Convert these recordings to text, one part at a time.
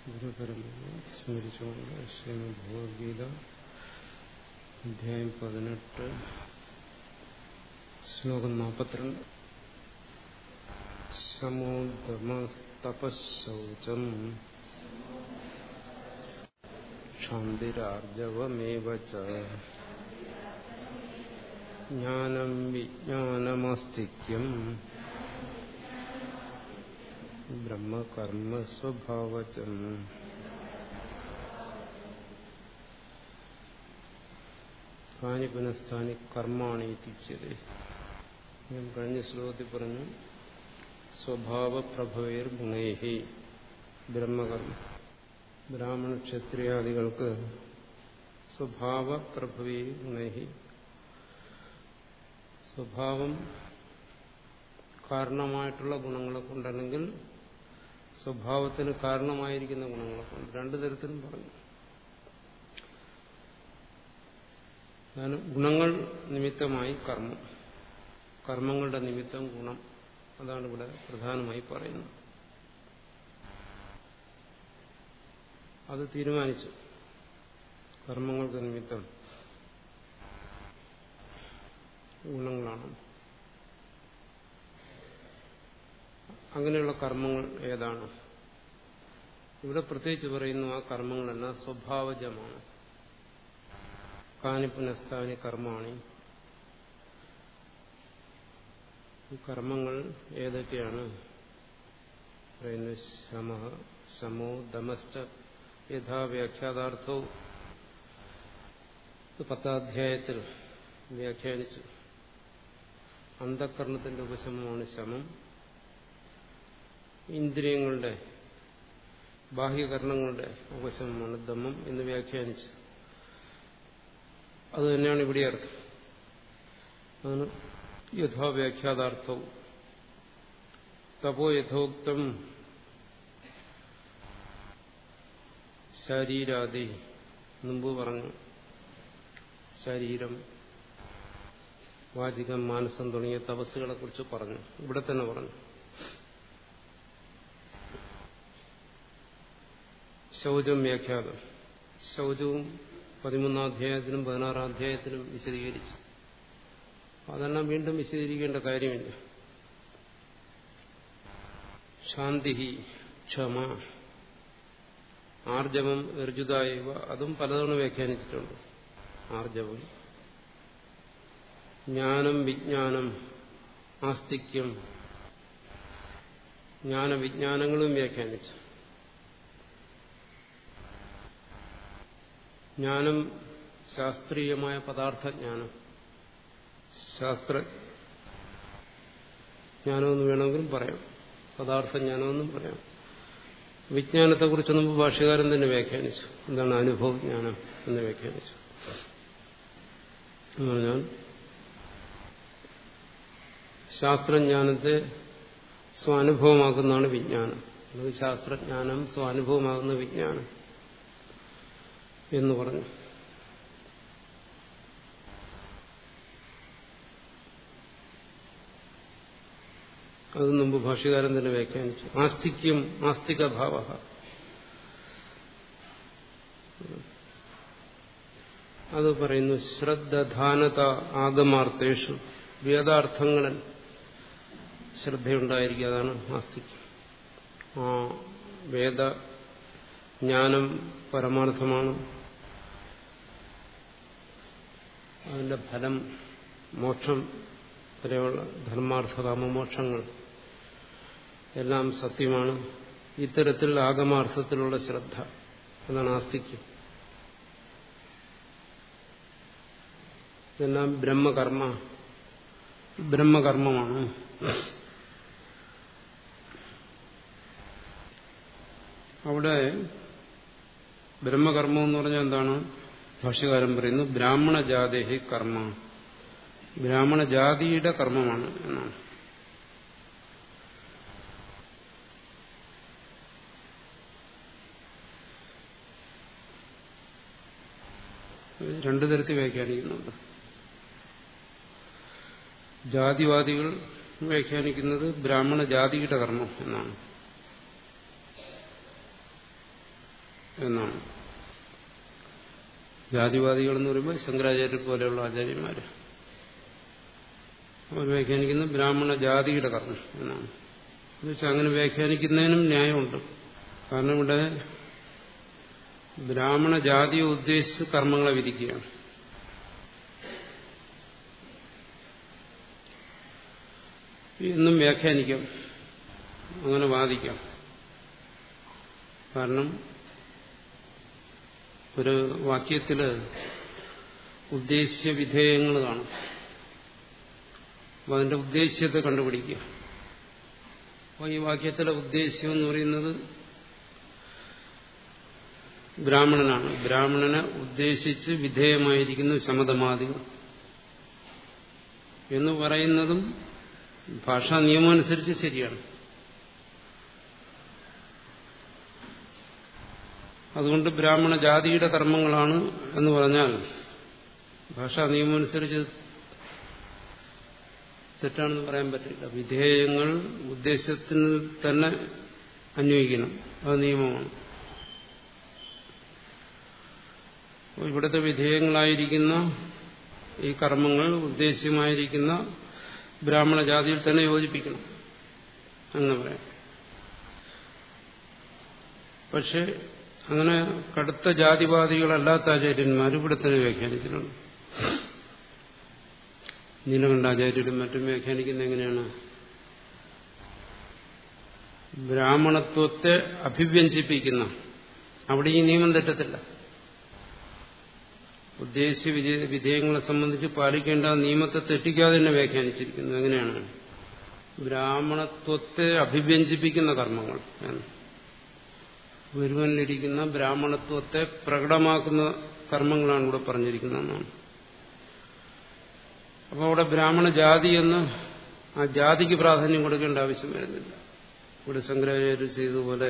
ഗുരുപരമായി സ്മരിച്ചുകൊണ്ട് ശ്രീമദ് ഭഗവത്ഗീത അധ്യായം പതിനെട്ട് ശ്ലോകം നാൽപ്പത്തിരണ്ട് സമോദമസ്തപശൗചം ക്ഷാന്തിരാർജവമേവ ജ്ഞാനം വിജ്ഞാനമാസ്തിക്യം ബ്രഹ്മകർമ്മസ്വഭാവചം കാനി പുനഃസ്ഥാനി കർമാണി ഇത്യുച്യത ഞാൻ കഴിഞ്ഞ ശ്ലോകത്തിൽ പറഞ്ഞു സ്വഭാവപ്രഭവേർ ഗുണേഹി ബ്രഹ്മകർമ്മ ബ്രാഹ്മണ ക്ഷത്രിയാദികൾക്ക് സ്വഭാവപ്രഭവേ ഗുണേഹി സ്വഭാവം കാരണമായിട്ടുള്ള ഗുണങ്ങളെ കൊണ്ടല്ലെങ്കിൽ സ്വഭാവത്തിന് കാരണമായിരിക്കുന്ന ഗുണങ്ങളെ കൊണ്ട് രണ്ടു തരത്തിലും പറഞ്ഞു അതാണ് ഗുണങ്ങൾ നിമിത്തമായി കർമ്മം കർമ്മങ്ങളുടെ നിമിത്തം ഗുണം അതാണ് ഇവിടെ പ്രധാനമായി പറയുന്നത് അത് തീരുമാനിച്ചു കർമ്മങ്ങൾക്ക് നിമിത്തം ഗുണങ്ങളാണ് അങ്ങനെയുള്ള കർമ്മങ്ങൾ ഏതാണ് ഇവിടെ പ്രത്യേകിച്ച് പറയുന്നു ആ കർമ്മങ്ങളെല്ലാം സ്വഭാവജമാണ് കാനി പുനഃസ്ഥാനി കർമാണി ഈ കർമ്മങ്ങൾ ഏതൊക്കെയാണ് പറയുന്നു ശമ ശമോ ദമശ്ച യഥാ വ്യാഖ്യാതാർത്ഥവും പത്താധ്യായത്തിൽ വ്യാഖ്യാനിച്ചു അന്ധകരണത്തിന്റെ ഉപശമനമാണ് ശമം ഇന്ദ്രിയങ്ങളുടെ ബാഹ്യകരണങ്ങളുടെ ഉപശമനമാണ് ദമ്മം എന്ന് വ്യാഖ്യാനിച്ചു അത് തന്നെയാണ് ഇവിടെ അർത്ഥം അതാണ് യഥാവ്യാഖ്യാതാർത്ഥവും തപോ യഥോക്തം ശരീരാദി മുമ്പ് പറഞ്ഞു ശരീരം വാചികം മാനസം തുടങ്ങിയ തപസ്സുകളെ കുറിച്ച് പറഞ്ഞു ഇവിടെ തന്നെ പറഞ്ഞു ശൗചം വ്യാഖ്യാതം ശൗചവും പതിമൂന്നാം അധ്യായത്തിലും പതിനാറാം അധ്യായത്തിലും വിശദീകരിച്ചു അതെല്ലാം വീണ്ടും വിശദീകരിക്കേണ്ട കാര്യമില്ല ശാന്തി ക്ഷമ ആർജവം ഋജുതായവ അതും പലതവണ വ്യാഖ്യാനിച്ചിട്ടുണ്ട് ആർജവം ജ്ഞാനം വിജ്ഞാനം ആസ്തിക്യം ജ്ഞാനവിജ്ഞാനങ്ങളും വ്യാഖ്യാനിച്ചു ജ്ഞാനം ശാസ്ത്രീയമായ പദാർത്ഥജ്ഞാനം ശാസ്ത്ര ജ്ഞാനമെന്ന് വേണമെങ്കിലും പറയാം പദാർത്ഥജ്ഞാനമെന്നും പറയാം വിജ്ഞാനത്തെക്കുറിച്ച് മുമ്പ് ഭാഷ്യകാരൻ തന്നെ വ്യാഖ്യാനിച്ചു എന്താണ് അനുഭവജ്ഞാനം എന്ന് വ്യാഖ്യാനിച്ചു എന്ന് പറഞ്ഞാൽ ശാസ്ത്രജ്ഞാനത്തെ സ്വാനുഭവമാക്കുന്നതാണ് വിജ്ഞാനം അല്ലെങ്കിൽ ശാസ്ത്രജ്ഞാനം സ്വാനുഭവമാകുന്ന വിജ്ഞാനം എന്ന് പറഞ്ഞു അത് മുമ്പ് ഭാഷ്യകാരൻ തന്നെ വ്യാഖ്യാനിച്ചു ആസ്തിക്യം ആസ്തികഭാവ അത് പറയുന്നു ശ്രദ്ധാനത ആഗമാർത്ഥേഷു വേദാർത്ഥങ്ങളിൽ ശ്രദ്ധയുണ്ടായിരിക്കുക അതാണ് ആസ്തിക്യം ആ വേദജ്ഞാനം പരമാർത്ഥമാണ് അതിന്റെ ഫലം മോക്ഷം വരെയുള്ള ധർമാർത്ഥ കാമമോക്ഷങ്ങൾ എല്ലാം സത്യമാണ് ഇത്തരത്തിൽ ആഗമാർത്ഥത്തിലുള്ള ശ്രദ്ധ എന്നാണ് ആസ്തിക്യം ഇതെല്ലാം ബ്രഹ്മകർമ്മ ബ്രഹ്മകർമ്മമാണ് അവിടെ ബ്രഹ്മകർമ്മം എന്ന് പറഞ്ഞാൽ എന്താണ് ഭാഷ്യകാരൻ പറയുന്നു ബ്രാഹ്മണ ജാതേഹി കർമ്മ ബ്രാഹ്മണ ജാതിയുടെ കർമ്മമാണ് എന്നാണ് രണ്ടു തരത്തിൽ വ്യാഖ്യാനിക്കുന്നുണ്ട് ജാതിവാദികൾ വ്യാഖ്യാനിക്കുന്നത് ബ്രാഹ്മണ ജാതിയുടെ കർമ്മം എന്നാണ് എന്നാണ് ജാതിവാദികൾ എന്ന് പറയുമ്പോൾ ശങ്കരാചാര്യർ പോലെയുള്ള ആചാര്യന്മാർ അവർ വ്യാഖ്യാനിക്കുന്ന ബ്രാഹ്മണ ജാതിയുടെ കർമ്മം എന്നാണ് എന്നുവെച്ചാൽ അങ്ങനെ വ്യാഖ്യാനിക്കുന്നതിനും ന്യായമുണ്ട് കാരണം ഇവിടെ ബ്രാഹ്മണ ജാതിയെ ഉദ്ദേശിച്ച് കർമ്മങ്ങളെ വിധിക്കുകയാണ് എന്നും വ്യാഖ്യാനിക്കാം അങ്ങനെ വാദിക്കാം കാരണം ഒരു വാക്യത്തില് ഉദ്ദേശ്യ വിധേയങ്ങൾ കാണും അപ്പോൾ അതിന്റെ ഉദ്ദേശ്യത്തെ കണ്ടുപിടിക്കുക അപ്പോൾ ഈ വാക്യത്തിലെ ഉദ്ദേശ്യം എന്ന് പറയുന്നത് ബ്രാഹ്മണനാണ് ബ്രാഹ്മണനെ ഉദ്ദേശിച്ച് വിധേയമായിരിക്കുന്ന ശമതമാദികൾ എന്ന് പറയുന്നതും ഭാഷാ നിയമം അനുസരിച്ച് ശരിയാണ് അതുകൊണ്ട് ബ്രാഹ്മണ ജാതിയുടെ കർമ്മങ്ങളാണ് എന്ന് പറഞ്ഞാൽ ഭാഷാ നിയമം അനുസരിച്ച് തെറ്റാണെന്ന് പറയാൻ പറ്റില്ല വിധേയങ്ങൾ ഉദ്ദേശത്തിന് തന്നെ അന്വയിക്കണം അത് നിയമമാണ് ഇവിടുത്തെ വിധേയങ്ങളായിരിക്കുന്ന ഈ കർമ്മങ്ങൾ ഉദ്ദേശ്യമായിരിക്കുന്ന ബ്രാഹ്മണ ജാതിയിൽ തന്നെ യോജിപ്പിക്കണം അങ്ങനെ പറയാം പക്ഷെ അങ്ങനെ കടുത്ത ജാതിവാദികളല്ലാത്ത ആചാര്യന്മാർ ഇവിടെ തന്നെ വ്യാഖ്യാനിച്ചിട്ടുണ്ട് നീലകണ്ഠാചാര്യരും മറ്റും വ്യാഖ്യാനിക്കുന്ന എങ്ങനെയാണ് ബ്രാഹ്മണത്വത്തെ അഭിവ്യഞ്ജിപ്പിക്കുന്ന അവിടെ ഈ നിയമം തെറ്റത്തില്ല ഉദ്ദേശ്യ വിധേയങ്ങളെ സംബന്ധിച്ച് പാലിക്കേണ്ട നിയമത്തെ തെറ്റിക്കാതെ തന്നെ വ്യാഖ്യാനിച്ചിരിക്കുന്നു എങ്ങനെയാണ് ബ്രാഹ്മണത്വത്തെ അഭിവ്യഞ്ജിപ്പിക്കുന്ന കർമ്മങ്ങൾ ഒരുവനിലിരിക്കുന്ന ബ്രാഹ്മണത്വത്തെ പ്രകടമാക്കുന്ന കർമ്മങ്ങളാണ് ഇവിടെ പറഞ്ഞിരിക്കുന്നതെന്നാണ് അപ്പോൾ അവിടെ ബ്രാഹ്മണ ജാതി എന്ന് ആ ജാതിക്ക് പ്രാധാന്യം കൊടുക്കേണ്ട ആവശ്യം വരുന്നില്ല ഇവിടെ ശങ്കരാചാര്യർ ചെയ്തതുപോലെ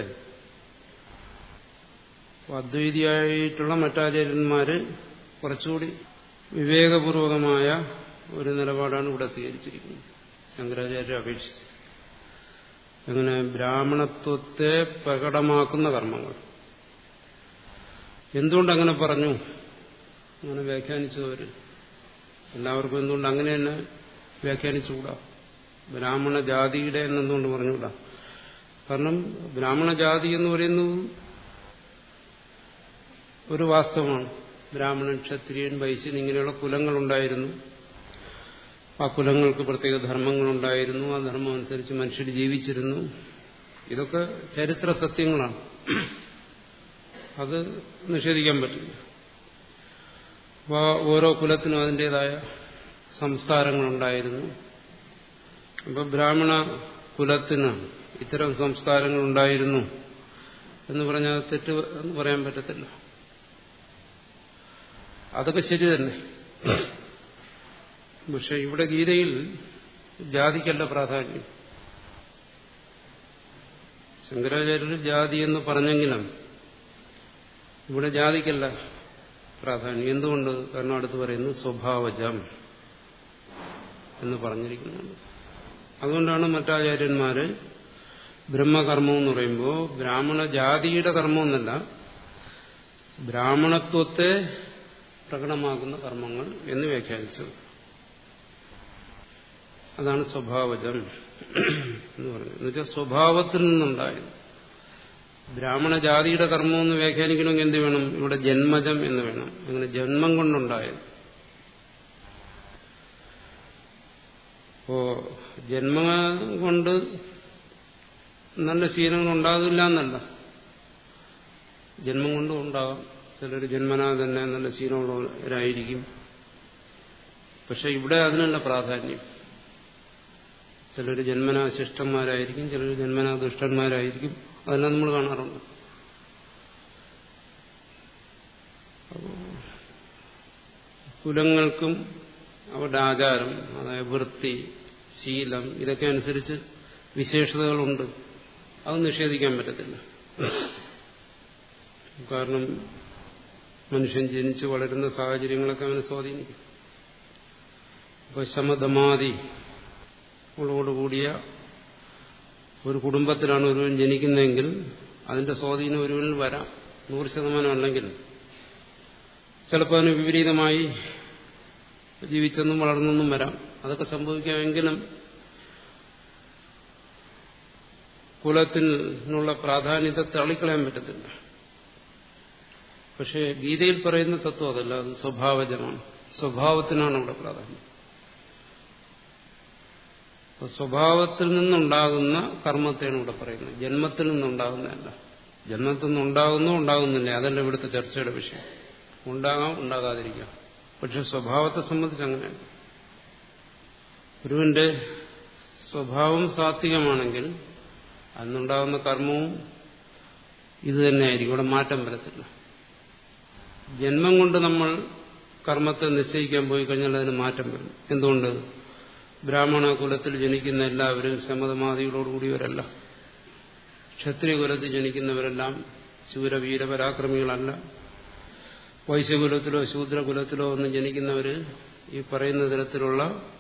അദ്വൈതിയായിട്ടുള്ള മറ്റാചാര്യന്മാര് കുറച്ചുകൂടി വിവേകപൂർവകമായ ഒരു നിലപാടാണ് ഇവിടെ സ്വീകരിച്ചിരിക്കുന്നത് ശങ്കരാചാര്യ അപേക്ഷിച്ച് അങ്ങനെ ബ്രാഹ്മണത്വത്തെ പ്രകടമാക്കുന്ന കർമ്മങ്ങൾ എന്തുകൊണ്ടങ്ങനെ പറഞ്ഞു അങ്ങനെ വ്യാഖ്യാനിച്ചവര് എല്ലാവർക്കും എന്തുകൊണ്ട് അങ്ങനെ തന്നെ വ്യാഖ്യാനിച്ചുകൂടാ ബ്രാഹ്മണ ജാതിയുടെ എന്നെന്തുകൊണ്ട് പറഞ്ഞുകൂടാ കാരണം ബ്രാഹ്മണ ജാതി എന്ന് പറയുന്നത് ഒരു വാസ്തവമാണ് ബ്രാഹ്മണൻ ക്ഷത്രിയൻ വൈശ്യൻ ഇങ്ങനെയുള്ള കുലങ്ങളുണ്ടായിരുന്നു ആ കുലങ്ങൾക്ക് പ്രത്യേക ധർമ്മങ്ങളുണ്ടായിരുന്നു ആ ധർമ്മം അനുസരിച്ച് മനുഷ്യർ ജീവിച്ചിരുന്നു ഇതൊക്കെ ചരിത്ര സത്യങ്ങളാണ് അത് നിഷേധിക്കാൻ പറ്റില്ല അപ്പോൾ ഓരോ കുലത്തിനും അതിൻ്റെതായ സംസ്കാരങ്ങളുണ്ടായിരുന്നു അപ്പോൾ ബ്രാഹ്മണ കുലത്തിന് ഇത്തരം സംസ്കാരങ്ങൾ ഉണ്ടായിരുന്നു എന്ന് പറഞ്ഞാൽ തെറ്റ് എന്ന് പറയാൻ പറ്റത്തില്ല അതൊക്കെ ശരി തന്നെ പക്ഷെ ഇവിടെ ഗീതയിൽ ജാതിക്കല്ല പ്രാധാന്യം ശങ്കരാചാര്യർ ജാതി എന്ന് പറഞ്ഞെങ്കിലും ഇവിടെ ജാതിക്കല്ല പ്രാധാന്യം എന്തുകൊണ്ട് കാരണം അടുത്ത് പറയുന്നു സ്വഭാവജം എന്ന് പറഞ്ഞിരിക്കുന്നുണ്ട് അതുകൊണ്ടാണ് മറ്റാചാര്യന്മാര് ബ്രഹ്മകർമ്മം എന്ന് പറയുമ്പോൾ ബ്രാഹ്മണ ജാതിയുടെ കർമ്മമൊന്നല്ല ബ്രാഹ്മണത്വത്തെ പ്രകടമാക്കുന്ന കർമ്മങ്ങൾ എന്ന് വ്യാഖ്യാനിച്ചത് അതാണ് സ്വഭാവജം എന്ന് പറഞ്ഞത് എന്നുവെച്ചാൽ സ്വഭാവത്തിൽ നിന്നുണ്ടായത് ബ്രാഹ്മണ ജാതിയുടെ കർമ്മം എന്ന് വ്യാഖ്യാനിക്കണമെങ്കിൽ എന്ത് വേണം ഇവിടെ ജന്മജം എന്ന് വേണം അങ്ങനെ ജന്മം കൊണ്ടുണ്ടായത് അപ്പോ ജന്മം കൊണ്ട് നല്ല ശീലങ്ങൾ ഉണ്ടാകില്ല എന്നല്ല ജന്മം കൊണ്ടും ഉണ്ടാകാം ചിലർ ജന്മനാ തന്നെ നല്ല ശീലമുള്ളവരായിരിക്കും പക്ഷെ ഇവിടെ അതിനല്ല പ്രാധാന്യം ചിലർ ജന്മനാ ശിഷ്ടന്മാരായിരിക്കും ചിലർ ജന്മനാ ദുഷ്ടന്മാരായിരിക്കും അതെല്ലാം നമ്മൾ കാണാറുണ്ട് കുലങ്ങൾക്കും അവരുടെ ആചാരം അതായത് വൃത്തി ശീലം ഇതൊക്കെ അനുസരിച്ച് വിശേഷതകളുണ്ട് അത് നിഷേധിക്കാൻ പറ്റത്തില്ല കാരണം മനുഷ്യൻ ജനിച്ച് വളരുന്ന സാഹചര്യങ്ങളൊക്കെ അവനെ സ്വാധീനിക്കും അപ്പോൾ ശമതമാതി കൂടിയ ഒരു കുടുംബത്തിലാണ് ഒരുവൻ ജനിക്കുന്നതെങ്കിൽ അതിന്റെ സ്വാധീനം ഒരുവനിൽ വരാം നൂറ് ശതമാനം അല്ലെങ്കിൽ ചിലപ്പോൾ അതിന് വിപരീതമായി ജീവിച്ചെന്നും വളർന്നെന്നും വരാം അതൊക്കെ സംഭവിക്കാമെങ്കിലും കുലത്തിനുള്ള പ്രാധാന്യത്തെ തള്ളിക്കളയാൻ പറ്റത്തില്ല പക്ഷേ ഗീതയിൽ പറയുന്ന തത്വം അതല്ല അത് സ്വഭാവജമാണ് സ്വഭാവത്തിനാണ് അവിടെ പ്രാധാന്യം അപ്പൊ സ്വഭാവത്തിൽ നിന്നുണ്ടാകുന്ന കർമ്മത്തെയാണ് ഇവിടെ പറയുന്നത് ജന്മത്തിൽ നിന്നുണ്ടാകുന്നതല്ല ജന്മത്തിൽ നിന്നുണ്ടാകുന്നോ ഉണ്ടാകുന്നില്ല അതല്ല ഇവിടുത്തെ ചർച്ചയുടെ വിഷയം ഉണ്ടാകാം ഉണ്ടാകാതിരിക്കാം പക്ഷെ സ്വഭാവത്തെ സംബന്ധിച്ച് അങ്ങനെയല്ല ഗുരുവിന്റെ സ്വഭാവം സാത്വികമാണെങ്കിൽ അന്നുണ്ടാകുന്ന കർമ്മവും ഇത് തന്നെയായിരിക്കും ഇവിടെ മാറ്റം വരത്തില്ല ജന്മം കൊണ്ട് നമ്മൾ കർമ്മത്തെ നിശ്ചയിക്കാൻ പോയി കഴിഞ്ഞാൽ അതിന് മാറ്റം വരും എന്തുകൊണ്ട് ബ്രാഹ്മണ കുലത്തിൽ ജനിക്കുന്ന എല്ലാവരും ശമതമാദികളോടുകൂടിയവരല്ല ക്ഷത്രിയ കുലത്തിൽ ജനിക്കുന്നവരെല്ലാം ശൂരവീര പരാക്രമികളല്ല വൈശ്യകുലത്തിലോ ശൂദ്രകുലത്തിലോ ഒന്നും ജനിക്കുന്നവർ ഈ പറയുന്ന തരത്തിലുള്ള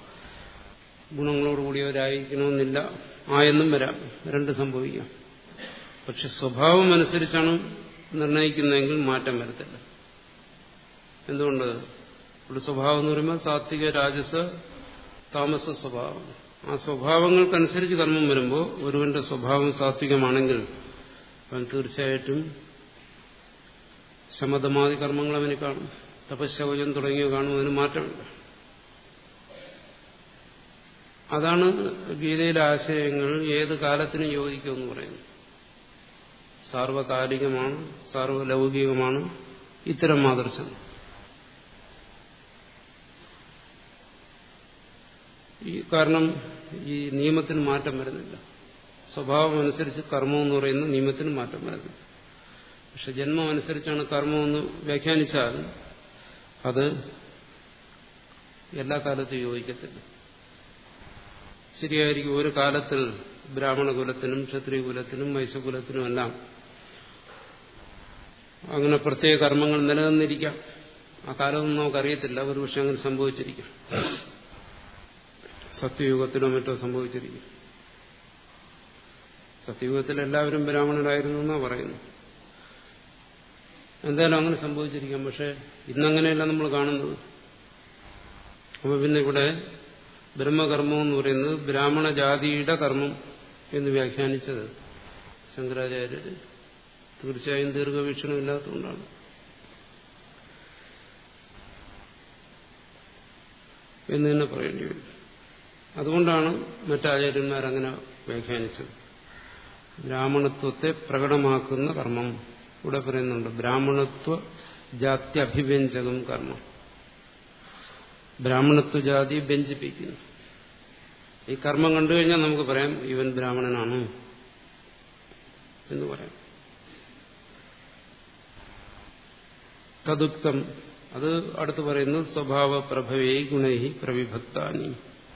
ഗുണങ്ങളോടുകൂടിയവരായിരിക്കണമെന്നില്ല ആയെന്നും വരാം രണ്ട് സംഭവിക്കാം പക്ഷെ സ്വഭാവം അനുസരിച്ചാണ് നിർണയിക്കുന്നതെങ്കിൽ മാറ്റം വരത്തില്ല എന്തുകൊണ്ട് ഇവിടെ സ്വഭാവം എന്ന് പറയുമ്പോൾ സാത്വിക രാജസ താമസ സ്വഭാവം ആ സ്വഭാവങ്ങൾക്കനുസരിച്ച് കർമ്മം വരുമ്പോൾ ഒരുവന്റെ സ്വഭാവം സാത്വികമാണെങ്കിൽ അവൻ തീർച്ചയായിട്ടും ശമതമാതി കർമ്മങ്ങൾ അവന് കാണും തപശൗചം തുടങ്ങിയ കാണും അതിന് മാറ്റമില്ല അതാണ് ഗീതയിലെ ആശയങ്ങൾ ഏത് കാലത്തിനും യോജിക്കുമെന്ന് പറയുന്നു സാർവകാലികമാണ് സാർവലൗകികമാണ് ഇത്തരം മാതൃശം ഈ കാരണം ഈ നിയമത്തിന് മാറ്റം വരുന്നില്ല സ്വഭാവം അനുസരിച്ച് കർമ്മം എന്ന് പറയുന്ന നിയമത്തിന് മാറ്റം വരുന്നില്ല പക്ഷെ ജന്മം അനുസരിച്ചാണ് കർമ്മമെന്ന് വ്യാഖ്യാനിച്ചാൽ അത് എല്ലാ കാലത്തും യോജിക്കത്തില്ല ശരിയായിരിക്കും ഒരു കാലത്തിൽ ബ്രാഹ്മണ കുലത്തിനും ക്ഷത്രിയ കുലത്തിനും വൈശ്യകുലത്തിനും എല്ലാം അങ്ങനെ പ്രത്യേക കർമ്മങ്ങൾ നിലനിന്നിരിക്കാം ആ കാലമൊന്നും നമുക്കറിയത്തില്ല ഒരു പക്ഷെ അങ്ങനെ സംഭവിച്ചിരിക്കും സത്യയുഗത്തിലോ മറ്റോ സംഭവിച്ചിരിക്കും സത്യയുഗത്തിൽ എല്ലാവരും ബ്രാഹ്മണരായിരുന്നു എന്നാ പറയുന്നു എന്തായാലും അങ്ങനെ സംഭവിച്ചിരിക്കാം പക്ഷെ ഇന്നങ്ങനെയല്ല നമ്മൾ കാണുന്നത് അപ്പൊ പിന്നെ ഇവിടെ ബ്രഹ്മകർമ്മം എന്ന് പറയുന്നത് ബ്രാഹ്മണ ജാതിയുടെ കർമ്മം എന്ന് വ്യാഖ്യാനിച്ചത് ശങ്കരാചാര്യർ തീർച്ചയായും ദീർഘവീക്ഷണമില്ലാത്തതുകൊണ്ടാണ് എന്ന് തന്നെ പറയേണ്ടി വരും അതുകൊണ്ടാണ് മറ്റാചാര്യന്മാരങ്ങനെ വ്യാഖ്യാനിച്ചത് ബ്രാഹ്മണത്വത്തെ പ്രകടമാക്കുന്ന കർമ്മം ഇവിടെ പറയുന്നുണ്ട് ബ്രാഹ്മണത്വ ജാത്യഭിവ്യഞ്ജകം കർമ്മം ബ്രാഹ്മണത്വ ജാതി വ്യഞ്ജിപ്പിക്കുന്നു ഈ കർമ്മം കണ്ടു കഴിഞ്ഞാൽ നമുക്ക് പറയാം ഇവൻ ബ്രാഹ്മണനാണ് എന്ന് പറയാം തദുക്തം അത് അടുത്ത് പറയുന്നു സ്വഭാവ പ്രഭവേ ഗുണൈ പ്രവിഭക്താനി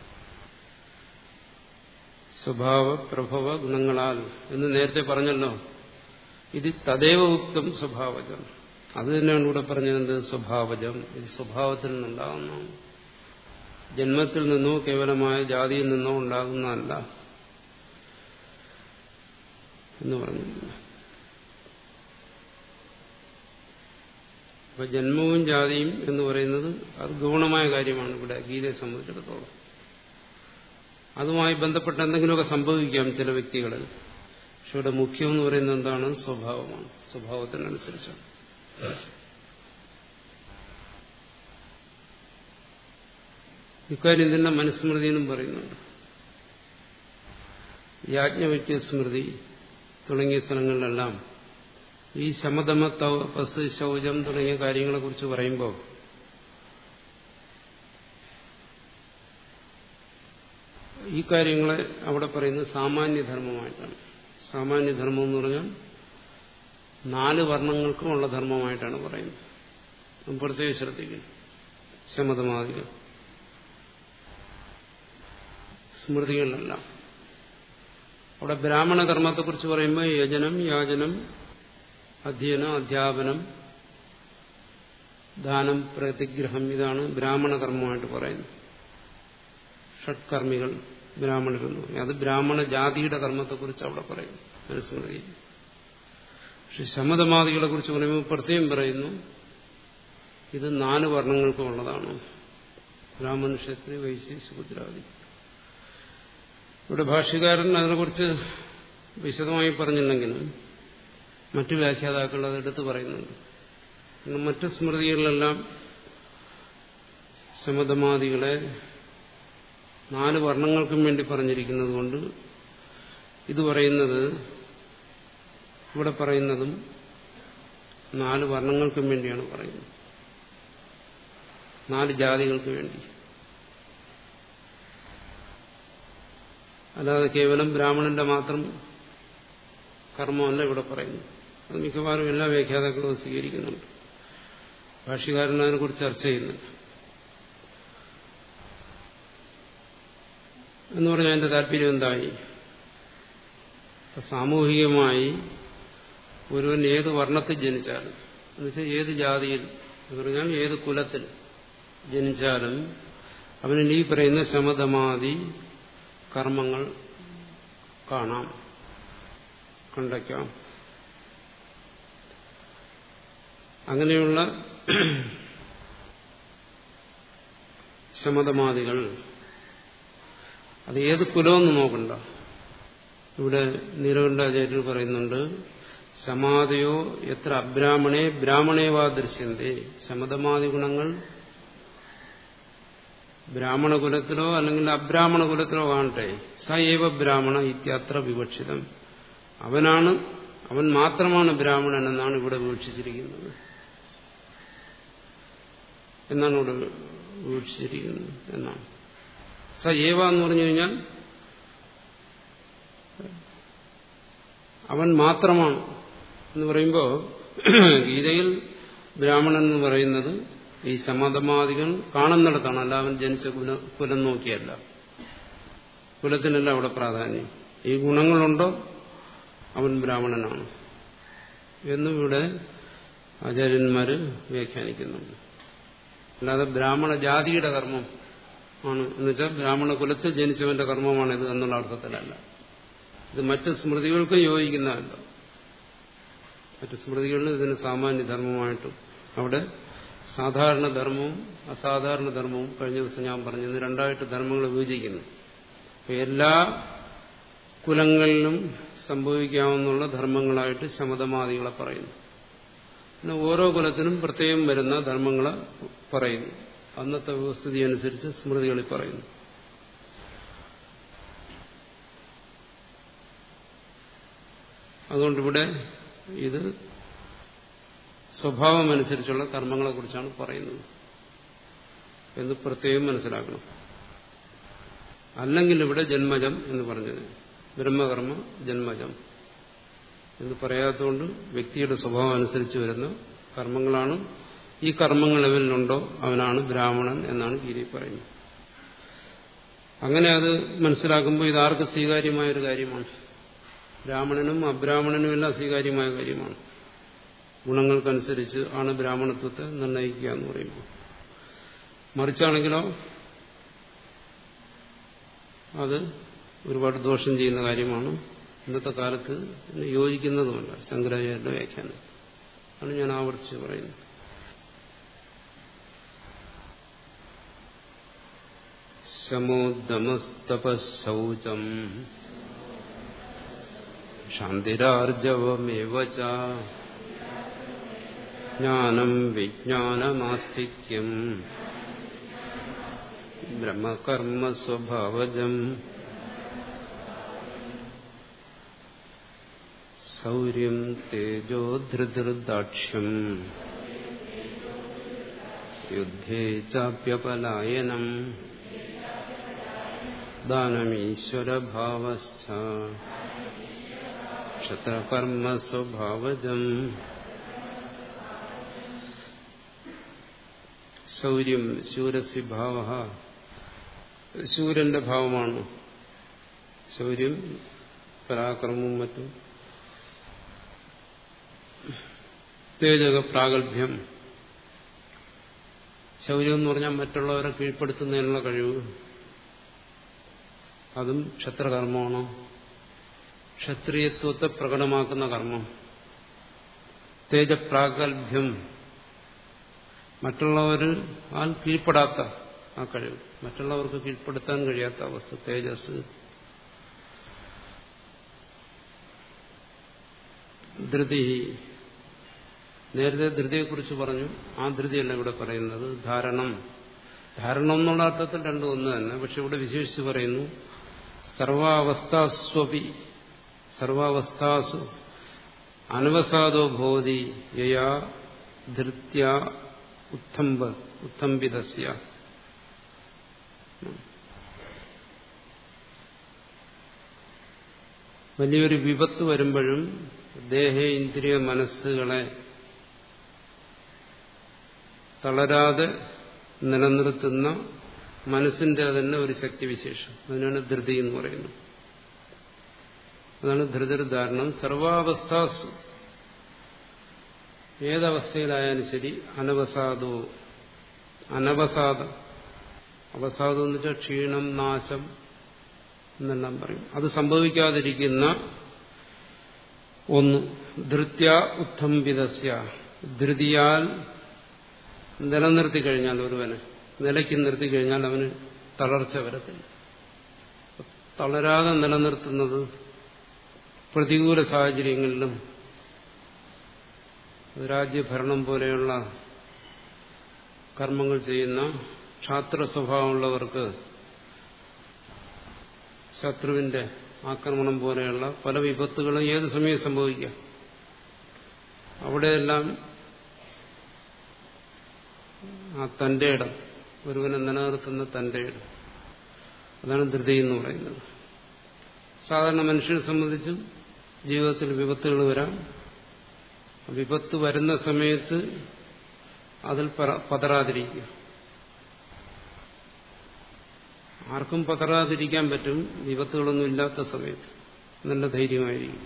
സ്വഭാവ പ്രഭവ ഗുണങ്ങളാൽ എന്ന് നേരത്തെ പറഞ്ഞല്ലോ ഇത് തദൈവ ഉക്തം സ്വഭാവജം അത് തന്നെയാണ് ഇവിടെ പറഞ്ഞത് സ്വഭാവജം ഇത് സ്വഭാവത്തിൽ നിന്നുണ്ടാകുന്നതാണ് ജന്മത്തിൽ നിന്നോ കേവലമായ ജാതിയിൽ നിന്നോ ഉണ്ടാകുന്നതല്ല എന്ന് പറഞ്ഞു അപ്പൊ ജന്മവും ജാതിയും എന്ന് പറയുന്നത് അത് ഗൗണമായ കാര്യമാണ് ഇവിടെ ഗീതയെ സംബന്ധിച്ചിടത്തോളം അതുമായി ബന്ധപ്പെട്ട എന്തെങ്കിലുമൊക്കെ സംഭവിക്കാം ചില വ്യക്തികളിൽ പക്ഷെ ഇവിടെ മുഖ്യം എന്ന് പറയുന്നത് എന്താണ് സ്വഭാവമാണ് സ്വഭാവത്തിനനുസരിച്ചാണ് ഇക്കാര്യം തന്നെ മനുസ്മൃതി എന്നും പറയുന്നുണ്ട് യാജ്ഞവയ്ക്യ സ്മൃതി തുടങ്ങിയ സ്ഥലങ്ങളിലെല്ലാം ഈ ശമതമ തപസ് ശൗചം തുടങ്ങിയ കാര്യങ്ങളെ കുറിച്ച് പറയുമ്പോൾ ഈ കാര്യങ്ങളെ അവിടെ പറയുന്നത് സാമാന്യധർമ്മമായിട്ടാണ് സാമാന്യധർമ്മം എന്ന് പറഞ്ഞാൽ നാല് വർണ്ണങ്ങൾക്കുമുള്ള ധർമ്മമായിട്ടാണ് പറയുന്നത് പ്രത്യേകം ശ്രദ്ധിക്കും ശമതമാദികൾ സ്മൃതികളിലെല്ലാം അവിടെ ബ്രാഹ്മണ കർമ്മത്തെക്കുറിച്ച് പറയുമ്പോൾ യജനം യാചനം അധ്യയനം അധ്യാപനം ദാനം പ്രതിഗ്രഹം ഇതാണ് ബ്രാഹ്മണ കർമ്മമായിട്ട് പറയുന്നത് ഷഡ്കർമ്മികൾ ബ്രാഹ്മണരെന്ന് പറയും അത് ബ്രാഹ്മണ ജാതിയുടെ കർമ്മത്തെക്കുറിച്ച് അവിടെ പറയും മനസ്മൃതി പക്ഷെ ശമതമാദികളെ കുറിച്ച് പറയുമ്പോൾ പ്രത്യേകം പറയുന്നു ഇത് നാല് വർണ്ണങ്ങൾക്കും ഉള്ളതാണ് ബ്രാഹ്മൺ ക്ഷത്രി വൈശ്യ ശുദ്രാദി ഇവിടെ ഭാഷ്യകാരൻ അതിനെക്കുറിച്ച് വിശദമായി പറഞ്ഞില്ലെങ്കിലും മറ്റു വ്യാഖ്യാതാക്കൾ അത് എടുത്തു പറയുന്നുണ്ട് പിന്നെ മറ്റു സ്മൃതികളിലെല്ലാം ശമതമാദികളെ നാല് വർണ്ണങ്ങൾക്കും വേണ്ടി പറഞ്ഞിരിക്കുന്നത് കൊണ്ട് ഇത് പറയുന്നത് ഇവിടെ പറയുന്നതും നാല് വർണ്ണങ്ങൾക്കും വേണ്ടിയാണ് പറയുന്നത് നാല് ജാതികൾക്ക് വേണ്ടി അല്ലാതെ കേവലം ബ്രാഹ്മണന്റെ മാത്രം കർമ്മമല്ല ഇവിടെ പറയുന്നു അത് മിക്കവാറും എല്ലാ വ്യാഖ്യാതാക്കളും അത് സ്വീകരിക്കുന്നുണ്ട് ഭാഷ്യകാരൻ അതിനെക്കുറിച്ച് ചർച്ച ചെയ്യുന്നുണ്ട് എന്ന് പറഞ്ഞാൽ അതിന്റെ താല്പര്യം എന്തായി സാമൂഹികമായി ഒരുവൻ ഏത് വർണ്ണത്തിൽ ജനിച്ചാലും എന്നുവെച്ചാൽ ഏത് ജാതിയിൽ എന്ന് പറഞ്ഞാൽ ഏത് കുലത്തിൽ ജനിച്ചാലും അവന് ഈ പറയുന്ന ശമതമാതി കർമ്മങ്ങൾ കാണാം കണ്ടയ്ക്കാം അങ്ങനെയുള്ള ശമതമാദികൾ അത് ഏത് കുലമെന്ന് നോക്കണ്ട ഇവിടെ നീലകണ്ഠാചാര്യർ പറയുന്നുണ്ട് സമാധിയോ എത്ര അബ്രാഹ്മണേ ബ്രാഹ്മണേവാ ദൃശ്യന്തേ ശമതമാദി ഗുണങ്ങൾ ബ്രാഹ്മണ കുലത്തിലോ അല്ലെങ്കിൽ അബ്രാഹ്മണ കുലത്തിലോ കാണട്ടെ സ ഏവ ബ്രാഹ്മണ ഇത്യത്ര വിവക്ഷിതം അവനാണ് അവൻ മാത്രമാണ് ബ്രാഹ്മണൻ എന്നാണ് ഇവിടെ വിവക്ഷിച്ചിരിക്കുന്നത് എന്നാണ് ഇവിടെ വിവക്ഷിച്ചിരിക്കുന്നത് എന്നാണ് സ ഏവ എന്ന് പറഞ്ഞു കഴിഞ്ഞാൽ അവൻ മാത്രമാണ് എന്ന് പറയുമ്പോൾ ഗീതയിൽ ബ്രാഹ്മണൻ എന്ന് പറയുന്നത് ഈ സമതമാദികൾ കാണുന്നിടത്താണ് അല്ല അവൻ ജനിച്ച കുല കുലം നോക്കിയല്ല കുലത്തിനല്ല അവിടെ പ്രാധാന്യം ഈ ഗുണങ്ങളുണ്ടോ അവൻ ബ്രാഹ്മണനാണ് എന്നും ഇവിടെ ആചാര്യന്മാര് വ്യാഖ്യാനിക്കുന്നുണ്ട് അല്ലാതെ ബ്രാഹ്മണ ജാതിയുടെ കർമ്മം ആണ് എന്നുവെച്ചാൽ ബ്രാഹ്മണ കുലത്തിൽ ജനിച്ചവന്റെ കർമ്മമാണിത് എന്നുള്ള അർത്ഥത്തിലല്ല ഇത് മറ്റ് സ്മൃതികൾക്കും യോജിക്കുന്നതല്ല മറ്റ് സ്മൃതികളിൽ ഇതിന് സാമാന്യ ധർമ്മമായിട്ടും അവിടെ സാധാരണ ധർമ്മവും അസാധാരണ ധർമ്മവും കഴിഞ്ഞ ദിവസം ഞാൻ പറഞ്ഞു ഇന്ന് രണ്ടായിട്ട് ധർമ്മങ്ങൾ വിഭജിക്കുന്നു എല്ലാ കുലങ്ങളിലും സംഭവിക്കാവുന്ന ധർമ്മങ്ങളായിട്ട് ശമതമാദികളെ പറയുന്നു പിന്നെ ഓരോ കുലത്തിനും പ്രത്യേകം വരുന്ന ധർമ്മങ്ങളെ പറയുന്നു അന്നത്തെ വ്യവസ്ഥിതി അനുസരിച്ച് സ്മൃതികളിൽ പറയുന്നു അതുകൊണ്ടിവിടെ ഇത് സ്വഭാവമനുസരിച്ചുള്ള കർമ്മങ്ങളെക്കുറിച്ചാണ് പറയുന്നത് എന്ന് പ്രത്യേകം മനസ്സിലാക്കണം അല്ലെങ്കിൽ ഇവിടെ ജന്മജം എന്ന് പറഞ്ഞത് ബ്രഹ്മകർമ്മ ജന്മജം എന്ന് പറയാത്തതുകൊണ്ട് വ്യക്തിയുടെ സ്വഭാവം അനുസരിച്ച് വരുന്ന കർമ്മങ്ങളാണ് ഈ കർമ്മങ്ങൾ എവരിലുണ്ടോ അവനാണ് ബ്രാഹ്മണൻ എന്നാണ് ഗീതി പറയുന്നത് അങ്ങനെ അത് മനസ്സിലാക്കുമ്പോൾ ഇതാർക്ക് സ്വീകാര്യമായ ഒരു കാര്യമാണ് ബ്രാഹ്മണനും അബ്രാഹ്മണനും എല്ലാം സ്വീകാര്യമായ കാര്യമാണ് ഗുണങ്ങൾക്കനുസരിച്ച് ആണ് ബ്രാഹ്മണത്വത്തെ നിർണ്ണയിക്കുക എന്ന് പറയുമ്പോൾ മറിച്ചാണെങ്കിലോ അത് ഒരുപാട് ദോഷം ചെയ്യുന്ന കാര്യമാണ് ഇന്നത്തെ കാലത്ത് യോജിക്കുന്നതുമല്ല ശങ്കരാചാര്യരുടെ വ്യാഖ്യാനം ആണ് ഞാൻ ആവർത്തിച്ച് പറയുന്നത് ശമോദ്ദമസ്തപശൗചം ശാന്തിരാർജവമേവ ജ്ഞാനം വിജ്ഞാനമാസ്തിക്യം ബ്രഹ്മകർമ്മസ്വഭാവജം സൗര്യം തേജോധൃതൃദാക്ഷ്യം യുദ്ധേ ചാപ്യപലായനം ദാനമീശ്വരഭാവശ്ച ക്ഷത്രകർമ്മസ്വഭാവജം ശൗര്യം ശൂരസ്യ ഭാവ ശൂരന്റെ ഭാവമാണ് ശൗര്യം പരാക്രമവും മറ്റും തേജക പ്രാഗൽഭ്യം ശൗര്യം എന്ന് പറഞ്ഞാൽ മറ്റുള്ളവരെ കീഴ്പ്പെടുത്തുന്നതിനുള്ള കഴിവ് അതും ക്ഷത്രകർമ്മമാണ് ക്ഷത്രിയത്വത്തെ പ്രകടമാക്കുന്ന കർമ്മം തേജപ്രാഗൽഭ്യം മറ്റുള്ളവർ ആൽ കീഴ്പ്പെടാത്ത ആ കഴിവ് മറ്റുള്ളവർക്ക് കീഴ്പ്പെടുത്താൻ കഴിയാത്ത അവസ്ഥ തേജസ് ധൃതി നേരത്തെ ധൃതിയെക്കുറിച്ച് പറഞ്ഞു ആ ധൃതിയല്ല ഇവിടെ പറയുന്നത് ധാരണം ധാരണം എന്നുള്ള അർത്ഥത്തിൽ രണ്ടും ഒന്ന് തന്നെ പക്ഷെ ഇവിടെ വിശേഷിച്ച് പറയുന്നു സർവാവസ്ഥാസ്വപി സർവാവസ്ഥാസു അനവസാദോ ഭവതി യയാ ധൃത്യ ഉത്തംബ ഉത്തംബിതസ്യ വലിയൊരു വിപത്ത് വരുമ്പോഴും ദേഹ ഇന്ദ്രിയ മനസ്സുകളെ തളരാതെ നിലനിർത്തുന്ന മനസ്സിന്റെ തന്നെ ഒരു ശക്തിവിശേഷം അതിനാണ് ധൃതി എന്ന് പറയുന്നത് അതാണ് ധൃതിർധാരണം സർവാവസ്ഥാസു ഏതവസ്ഥയിലായാലും ശരി അനവസാദോ അനവസാദം അവസാദം എന്ന് വെച്ചാൽ ക്ഷീണം നാശം എന്നെല്ലാം പറയും അത് സംഭവിക്കാതിരിക്കുന്ന ഒന്ന് ധൃത്യ ഉത്തംബിതസ്യ ധൃതിയാൽ നിലനിർത്തി കഴിഞ്ഞാൽ ഒരുവനെ നിലയ്ക്ക് നിർത്തി കഴിഞ്ഞാൽ അവന് തളർച്ച വരത്തില്ല തളരാതെ നിലനിർത്തുന്നത് പ്രതികൂല സാഹചര്യങ്ങളിലും രാജ്യഭരണം പോലെയുള്ള കർമ്മങ്ങൾ ചെയ്യുന്ന ക്ഷാത്ര സ്വഭാവമുള്ളവർക്ക് ശത്രുവിന്റെ ആക്രമണം പോലെയുള്ള പല വിപത്തുകളും ഏത് സമയം സംഭവിക്കാം അവിടെയെല്ലാം ആ തന്റെ ഇടം ഒരുവനെ നിലനിർത്തുന്ന തന്റെ ഇടം അതാണ് ധൃതി എന്ന് പറയുന്നത് സാധാരണ മനുഷ്യനെ സംബന്ധിച്ചും ജീവിതത്തിൽ വിപത്തുകൾ വരാം വിപത്ത് വരുന്ന സമയത്ത് അതിൽ പതറാതിരിക്കുക ആർക്കും പതറാതിരിക്കാൻ പറ്റും വിപത്തുകളൊന്നും ഇല്ലാത്ത സമയത്ത് നല്ല ധൈര്യമായിരിക്കും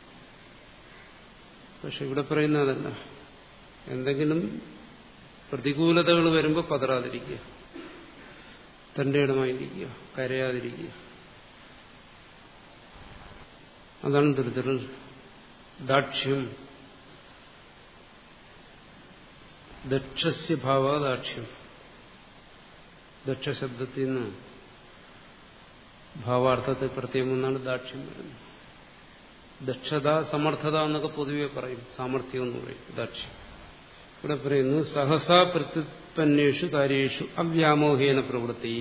പക്ഷെ ഇവിടെ പറയുന്നതല്ല എന്തെങ്കിലും പ്രതികൂലതകൾ വരുമ്പോൾ പതറാതിരിക്കുക തന്റെ ഇടമായിരിക്കുക കരയാതിരിക്കുക അതാണ് ദുരിതർ ദാക്ഷ്യം ദക്ഷസ്യ ഭാവാദാക്ഷ്യം ദക്ഷശബ്ദത്തിൽ നിന്ന് ഭാവാർത്ഥത്തെ പ്രത്യേകം എന്നാണ് ദാക്ഷ്യം വരുന്നത് ദക്ഷത സമർത്ഥത എന്നൊക്കെ പൊതുവെ പറയും സാമർഥ്യം എന്ന് പറയും ദാക്ഷ്യം ഇവിടെ പറയുന്നു സഹസാ പ്രത്യുത്പന്നേഷു കാര്യേഷു അവ്യാമോഹേന പ്രവൃത്തി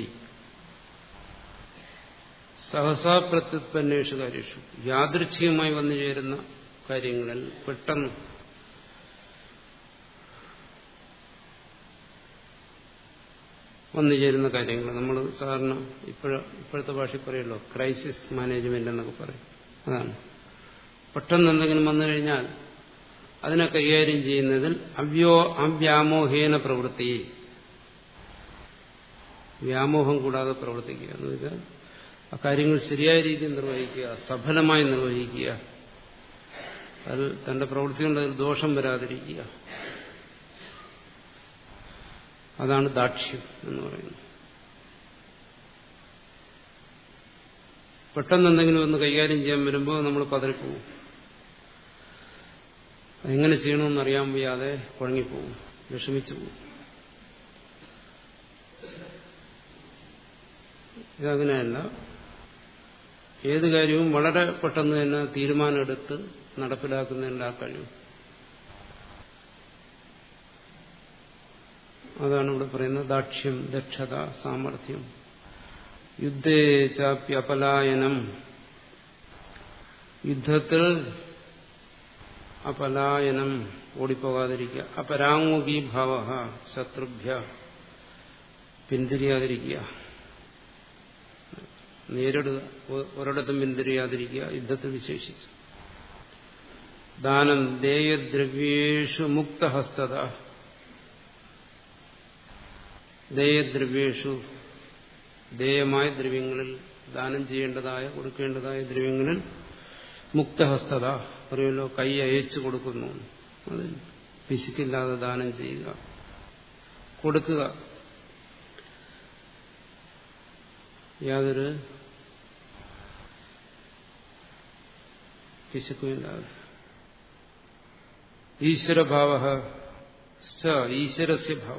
സഹസാ പ്രത്യുത്പന്നേഷു കാര്യേഷു യാദൃച്ഛികമായി വന്നു ചേരുന്ന കാര്യങ്ങളിൽ പെട്ടെന്ന് വന്നു ചേരുന്ന കാര്യങ്ങൾ നമ്മൾ സാധാരണ ഇപ്പോഴ ഇപ്പോഴത്തെ ഭാഷയിൽ പറയുമല്ലോ ക്രൈസിസ് മാനേജ്മെന്റ് എന്നൊക്കെ പറയും അതാണ് പെട്ടെന്ന് എന്തെങ്കിലും വന്നു കഴിഞ്ഞാൽ അതിനെ കൈകാര്യം ചെയ്യുന്നതിൽ അവ്യോ അവ്യാമോഹേന പ്രവൃത്തി വ്യാമോഹം കൂടാതെ പ്രവർത്തിക്കുക എന്ന് വെച്ചാൽ ആ കാര്യങ്ങൾ ശരിയായ രീതിയിൽ നിർവഹിക്കുക സഫലമായി നിർവഹിക്കുക അത് തന്റെ പ്രവൃത്തി കൊണ്ട് അതിൽ ദോഷം വരാതിരിക്കുക അതാണ് ദാക്ഷ്യം എന്ന് പറയുന്നത് പെട്ടെന്ന് എന്തെങ്കിലും ഒന്ന് കൈകാര്യം ചെയ്യാൻ വരുമ്പോൾ നമ്മൾ പതറിപ്പോവും എങ്ങനെ ചെയ്യണമെന്ന് അറിയാൻ വയ്യാതെ കുഴങ്ങിപ്പോവും വിഷമിച്ചു പോകും ഇതങ്ങനെയല്ല ഏത് കാര്യവും വളരെ പെട്ടെന്ന് തന്നെ തീരുമാനമെടുത്ത് നടപ്പിലാക്കുന്നതിൻ്റെ ആ കഴിവ് അതാണ് ഇവിടെ പറയുന്നത് ദാക്ഷ്യം ദക്ഷത സാമർഥ്യം യുദ്ധേ ചാപ്യപലായനം യുദ്ധത്തിൽ അപലായനം ഓടിപ്പോകാതിരിക്കുക അപരാങ്ങുകീ ഭാവ ശത്രുഭ്യ പിന്തിരിയാതിരിക്കുക നേരിടുക ഒരിടത്തും പിന്തിരിയാതിരിക്കുക യുദ്ധത്തിൽ വിശേഷിച്ചു ദാനം ദേയദ്രവ്യേഷു മുക്തഹസ്തത ദേയദ്രവ്യേഷു ദേയമായ ദ്രവ്യങ്ങളിൽ ദാനം ചെയ്യേണ്ടതായ കൊടുക്കേണ്ടതായ ദ്രവ്യങ്ങളിൽ മുക്തഹസ്തത പറയുമല്ലോ കൈ അയച്ചു കൊടുക്കുന്നു അത് പിശുക്കില്ലാതെ ദാനം ചെയ്യുക കൊടുക്കുക യാതൊരു പിശുക്കുമില്ലാതെ ഈശ്വരഭാവ ഈശ്വരസ്യ ഭാവ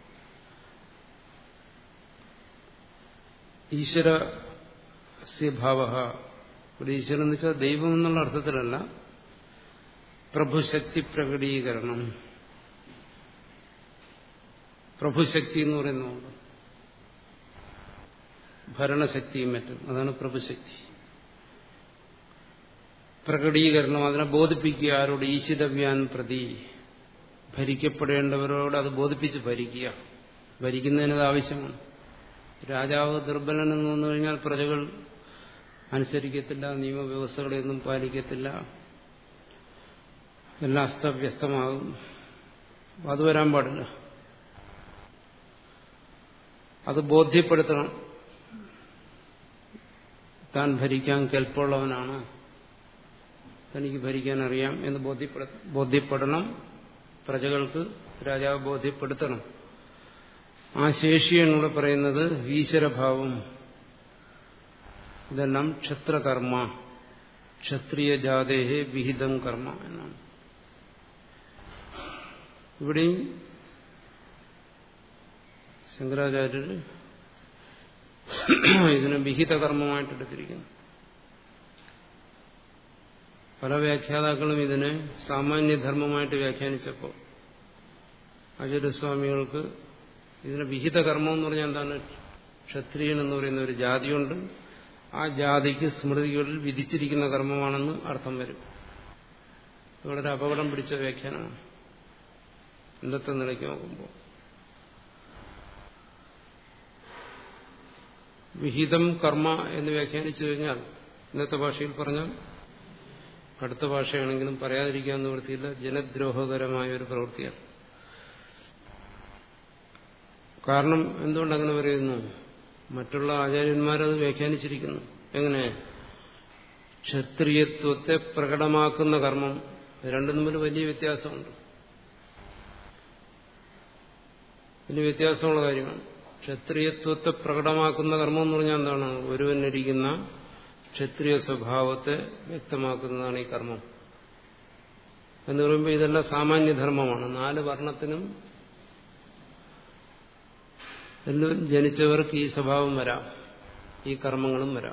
ഈശ്വരസ്യ ഭാവ ഇവിടെ ഈശ്വരൻ എന്ന് വെച്ചാൽ ദൈവം എന്നുള്ള അർത്ഥത്തിലല്ല പ്രഭുശക്തി പ്രകടീകരണം പ്രഭുശക്തി എന്ന് പറയുന്നുണ്ട് ഭരണശക്തിയും മറ്റും അതാണ് പ്രഭുശക്തി പ്രകടീകരണം അതിനെ ബോധിപ്പിക്കുക ആരോട് ഈശിതവ്യാൻ പ്രതി ഭരിക്കപ്പെടേണ്ടവരോട് അത് ബോധിപ്പിച്ച് ഭരിക്കുക ഭരിക്കുന്നതിനത് ആവശ്യമാണ് രാജാവ് ദുർബലനെന്ന് വന്നു കഴിഞ്ഞാൽ പ്രജകൾ അനുസരിക്കത്തില്ല നിയമവ്യവസ്ഥകളെയൊന്നും പാലിക്കത്തില്ല എല്ലാം അസ്തവ്യസ്തമാകും അത് വരാൻ പാടില്ല അത് ബോധ്യപ്പെടുത്തണം താൻ ഭരിക്കാൻ കെൽപ്പുള്ളവനാണ് തനിക്ക് ഭരിക്കാൻ അറിയാം എന്ന് ബോധ്യപ്പെട ബോധ്യപ്പെടണം പ്രജകൾക്ക് രാജാവ് ബോധ്യപ്പെടുത്തണം ആ ശേഷിയാണ് ഇവിടെ പറയുന്നത് ഈശ്വരഭാവം ഇതെല്ലാം ക്ഷത്രകർമ്മ ക്ഷത്രിയ ജാതേഹെ വിഹിതം കർമ്മ എന്നാണ് ഇവിടെയും ശങ്കരാചാര്യർ ഇതിനെ വിഹിത കർമ്മമായിട്ട് എടുത്തിരിക്കുന്നു പല വ്യാഖ്യാതാക്കളും ഇതിനെ സാമാന്യധർമ്മമായിട്ട് വ്യാഖ്യാനിച്ചപ്പോൾ ആചാര്യസ്വാമികൾക്ക് ഇതിന് വിഹിത കർമ്മം എന്ന് പറഞ്ഞാൽ എന്താണ് ക്ഷത്രിയൻ എന്ന് പറയുന്ന ഒരു ജാതിയുണ്ട് ആ ജാതിക്ക് സ്മൃതികളിൽ വിധിച്ചിരിക്കുന്ന കർമ്മമാണെന്ന് അർത്ഥം വരും വളരെ അപകടം പിടിച്ച വ്യാഖ്യാനമാണ് ഇന്നത്തെ നിലയ്ക്ക് നോക്കുമ്പോൾ വിഹിതം കർമ്മ എന്ന് വ്യാഖ്യാനിച്ചു കഴിഞ്ഞാൽ ഇന്നത്തെ ഭാഷയിൽ പറഞ്ഞാൽ അടുത്ത ഭാഷയാണെങ്കിലും പറയാതിരിക്കാൻ നിവൃത്തിയില്ല ജനദ്രോഹകരമായ ഒരു പ്രവൃത്തിയാണ് കാരണം എന്തുകൊണ്ടങ്ങനെ പറയുന്നു മറ്റുള്ള ആചാര്യന്മാരത് വ്യാഖ്യാനിച്ചിരിക്കുന്നു എങ്ങനെ ക്ഷത്രിയത്വത്തെ പ്രകടമാക്കുന്ന കർമ്മം രണ്ടും തമ്മിൽ വലിയ വ്യത്യാസമുണ്ട് വലിയ വ്യത്യാസമുള്ള കാര്യമാണ് ക്ഷത്രിയത്വത്തെ പ്രകടമാക്കുന്ന കർമ്മം എന്ന് പറഞ്ഞാൽ എന്താണ് ഒരുവനിരിക്കുന്ന ക്ഷത്രിയ സ്വഭാവത്തെ വ്യക്തമാക്കുന്നതാണ് ഈ കർമ്മം എന്ന് പറയുമ്പോൾ ഇതെല്ലാം സാമാന്യധർമ്മമാണ് നാല് വർണ്ണത്തിനും എല്ലാം ജനിച്ചവർക്ക് ഈ സ്വഭാവം വരാം ഈ കർമ്മങ്ങളും വരാം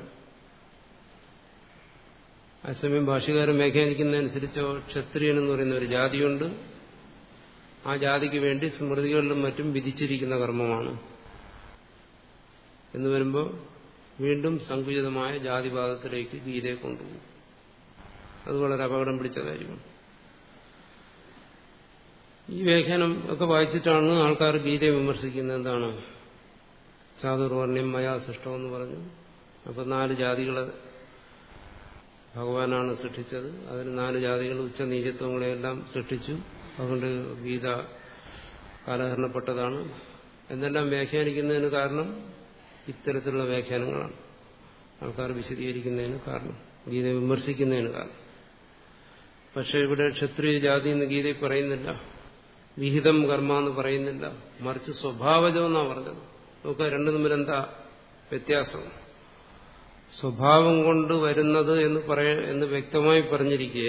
അസമയം ഭാഷകാരൻ വ്യാഖ്യാനിക്കുന്നതനുസരിച്ച് ക്ഷത്രിയൻ എന്ന് പറയുന്ന ഒരു ജാതിയുണ്ട് ആ ജാതിക്ക് വേണ്ടി സ്മൃതികളിലും മറ്റും വിധിച്ചിരിക്കുന്ന കർമ്മമാണ് എന്ന് വരുമ്പോൾ വീണ്ടും സങ്കുചിതമായ ജാതിവാദത്തിലേക്ക് ഗീതയെ കൊണ്ടുപോകും അത് വളരെ അപകടം പിടിച്ച കാര്യമാണ് ഈ വ്യാഖ്യാനം ഒക്കെ വായിച്ചിട്ടാണ് ആൾക്കാർ ഗീതയെ വിമർശിക്കുന്നത് എന്താണ് ചാതുർവർണ്ണ്യം മയാ സൃഷ്ടമെന്ന് പറഞ്ഞു അപ്പൊ നാല് ജാതികളെ ഭഗവാനാണ് സൃഷ്ടിച്ചത് അതിന് നാല് ജാതികൾ ഉച്ചനീചത്വങ്ങളെയെല്ലാം സൃഷ്ടിച്ചു അതുകൊണ്ട് ഗീത കാലഹരണപ്പെട്ടതാണ് എന്നെല്ലാം വ്യാഖ്യാനിക്കുന്നതിന് കാരണം ഇത്തരത്തിലുള്ള വ്യാഖ്യാനങ്ങളാണ് ആൾക്കാർ വിശദീകരിക്കുന്നതിന് കാരണം ഗീത വിമർശിക്കുന്നതിന് കാരണം പക്ഷെ ഇവിടെ ക്ഷത്രിയ ജാതി എന്ന് ഗീതയിൽ പറയുന്നില്ല വിഹിതം കർമ്മ എന്ന് പറയുന്നില്ല മറിച്ച് സ്വഭാവജം എന്നാണ് പറഞ്ഞത് നോക്കുക രണ്ടു തമ്മിൽ എന്താ വ്യത്യാസം സ്വഭാവം കൊണ്ട് വരുന്നത് എന്ന് പറയ എന്ന് വ്യക്തമായി പറഞ്ഞിരിക്കെ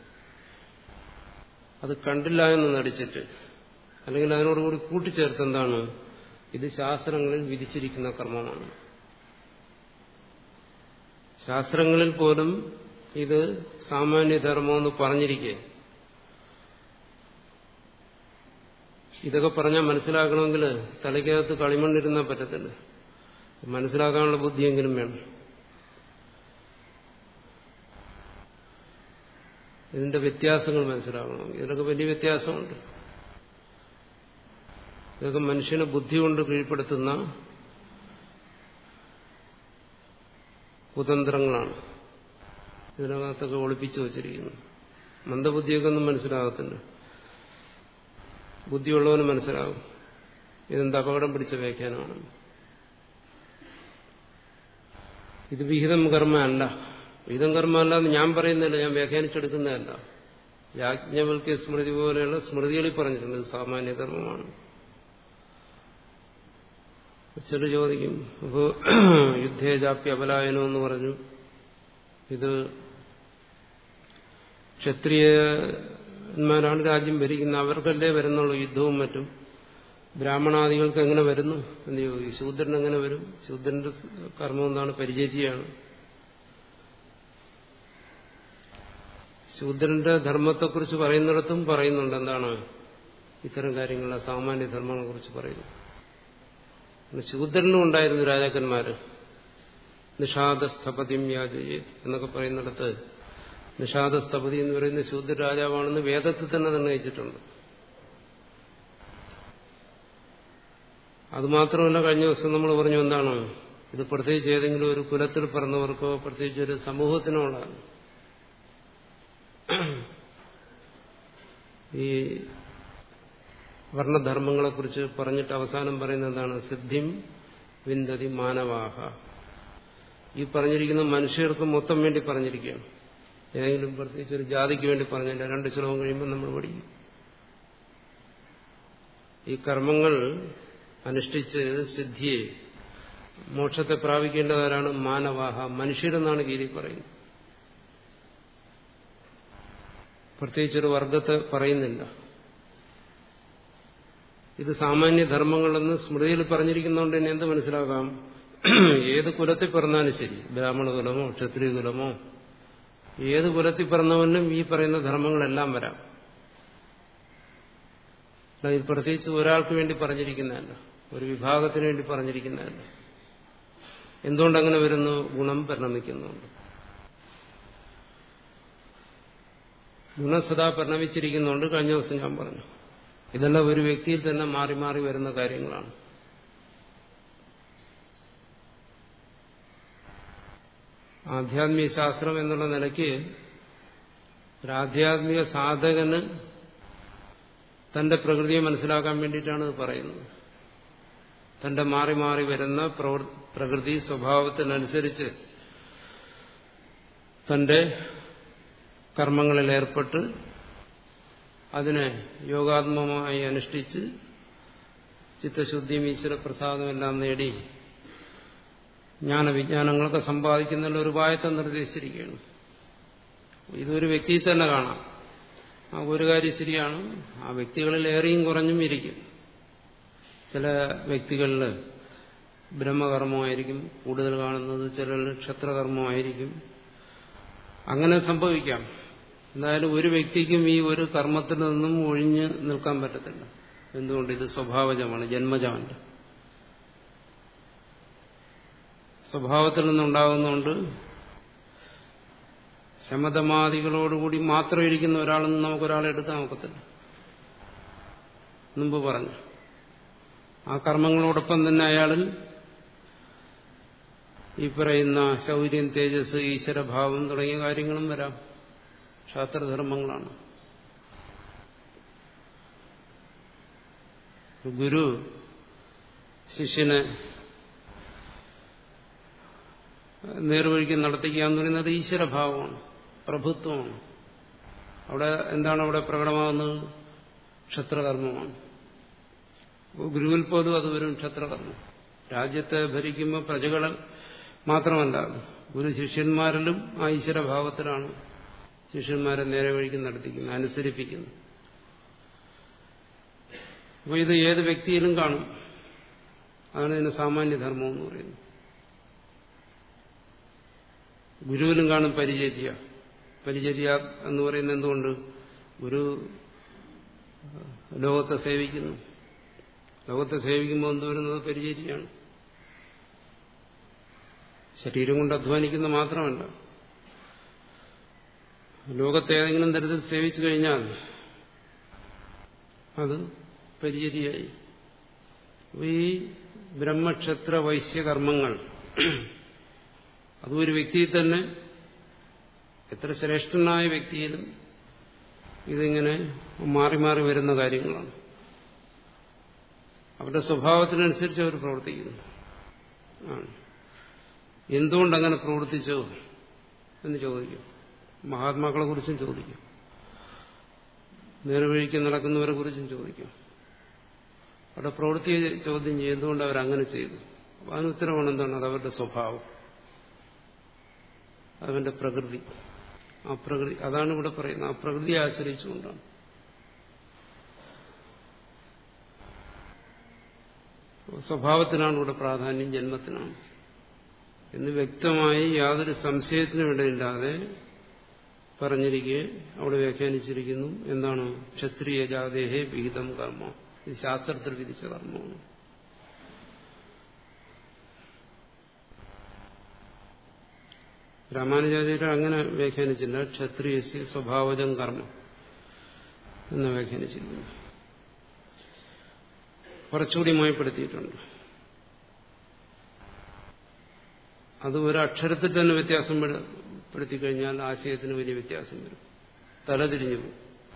അത് കണ്ടില്ല എന്ന് നടിച്ചിട്ട് അല്ലെങ്കിൽ അതിനോടുകൂടി കൂട്ടിച്ചേർത്ത് എന്താണ് ഇത് ശാസ്ത്രങ്ങളിൽ വിധിച്ചിരിക്കുന്ന കർമ്മമാണ് ശാസ്ത്രങ്ങളിൽ പോലും ഇത് സാമാന്യധർമ്മമെന്ന് പറഞ്ഞിരിക്കെ ഇതൊക്കെ പറഞ്ഞാൽ മനസ്സിലാക്കണമെങ്കിൽ തലയ്ക്കകത്ത് കളിമണ്ണിരുന്നാൽ പറ്റത്തില്ല മനസ്സിലാക്കാനുള്ള ബുദ്ധിയെങ്കിലും വേണം ഇതിന്റെ വ്യത്യാസങ്ങൾ മനസ്സിലാക്കണം ഇതിലൊക്കെ വലിയ വ്യത്യാസമുണ്ട് ഇതൊക്കെ മനുഷ്യനെ ബുദ്ധി കൊണ്ട് കീഴ്പ്പെടുത്തുന്ന കുതന്ത്രങ്ങളാണ് ഇതിനകത്തൊക്കെ ഒളിപ്പിച്ചു വച്ചിരിക്കുന്നു മന്ദബുദ്ധിയൊക്കെ ഒന്നും മനസ്സിലാകത്തില്ല ബുദ്ധിയുള്ളവന് മനസ്സിലാകും ഇതെന്ത് അപകടം പിടിച്ച വ്യാഖ്യാനമാണ് ഇത് വിഹിതം കർമ്മ അല്ല വിഹിതം കർമ്മ അല്ല എന്ന് ഞാൻ പറയുന്നില്ല ഞാൻ വ്യാഖ്യാനിച്ചെടുക്കുന്നതല്ല യാജ്ഞവൽക്യ സ്മൃതി പോലെയുള്ള സ്മൃതികളിൽ പറഞ്ഞിട്ടുണ്ട് ഇത് സാമാന്യധർമ്മമാണ് ചില ചോദിക്കും ഇപ്പോ യുദ്ധേജാപ്യ അപലായനം എന്ന് പറഞ്ഞു ഇത് രാജാക്കന്മാരാണ് രാജ്യം ഭരിക്കുന്നത് അവർക്കല്ലേ വരുന്നുള്ളൂ യുദ്ധവും മറ്റും ബ്രാഹ്മണാദികൾക്ക് എങ്ങനെ വരുന്നു എന്ന് ചോദിക്കും ശൂദ്രൻ എങ്ങനെ വരും ശൂദ്രന്റെ കർമ്മം എന്താണ് പരിചര്യമാണ് ശൂദ്രന്റെ ധർമ്മത്തെക്കുറിച്ച് പറയുന്നിടത്തും പറയുന്നുണ്ട് എന്താണ് ഇത്തരം കാര്യങ്ങളെ സാമാന്യ ധർമ്മങ്ങളെ കുറിച്ച് പറയുന്നു ശൂദ്രനും ഉണ്ടായിരുന്നു രാജാക്കന്മാര് നിഷാദസ്ഥപതിം യാചയെ എന്നൊക്കെ പറയുന്നിടത്ത് നിഷാദസ്ഥപതി എന്ന് പറയുന്ന ശൂദ്ര രാജാവാണെന്ന് വേദത്തിൽ തന്നെ നിർണയിച്ചിട്ടുണ്ട് അതുമാത്രമല്ല കഴിഞ്ഞ ദിവസം നമ്മൾ പറഞ്ഞു എന്താണ് ഇത് പ്രത്യേകിച്ച് ഏതെങ്കിലും ഒരു കുലത്തിൽ പിറന്നവർക്കോ പ്രത്യേകിച്ച് ഒരു സമൂഹത്തിനോ ഉള്ളതാണ് ഈ വർണ്ണധർമ്മങ്ങളെക്കുറിച്ച് പറഞ്ഞിട്ട് അവസാനം പറയുന്നത് എന്താണ് സിദ്ധിം വിന്തതി മാനവാഹ ഈ പറഞ്ഞിരിക്കുന്ന മനുഷ്യർക്ക് മൊത്തം വേണ്ടി പറഞ്ഞിരിക്കുകയാണ് ഏതെങ്കിലും പ്രത്യേകിച്ച് ഒരു ജാതിക്ക് വേണ്ടി പറഞ്ഞില്ല രണ്ട് ശ്ലോകം കഴിയുമ്പോൾ നമ്മൾ പഠിക്കും ഈ കർമ്മങ്ങൾ അനുഷ്ഠിച്ച് സിദ്ധിയെ മോക്ഷത്തെ പ്രാപിക്കേണ്ടവരാണ് മാനവാഹ മനുഷ്യരെന്നാണ് ഗീതി പറയുന്നത് പ്രത്യേകിച്ചൊരു വർഗത്തെ പറയുന്നില്ല ഇത് സാമാന്യ ധർമ്മങ്ങളെന്ന് സ്മൃതിയിൽ പറഞ്ഞിരിക്കുന്നതുകൊണ്ട് തന്നെ എന്ത് മനസ്സിലാക്കാം ഏത് കുലത്തിൽ പിറന്നാലും ശരി ബ്രാഹ്മണ കുലമോ ക്ഷത്രിയ കുലമോ ഏത് കുലത്തിൽ പിറന്നവനും ഈ പറയുന്ന ധർമ്മങ്ങളെല്ലാം വരാം ഇത് പ്രത്യേകിച്ച് ഒരാൾക്ക് വേണ്ടി പറഞ്ഞിരിക്കുന്നതല്ല ഒരു വിഭാഗത്തിന് വേണ്ടി പറഞ്ഞിരിക്കുന്നതല്ല എന്തുകൊണ്ടങ്ങനെ വരുന്നു ഗുണം പരിണമിക്കുന്നുണ്ട് ഗുണം സദാ പരിണമിച്ചിരിക്കുന്നുണ്ട് കഴിഞ്ഞ ദിവസം ഞാൻ പറഞ്ഞു ഇതെല്ലാം ഒരു വ്യക്തിയിൽ തന്നെ മാറി മാറി വരുന്ന കാര്യങ്ങളാണ് ആധ്യാത്മിക ശാസ്ത്രം എന്നുള്ള നിലയ്ക്ക് ഒരു ആധ്യാത്മിക സാധകന് തന്റെ പ്രകൃതിയെ മനസ്സിലാക്കാൻ വേണ്ടിയിട്ടാണ് ഇത് പറയുന്നത് തന്റെ മാറി മാറി വരുന്ന പ്രകൃതി സ്വഭാവത്തിനനുസരിച്ച് തന്റെ കർമ്മങ്ങളിൽ ഏർപ്പെട്ട് അതിനെ യോഗാത്മകമായി അനുഷ്ഠിച്ച് ചിത്തശുദ്ധിയും ഈശ്വരപ്രസാദവും എല്ലാം നേടി ജ്ഞാനവിജ്ഞാനങ്ങളൊക്കെ സമ്പാദിക്കുന്നതിൽ ഒരു ഉപായത്തെ നിർദ്ദേശിച്ചിരിക്കുകയാണ് ഇതൊരു വ്യക്തിയിൽ തന്നെ കാണാം ആ ഒരു കാര്യം ശരിയാണ് ആ വ്യക്തികളിൽ ഏറെയും കുറഞ്ഞും ഇരിക്കും ചില വ്യക്തികളിൽ ബ്രഹ്മകർമ്മമായിരിക്കും കൂടുതൽ കാണുന്നത് ചിലരിൽ ക്ഷത്രകർമ്മമായിരിക്കും അങ്ങനെ സംഭവിക്കാം എന്തായാലും ഒരു വ്യക്തിക്കും ഈ ഒരു കർമ്മത്തിൽ നിന്നും ഒഴിഞ്ഞ് നിൽക്കാൻ പറ്റത്തില്ല എന്തുകൊണ്ട് ഇത് സ്വഭാവജമാണ് ജന്മജമല്ല സ്വഭാവത്തിൽ നിന്നുണ്ടാകുന്നതുകൊണ്ട് ശമതമാദികളോടുകൂടി മാത്രം ഇരിക്കുന്ന ഒരാളെന്ന് നമുക്കൊരാളെ എടുക്കാൻ നോക്കത്തില്ല മുമ്പ് പറഞ്ഞു ആ കർമ്മങ്ങളോടൊപ്പം തന്നെ അയാളിൽ ഈ പറയുന്ന ശൗര്യം തേജസ് ഈശ്വരഭാവം തുടങ്ങിയ കാര്യങ്ങളും വരാം ശാസ്ത്രധർമ്മങ്ങളാണ് ഗുരു ശിഷ്യനെ നേർവഴിക്ക് നടത്തിക്കുക എന്ന് പറയുന്നത് ഈശ്വരഭാവമാണ് പ്രഭുത്വമാണ് അവിടെ എന്താണ് അവിടെ പ്രകടമാകുന്നത് ക്ഷത്രകർമ്മമാണ് ഗുരുവിൽ പോലും അത് വരും ക്ഷത്രകർമ്മം രാജ്യത്തെ ഭരിക്കുമ്പോൾ പ്രജകൾ മാത്രമല്ല ഗുരു ശിഷ്യന്മാരിലും ആ ഈശ്വരഭാവത്തിലാണ് ശിഷ്യന്മാരെ നേരെ വഴിക്ക് നടത്തിക്കുന്നത് അനുസരിപ്പിക്കുന്നു അപ്പോൾ ഇത് ഏത് വ്യക്തിയിലും കാണും അതാണ് ഇതിന് സാമാന്യധർമ്മം എന്ന് പറയുന്നത് ഗുരുവിലും കാണും പരിചര്യ പരിചര്യ എന്ന് പറയുന്നത് എന്തുകൊണ്ട് ഗുരു ലോകത്തെ സേവിക്കുന്നു ലോകത്തെ സേവിക്കുമ്പോൾ എന്ത് വരുന്നത് പരിചര്യമാണ് ശരീരം കൊണ്ട് അധ്വാനിക്കുന്ന മാത്രമല്ല ലോകത്തെ ഏതെങ്കിലും തരത്തിൽ സേവിച്ചു കഴിഞ്ഞാൽ അത് പരിചര്യായി ഈ ബ്രഹ്മക്ഷത്ര വൈശ്യകർമ്മങ്ങൾ അതും ഒരു വ്യക്തിയിൽ തന്നെ എത്ര ശ്രേഷ്ഠനായ വ്യക്തിയിലും ഇതിങ്ങനെ മാറി മാറി വരുന്ന കാര്യങ്ങളാണ് അവരുടെ സ്വഭാവത്തിനനുസരിച്ച് അവർ പ്രവർത്തിക്കുന്നു എന്തുകൊണ്ടങ്ങനെ പ്രവർത്തിച്ചോ എന്ന് ചോദിക്കും മഹാത്മാക്കളെ കുറിച്ചും ചോദിക്കും നേർവഴിക്ക് നടക്കുന്നവരെ കുറിച്ചും ചോദിക്കും അവിടെ പ്രവൃത്തി ചോദ്യം ചെയ്യും എന്തുകൊണ്ട് അവരങ്ങനെ ചെയ്തു അപ്പൊ അതിന് ഉത്തരവാണ് എന്താണ് അത് അവരുടെ സ്വഭാവം അവന്റെ പ്രകൃതി ആ പ്രകൃതി അതാണ് ഇവിടെ പറയുന്നത് ആ പ്രകൃതിയെ ആശ്രയിച്ചുകൊണ്ടാണ് സ്വഭാവത്തിനാണ് ഇവിടെ പ്രാധാന്യം ജന്മത്തിനാണ് എന്ന് വ്യക്തമായി യാതൊരു സംശയത്തിനും ഇടയില്ലാതെ പറഞ്ഞിരിക്കെ അവിടെ വ്യാഖ്യാനിച്ചിരിക്കുന്നു എന്താണ് ക്ഷത്രിയ ജാതേഹേ വിഹിതം കർമ്മ ഇത് ശാസ്ത്രത്തിൽ വിധിച്ച കർമ്മമാണ് രാമാനുജാചാര്യ അങ്ങനെ വ്യാഖ്യാനിച്ചില്ല ക്ഷത്രിയസ്യ സ്വഭാവജം കർമ്മം എന്ന് വ്യാഖ്യാനിച്ചിരിക്കുന്നു കുറച്ചുകൂടി മയപ്പെടുത്തിയിട്ടുണ്ട് അത് ഒരു അക്ഷരത്തിൽ തന്നെ വ്യത്യാസം പെടുത്തി കഴിഞ്ഞാൽ ആശയത്തിന് വലിയ വ്യത്യാസം വരും തലതിരിഞ്ഞു പോകും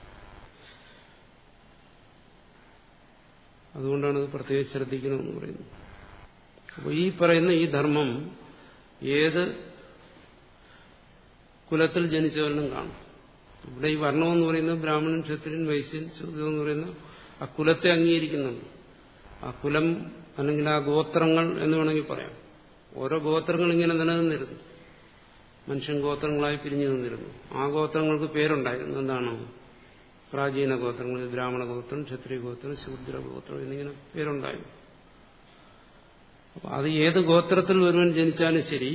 അതുകൊണ്ടാണ് ഇത് പ്രത്യേകം ശ്രദ്ധിക്കണമെന്ന് പറയുന്നത് അപ്പോൾ ഈ പറയുന്ന ഈ ധർമ്മം ഏത് കുലത്തിൽ ജനിച്ചവരിലും കാണും ഇവിടെ ഈ വർണ്ണമെന്ന് പറയുന്നത് ബ്രാഹ്മണൻ ക്ഷത്രിയൻ വൈശ്യൻ ശൂദ്രം എന്ന് പറയുന്ന ആ കുലത്തെ അംഗീകരിക്കുന്നുണ്ട് ആ കുലം അല്ലെങ്കിൽ ആ ഗോത്രങ്ങൾ എന്ന് വേണമെങ്കിൽ പറയാം ഓരോ ഗോത്രങ്ങൾ ഇങ്ങനെ നിലനിന്നിരുന്നു മനുഷ്യൻ ഗോത്രങ്ങളായി പിരിഞ്ഞു നിന്നിരുന്നു ആ ഗോത്രങ്ങൾക്ക് പേരുണ്ടായിരുന്നു എന്താണ് പ്രാചീന ഗോത്രങ്ങൾ ബ്രാഹ്മണ ഗോത്രം ക്ഷത്രിയ ഗോത്രം ശൂദ്ര ഗോത്രം എന്നിങ്ങനെ പേരുണ്ടായിരുന്നു അപ്പൊ അത് ഏത് ഗോത്രത്തിൽ ഒരുവൻ ജനിച്ചാലും ശരി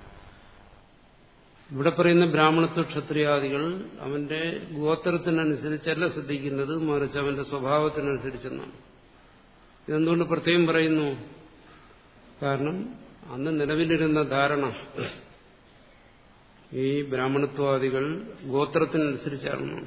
ഇവിടെ പറയുന്ന ബ്രാഹ്മണത്വ ക്ഷത്രിയാദികൾ അവന്റെ ഗോത്രത്തിനനുസരിച്ചല്ല ശ്രദ്ധിക്കുന്നത് മറിച്ച് അവന്റെ സ്വഭാവത്തിനനുസരിച്ചെന്നാണ് ഇതെന്തുകൊണ്ട് പ്രത്യേകം പറയുന്നു കാരണം അന്ന് നിലവിലിരുന്ന ധാരണ ഈ ബ്രാഹ്മണത്വാദികൾ ഗോത്രത്തിനനുസരിച്ചാണ്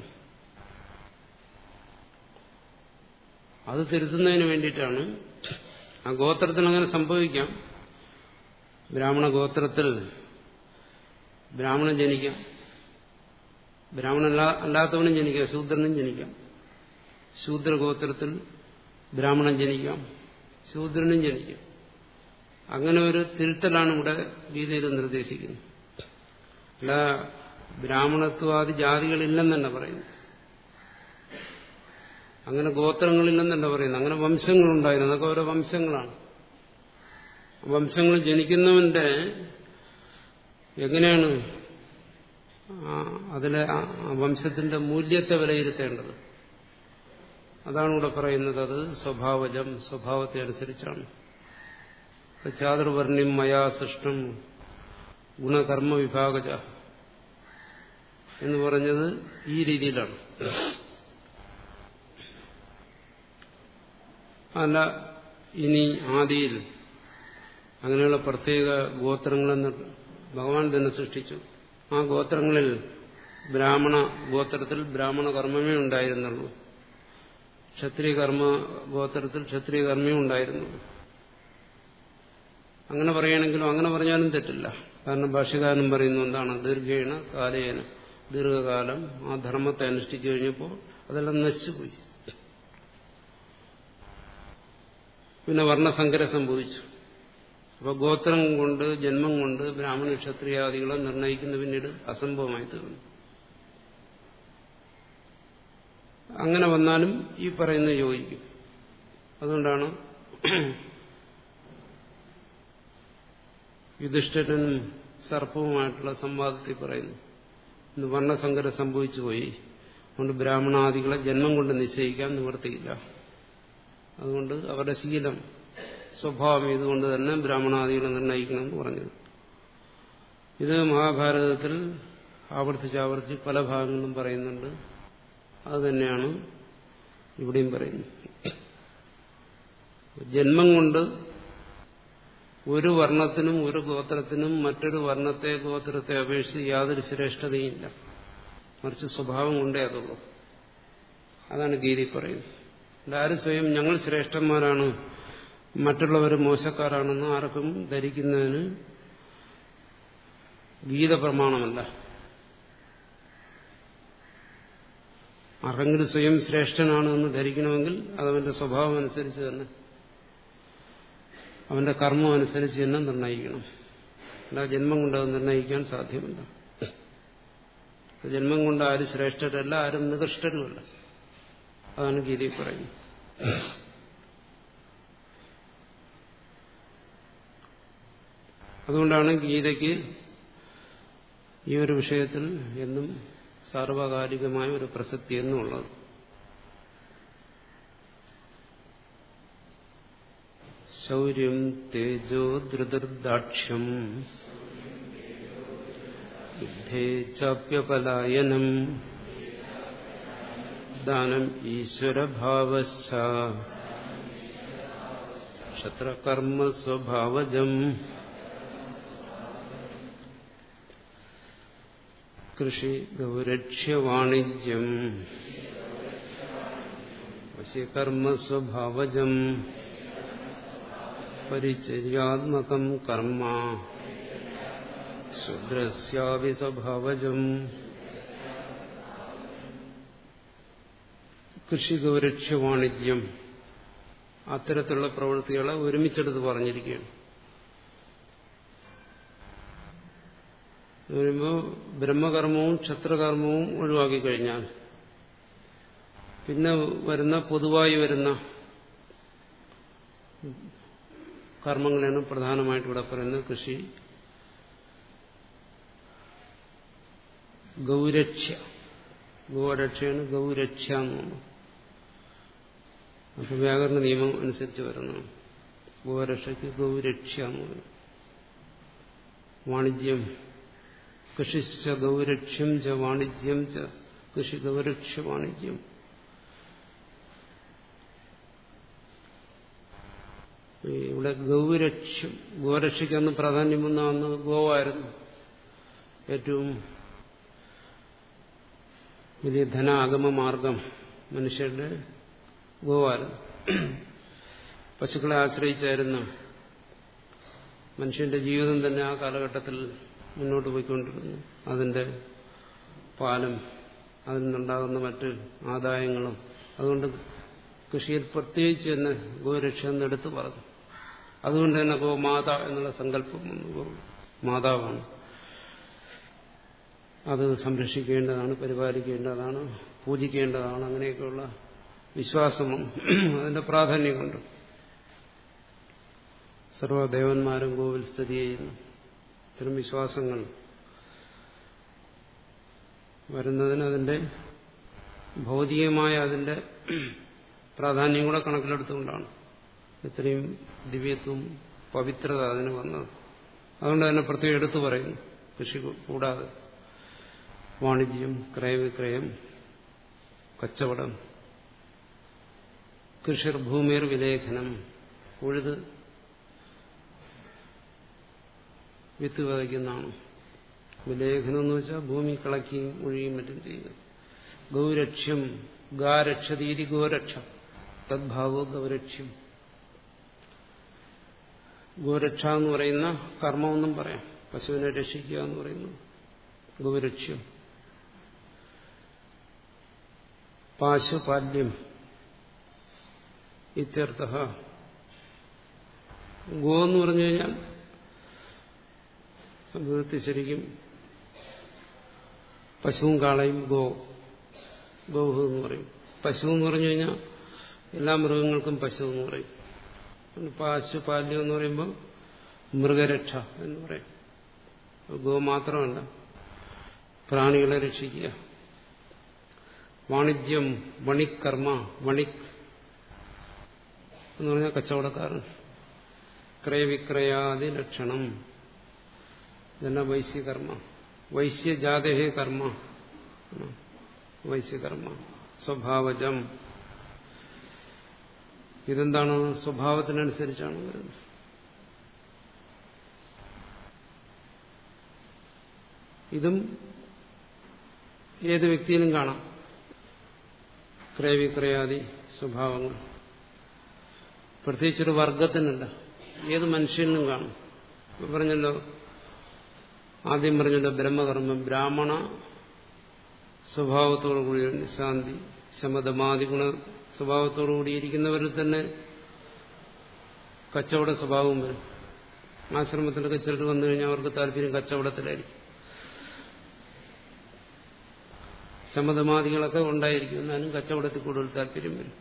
അത് തിരുത്തുന്നതിന് വേണ്ടിയിട്ടാണ് ആ ഗോത്രത്തിന് അങ്ങനെ സംഭവിക്കാം ബ്രാഹ്മണ ഗോത്രത്തിൽ ബ്രാഹ്മണൻ ജനിക്കാം ബ്രാഹ്മണൻ അല്ലാത്തവനും ജനിക്കാം ശൂദ്രനും ജനിക്കാം ശൂദ്രഗോത്രത്തിൽ ബ്രാഹ്മണൻ ജനിക്കാം ശൂദ്രനും ജനിക്കാം അങ്ങനെ ഒരു തിരുത്തലാണ് ഇവിടെ ഗീതയിൽ നിർദ്ദേശിക്കുന്നത് അല്ല ബ്രാഹ്മണത്വാദി ജാതികളില്ലെന്നല്ല പറയുന്നു അങ്ങനെ ഗോത്രങ്ങളില്ലെന്നല്ല പറയുന്നത് അങ്ങനെ വംശങ്ങളുണ്ടായിരുന്നു അതൊക്കെ ഓരോ വംശങ്ങളാണ് വംശങ്ങൾ ജനിക്കുന്നവന്റെ എങ്ങനെയാണ് അതിലെ വംശത്തിന്റെ മൂല്യത്തെ വിലയിരുത്തേണ്ടത് അതാണ് ഇവിടെ പറയുന്നത് അത് സ്വഭാവജം സ്വഭാവത്തെ അനുസരിച്ചാണ് ചാതുർവർണ്ണ്യം മയാ സൃഷ്ടം ഗുണകർമ്മ വിഭാഗജ എന്ന് പറഞ്ഞത് ഈ രീതിയിലാണ് അല്ല ഇനി ആദിയിൽ അങ്ങനെയുള്ള പ്രത്യേക ഗോത്രങ്ങളെന്ന് ഭഗവാൻ തന്നെ സൃഷ്ടിച്ചു ആ ഗോത്രങ്ങളിൽ ബ്രാഹ്മണ ഗോത്രത്തിൽ ബ്രാഹ്മണ കർമ്മമേ ഉണ്ടായിരുന്നുള്ളൂ ക്ഷത്രിയ കർമ്മ ഗോത്രത്തിൽ ക്ഷത്രിയ കർമ്മമേ ഉണ്ടായിരുന്നുള്ളൂ അങ്ങനെ പറയുകയാണെങ്കിലും അങ്ങനെ പറഞ്ഞാലും തെറ്റില്ല കാരണം ഭാഷ്യകാരനും പറയുന്നു എന്താണ് ദീർഘേണ കാലേന ദീർഘകാലം ആ ധർമ്മത്തെ അനുഷ്ഠിച്ചു കഴിഞ്ഞപ്പോൾ അതെല്ലാം നശിച്ചുപോയി പിന്നെ വർണ്ണസങ്കരം സംഭവിച്ചു അപ്പോൾ ഗോത്രം കൊണ്ട് ജന്മം കൊണ്ട് ബ്രാഹ്മണ ക്ഷത്രിയാദികളെ നിർണയിക്കുന്ന പിന്നീട് അസംഭവമായി തീർന്നു അങ്ങനെ വന്നാലും ഈ പറയുന്ന യോജിക്കും അതുകൊണ്ടാണ് യുധിഷ്ഠിരനും സർപ്പവുമായിട്ടുള്ള സംവാദത്തിൽ പറയുന്നു ഇന്ന് വർണ്ണസങ്കരം സംഭവിച്ചു പോയി അതുകൊണ്ട് ബ്രാഹ്മണാദികളെ ജന്മം കൊണ്ട് നിശ്ചയിക്കാൻ നിവർത്തിയില്ല അതുകൊണ്ട് അവരുടെ ശീലം സ്വഭാവം ഇതുകൊണ്ട് തന്നെ ബ്രാഹ്മണാദികളെ നിർണ്ണയിക്കണമെന്ന് പറഞ്ഞത് ഇത് മഹാഭാരതത്തിൽ ആവർത്തിച്ചാവർത്തിച്ച് പല ഭാഗങ്ങളിലും പറയുന്നുണ്ട് അത് തന്നെയാണ് ഇവിടെയും പറയുന്നത് ജന്മം കൊണ്ട് ഒരു വർണ്ണത്തിനും ഒരു ഗോത്രത്തിനും മറ്റൊരു വർണ്ണത്തെ ഗോത്രത്തെ അപേക്ഷിച്ച് യാതൊരു ശ്രേഷ്ഠതയില്ല മറിച്ച് സ്വഭാവം കൊണ്ടേ അതുള്ളൂ അതാണ് ഗീതി പറയുന്നത് എല്ലാവരും സ്വയം ഞങ്ങൾ ശ്രേഷ്ഠന്മാരാണ് മറ്റുള്ളവർ മോശക്കാരാണെന്ന് ആർക്കും ധരിക്കുന്നതിന് ഗീത പ്രമാണമല്ല ആർക്കെങ്കിലും സ്വയം ശ്രേഷ്ഠനാണ് എന്ന് ധരിക്കണമെങ്കിൽ അതവന്റെ സ്വഭാവം അനുസരിച്ച് തന്നെ അവന്റെ കർമ്മം അനുസരിച്ച് തന്നെ നിർണ്ണയിക്കണം അല്ല ജന്മം കൊണ്ട് അത് നിർണ്ണയിക്കാൻ സാധ്യമല്ല ജന്മം കൊണ്ട് ആരും ശ്രേഷ്ഠരല്ല ആരും നികൃഷ്ടരുമല്ല അതാണ് ഗീതയിൽ പറയുന്നത് അതുകൊണ്ടാണ് ഗീതയ്ക്ക് ഈ ഒരു വിഷയത്തിൽ എന്നും സാർവകാലികമായ ഒരു പ്രസക്തി എന്നുള്ളത് ശൗര്യം തേജോ ധൃതർദാക്ഷ്യം യുദ്ധേ ചാപ്യപലായനം ദാനം ഈശ്വരഭാവശ്ച ക്ഷത്രകർമ്മ സ്വഭാവജം കൃഷി ഗൗരക്ഷ്യവാണിജ്യം വശീകർമ്മ സ്വഭാവജം പരിചര്യാത്മകം കർമ്മ ശുദ്രസ്യാവി സ്വഭാവജം കൃഷി ഗൗരക്ഷ്യ വാണിജ്യം അത്തരത്തിലുള്ള പ്രവൃത്തികളെ ഒരുമിച്ചെടുത്ത് പറഞ്ഞിരിക്കുകയാണ് വരുമ്പോൾ ബ്രഹ്മകർമ്മവും ക്ഷത്രകർമ്മവും ഒഴിവാക്കി കഴിഞ്ഞാൽ പിന്നെ വരുന്ന പൊതുവായി വരുന്ന കർമ്മങ്ങളാണ് പ്രധാനമായിട്ട് ഇവിടെ പറയുന്നത് കൃഷി ഗൗരക്ഷ്യ ഗോരക്ഷയാണ് ഗൗരക്ഷ്യ എന്നാണ് അപ്പൊ വ്യാകരണ നിയമം അനുസരിച്ച് വരുന്നതാണ് ഗോരക്ഷയ്ക്ക് ഗൗരക്ഷ്യ എന്ന് പറയും വാണിജ്യം കൃഷിശ്ച ഗൗരക്ഷ്യം ച വാണിജ്യം ച കൃഷി ഗൗരക്ഷ്യ വാണിജ്യം ഇവിടെ ഗൗരക്ഷ്യം ഗോരക്ഷയ്ക്കന്ന് പ്രാധാന്യം വന്ന അന്ന് ഗോവായിരുന്നു ഏറ്റവും വലിയ ധനാഗമ മാർഗം മനുഷ്യരുടെ ഗോവായിരുന്നു പശുക്കളെ ആശ്രയിച്ചായിരുന്നു മനുഷ്യന്റെ ജീവിതം തന്നെ ആ കാലഘട്ടത്തിൽ മുന്നോട്ട് പോയിക്കൊണ്ടിരുന്നു അതിന്റെ പാലും അതിൽ നിന്നുണ്ടാകുന്ന മറ്റ് ആദായങ്ങളും അതുകൊണ്ട് കൃഷിയിൽ പ്രത്യേകിച്ച് തന്നെ ഗോരക്ഷ എന്ന് എടുത്തു പറഞ്ഞു അതുകൊണ്ട് തന്നെ ഗോമാത എന്നുള്ള സങ്കല്പം വന്നു മാതാവാണ് അത് സംരക്ഷിക്കേണ്ടതാണ് പരിപാലിക്കേണ്ടതാണ് പൂജിക്കേണ്ടതാണ് അങ്ങനെയൊക്കെയുള്ള വിശ്വാസവും അതിന്റെ പ്രാധാന്യം കൊണ്ട് സർവദേവന്മാരും ഗോവിൽ സ്ഥിതി ചെയ്യുന്നു ഇത്തരം വിശ്വാസങ്ങൾ വരുന്നതിന് അതിന്റെ ഭൗതികമായ അതിന്റെ പ്രാധാന്യം കൂടെ കണക്കിലെടുത്തുകൊണ്ടാണ് ഇത്രയും ദിവ്യത്വം പവിത്രത അതിന് വന്നത് അതുകൊണ്ട് തന്നെ പ്രത്യേകം എടുത്തു പറയുന്നു കൃഷി കൂടാതെ വാണിജ്യം ക്രയവിക്രയം കച്ചവടം കൃഷിർ ഭൂമിർ വിലേഖനം ഉഴുത് വിത്ത് വിതയ്ക്കുന്നതാണ് വിലേഖനം എന്ന് വെച്ചാൽ ഭൂമി കളക്കുകയും ഒഴിയും മറ്റും ചെയ്യുക ഗൗരക്ഷ്യം ഗാരക്ഷതീരി ഗോരക്ഷ തദ്ഭാവോ ഗൗരക്ഷ്യം ഗോരക്ഷ എന്ന് പറയുന്ന കർമ്മമെന്നും പറയാം പശുവിനെ രക്ഷിക്കുക എന്ന് പറയുന്നു ഗൗരക്ഷ്യം പാശുപാല്യം ഇത്യർത്ഥ ഗോ എന്ന് പറഞ്ഞു കഴിഞ്ഞാൽ സംഭവത്തിൽ ശരിക്കും പശുവും കാളയും ഗോ ഗോഹു എന്ന് പറയും പശു എന്ന് പറഞ്ഞു കഴിഞ്ഞാൽ എല്ലാ മൃഗങ്ങൾക്കും പശു എന്ന് പറയും പശു പാല്യം എന്ന് പറയുമ്പോൾ മൃഗരക്ഷ എന്ന് പറയും ഗോ മാത്രമല്ല പ്രാണികളെ രക്ഷിക്കുക വാണിജ്യം വണിക്കർമ്മ വണിക് എന്ന് പറഞ്ഞാൽ കച്ചവടക്കാരൻ ക്രയവിക്രയാദി ലക്ഷണം ഇതെല്ലാം വൈശ്യകർമ്മ വൈശ്യജാതഹേ കർമ്മ വൈശ്യകർമ്മ സ്വഭാവജം ഇതെന്താണ് സ്വഭാവത്തിനനുസരിച്ചാണ് വരുന്നത് ഇതും ഏത് വ്യക്തിയിലും കാണാം ക്രയവിക്രയാദി സ്വഭാവങ്ങൾ പ്രത്യേകിച്ചൊരു വർഗത്തിനല്ല ഏത് മനുഷ്യനും കാണും പറഞ്ഞല്ലോ ആദ്യം പറഞ്ഞല്ലോ ബ്രഹ്മകർമ്മം ബ്രാഹ്മണ സ്വഭാവത്തോടു കൂടി ശാന്തി ശമതമാതി ഗുണ സ്വഭാവത്തോടു കൂടിയിരിക്കുന്നവരിൽ തന്നെ കച്ചവട സ്വഭാവം വരും ആശ്രമത്തിലൊക്കെ ചിലർ വന്നു കഴിഞ്ഞാൽ അവർക്ക് താല്പര്യം കച്ചവടത്തിലായിരിക്കും ശമതമാദികളൊക്കെ ഉണ്ടായിരിക്കും എന്നാലും കച്ചവടത്തിൽ കൂടുതൽ താല്പര്യം വരും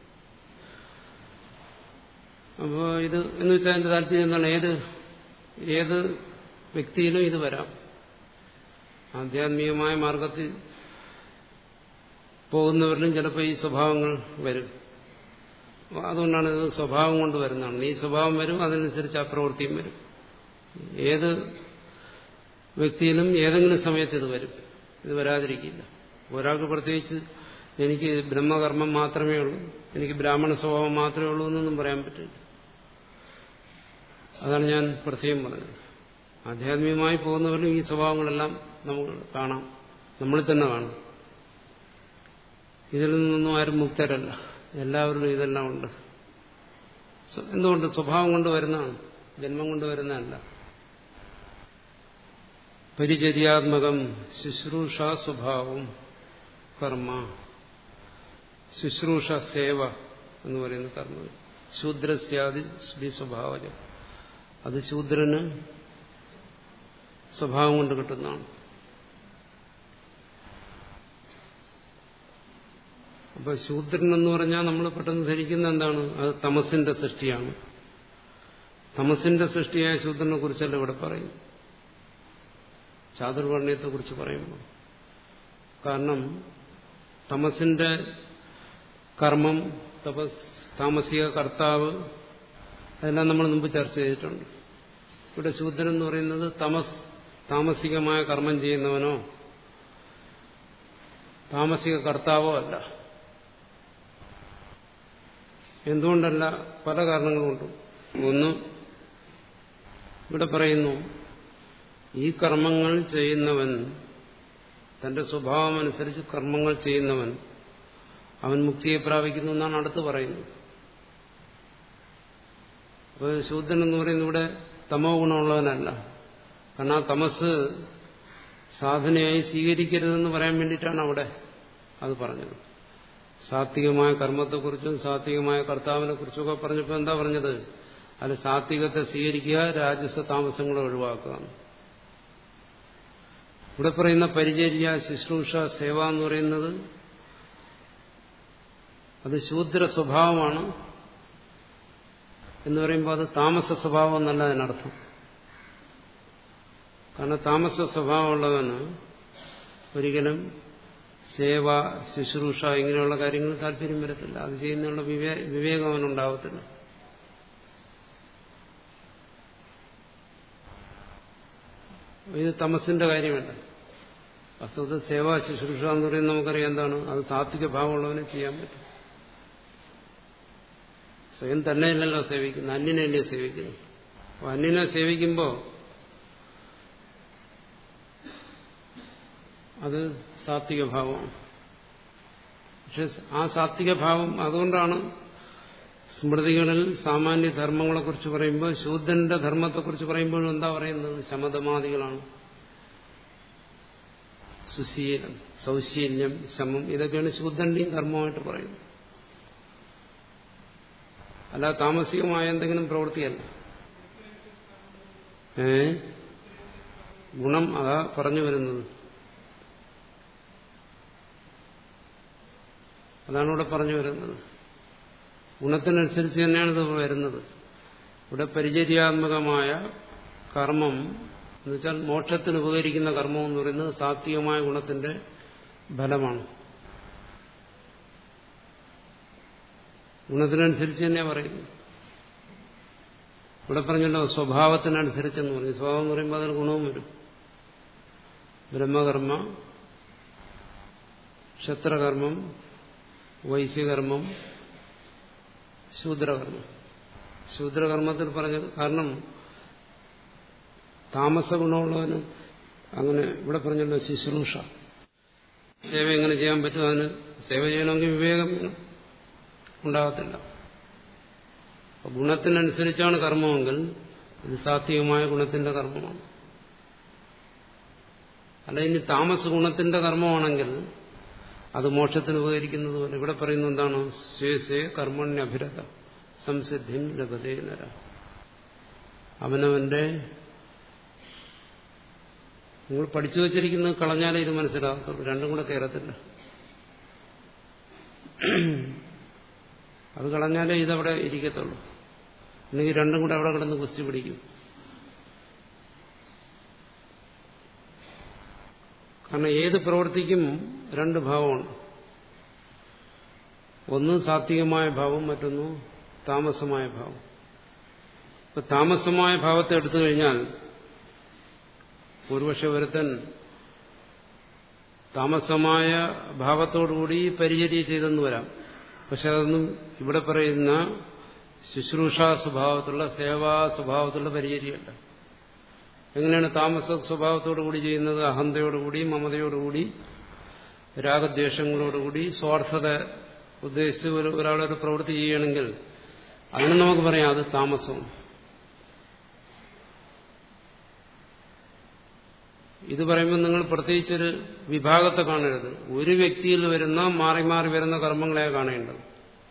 അപ്പോൾ ഇത് എന്ന് വെച്ചാൽ എന്റെ താല്പര്യം എന്താണ് ഏത് ഏത് വ്യക്തിയിലും ഇത് വരാം ആധ്യാത്മികമായ മാർഗത്തിൽ പോകുന്നവരിലും ചിലപ്പോൾ ഈ സ്വഭാവങ്ങൾ വരും അതുകൊണ്ടാണ് ഇത് സ്വഭാവം കൊണ്ട് വരുന്നതാണ് ഈ സ്വഭാവം വരും അതിനനുസരിച്ച് ആ പ്രവൃത്തിയും വരും ഏത് വ്യക്തിയിലും ഏതെങ്കിലും സമയത്ത് ഇത് വരും ഇത് വരാതിരിക്കില്ല ഒരാൾക്ക് പ്രത്യേകിച്ച് എനിക്ക് ബ്രഹ്മകർമ്മം മാത്രമേ ഉള്ളൂ എനിക്ക് ബ്രാഹ്മണ സ്വഭാവം മാത്രമേ ഉള്ളൂ എന്നൊന്നും പറയാൻ പറ്റില്ല അതാണ് ഞാൻ പ്രത്യേകം പറഞ്ഞത് ആധ്യാത്മികമായി പോകുന്നവരും ഈ സ്വഭാവങ്ങളെല്ലാം നമുക്ക് കാണാം നമ്മളിൽ തന്നെ കാണാം ഇതിൽ നിന്നൊന്നും ആരും മുക്തരല്ല എല്ലാവരിലും ഇതെല്ലാം ഉണ്ട് എന്തുകൊണ്ട് സ്വഭാവം കൊണ്ട് വരുന്നതാണ് ജന്മം കൊണ്ട് വരുന്നതല്ല പരിചര്യാത്മകം ശുശ്രൂഷ സ്വഭാവം കർമ്മ ശുശ്രൂഷ സേവ എന്ന് പറയുന്ന കർമ്മം ശൂദ്രസ്യാദി സ്വഭാവജം അത് ശൂദ്രന് സ്വഭാവം കൊണ്ട് കിട്ടുന്നതാണ് അപ്പൊ ശൂദ്രൻ എന്ന് പറഞ്ഞാൽ നമ്മൾ പെട്ടെന്ന് ധരിക്കുന്ന എന്താണ് അത് തമസിന്റെ സൃഷ്ടിയാണ് തമസിന്റെ സൃഷ്ടിയായ ശൂദ്രനെ കുറിച്ചല്ല ഇവിടെ പറയും ചാതുർവർണ്ണയത്തെ കുറിച്ച് പറയുമ്പോൾ കാരണം തമസിന്റെ കർമ്മം തപസ് താമസിക കർത്താവ് അതെല്ലാം നമ്മൾ മുമ്പ് ചർച്ച ചെയ്തിട്ടുണ്ട് ഇവിടെ ശൂദ്രൻ എന്ന് പറയുന്നത് തമസ് താമസികമായ കർമ്മം ചെയ്യുന്നവനോ താമസിക കർത്താവോ അല്ല എന്തുകൊണ്ടല്ല പല കാരണങ്ങളുണ്ടും ഒന്ന് ഇവിടെ പറയുന്നു ഈ കർമ്മങ്ങൾ ചെയ്യുന്നവൻ തന്റെ സ്വഭാവം അനുസരിച്ച് കർമ്മങ്ങൾ ചെയ്യുന്നവൻ അവൻ മുക്തിയെ പ്രാപിക്കുന്നു എന്നാണ് അടുത്ത് പറയുന്നത് അപ്പോൾ ശൂദ്രൻ എന്ന് പറയുന്നത് ഇവിടെ തമോ ഗുണമുള്ളവനല്ല കാരണം ആ തമസ് സാധനയായി സ്വീകരിക്കരുതെന്ന് പറയാൻ വേണ്ടിയിട്ടാണ് അവിടെ അത് പറഞ്ഞത് സാത്വികമായ കർമ്മത്തെക്കുറിച്ചും സാത്വികമായ കർത്താവിനെ കുറിച്ചൊക്കെ പറഞ്ഞപ്പോൾ എന്താ പറഞ്ഞത് അത് സാത്വികത്തെ സ്വീകരിക്കുക രാജസ താമസങ്ങളെ ഒഴിവാക്കുക ഇവിടെ പറയുന്ന പരിചര്യ ശുശ്രൂഷ സേവ എന്ന് പറയുന്നത് അത് ശൂദ്ര സ്വഭാവമാണ് എന്ന് പറയുമ്പോൾ അത് താമസ സ്വഭാവം എന്നല്ല അതിനർത്ഥം കാരണം താമസ സ്വഭാവമുള്ളവന് ഒരിക്കലും സേവ ശുശ്രൂഷ ഇങ്ങനെയുള്ള കാര്യങ്ങൾ താല്പര്യം വരത്തില്ല അത് ചെയ്യുന്നതിനുള്ള വിവേകം അവനുണ്ടാവത്തില്ല ഇത് തമസിന്റെ കാര്യമല്ല വസ്തുത സേവാ ശുശ്രൂഷ എന്ന് പറയുന്നത് നമുക്കറിയാം എന്താണ് അത് സാത്വിക ഭാവമുള്ളവനെ ചെയ്യാൻ പറ്റും സ്വയം തന്നെയല്ലല്ലോ സേവിക്കുന്നത് അന്യനെയല്ലേ സേവിക്കുന്നു അപ്പൊ അന്യനെ സേവിക്കുമ്പോൾ അത് സാത്വിക ഭാവമാണ് പക്ഷെ ആ സാത്വിക ഭാവം അതുകൊണ്ടാണ് സ്മൃതികളിൽ സാമാന്യ ധർമ്മങ്ങളെക്കുറിച്ച് പറയുമ്പോൾ ശൂദ്രന്റെ ധർമ്മത്തെക്കുറിച്ച് പറയുമ്പോഴും എന്താ പറയുന്നത് ശമതമാദികളാണ് സുശീലം സൗശീല്യം ശമം ഇതൊക്കെയാണ് ശൂദ്രന്റെയും ധർമ്മമായിട്ട് പറയുന്നത് അല്ല താമസികമായ എന്തെങ്കിലും പ്രവൃത്തിയല്ല ഏ ഗുണം അതാ പറഞ്ഞു വരുന്നത് അതാണ് ഇവിടെ പറഞ്ഞു വരുന്നത് ഗുണത്തിനനുസരിച്ച് തന്നെയാണ് ഇത് വരുന്നത് ഇവിടെ പരിചര്യാത്മകമായ കർമ്മം എന്ന് വെച്ചാൽ മോക്ഷത്തിന് ഉപകരിക്കുന്ന കർമ്മം എന്ന് പറയുന്നത് സാത്വികമായ ഗുണത്തിന്റെ ഫലമാണ് ഗുണത്തിനനുസരിച്ച് തന്നെ പറയുന്നു ഇവിടെ പറഞ്ഞല്ലോ സ്വഭാവത്തിനനുസരിച്ചെന്ന് പറഞ്ഞു സ്വഭാവം എന്ന് പറയുമ്പോൾ അതിന് ഗുണവും വരും ബ്രഹ്മകർമ്മ ക്ഷത്രകർമ്മം വൈശ്യകർമ്മം ശൂദ്രകർമ്മം ശൂദ്രകർമ്മത്തിൽ പറഞ്ഞത് കാരണം താമസ ഗുണമുള്ളവന് അങ്ങനെ ഇവിടെ പറഞ്ഞല്ലോ ശുശ്രൂഷ സേവ എങ്ങനെ ചെയ്യാൻ പറ്റും അതിന് സേവ ചെയ്യണമെങ്കിൽ വിവേകം വേണം ഉണ്ടാകത്തില്ല ഗുണത്തിനനുസരിച്ചാണ് കർമ്മമെങ്കിൽ ഇത് സാത്വികമായ ഗുണത്തിന്റെ കർമ്മമാണ് അല്ല ഇനി താമസ ഗുണത്തിന്റെ കർമ്മമാണെങ്കിൽ അത് മോക്ഷത്തിന് ഉപകരിക്കുന്നത് പോലെ ഇവിടെ പറയുന്ന എന്താണ് ശേഷേ കർമ്മണ്യഭിരത സംസിദ്ധിം ലഭതേ നര അവനവന്റെ നിങ്ങൾ പഠിച്ചു വച്ചിരിക്കുന്നത് കളഞ്ഞാലേ ഇത് മനസ്സിലാകത്തുള്ളൂ രണ്ടും കൂടെ കയറത്തില്ല അത് കളഞ്ഞാലേ ഇതവിടെ ഇരിക്കത്തുള്ളൂ അല്ലെങ്കിൽ രണ്ടും കൂടെ അവിടെ കിടന്ന് കുസ്തി പിടിക്കും കാരണം ഏത് പ്രവൃത്തിക്കും രണ്ട് ഭാവമുണ്ട് ഒന്ന് സാത്വികമായ ഭാവം മറ്റൊന്ന് താമസമായ ഭാവം ഇപ്പൊ താമസമായ ഭാവത്തെ എടുത്തു കഴിഞ്ഞാൽ ഒരുപക്ഷെ ഒരുത്തൻ താമസമായ ഭാവത്തോടുകൂടി പരിചര്യ ചെയ്തെന്ന് വരാം പക്ഷെ അതൊന്നും ഇവിടെ പറയുന്ന ശുശ്രൂഷാ സ്വഭാവത്തിലുള്ള സേവാ സ്വഭാവത്തിലുള്ള പരിചര്യമല്ല എങ്ങനെയാണ് താമസ സ്വഭാവത്തോടുകൂടി ചെയ്യുന്നത് അഹന്തയോടുകൂടി മമതയോടുകൂടി രാഗദ്വേഷങ്ങളോടുകൂടി സ്വാർത്ഥത ഉദ്ദേശിച്ച് ഒരു ഒരാളൊരു പ്രവൃത്തി ചെയ്യുകയാണെങ്കിൽ അതിന് നമുക്ക് പറയാം അത് താമസം ഇത് പറയുമ്പോൾ നിങ്ങൾ പ്രത്യേകിച്ചൊരു വിഭാഗത്തെ കാണരുത് ഒരു വ്യക്തിയിൽ വരുന്ന മാറി മാറി വരുന്ന കർമ്മങ്ങളെ കാണേണ്ടത്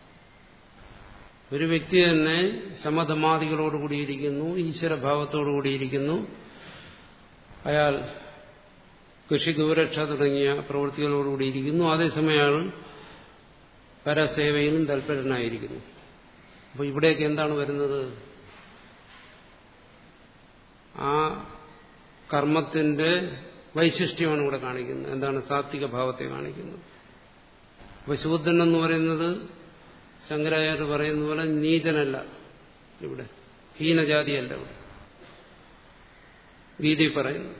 ഒരു വ്യക്തി തന്നെ ശമധമാദികളോടുകൂടിയിരിക്കുന്നു ഈശ്വരഭാവത്തോടുകൂടിയിരിക്കുന്നു അയാൾ കൃഷി ഗൗരക്ഷ തുടങ്ങിയ പ്രവൃത്തികളോടുകൂടിയിരിക്കുന്നു അതേസമയം അയാൾ പരസേവയിലും തൽപരനായിരിക്കുന്നു അപ്പോൾ ഇവിടെയൊക്കെ എന്താണ് വരുന്നത് ആ കർമ്മത്തിന്റെ വൈശിഷ്ട്യമാണ് ഇവിടെ കാണിക്കുന്നത് എന്താണ് സാത്വിക ഭാവത്തെ കാണിക്കുന്നത് അപ്പൊ ശൂദ്രൻ എന്ന് പറയുന്നത് ശങ്കരാചാര്യ പറയുന്ന പോലെ നീചനല്ല ഇവിടെ ഹീനജാതിയല്ല ഇവിടെ ഗീതി പറയുന്നു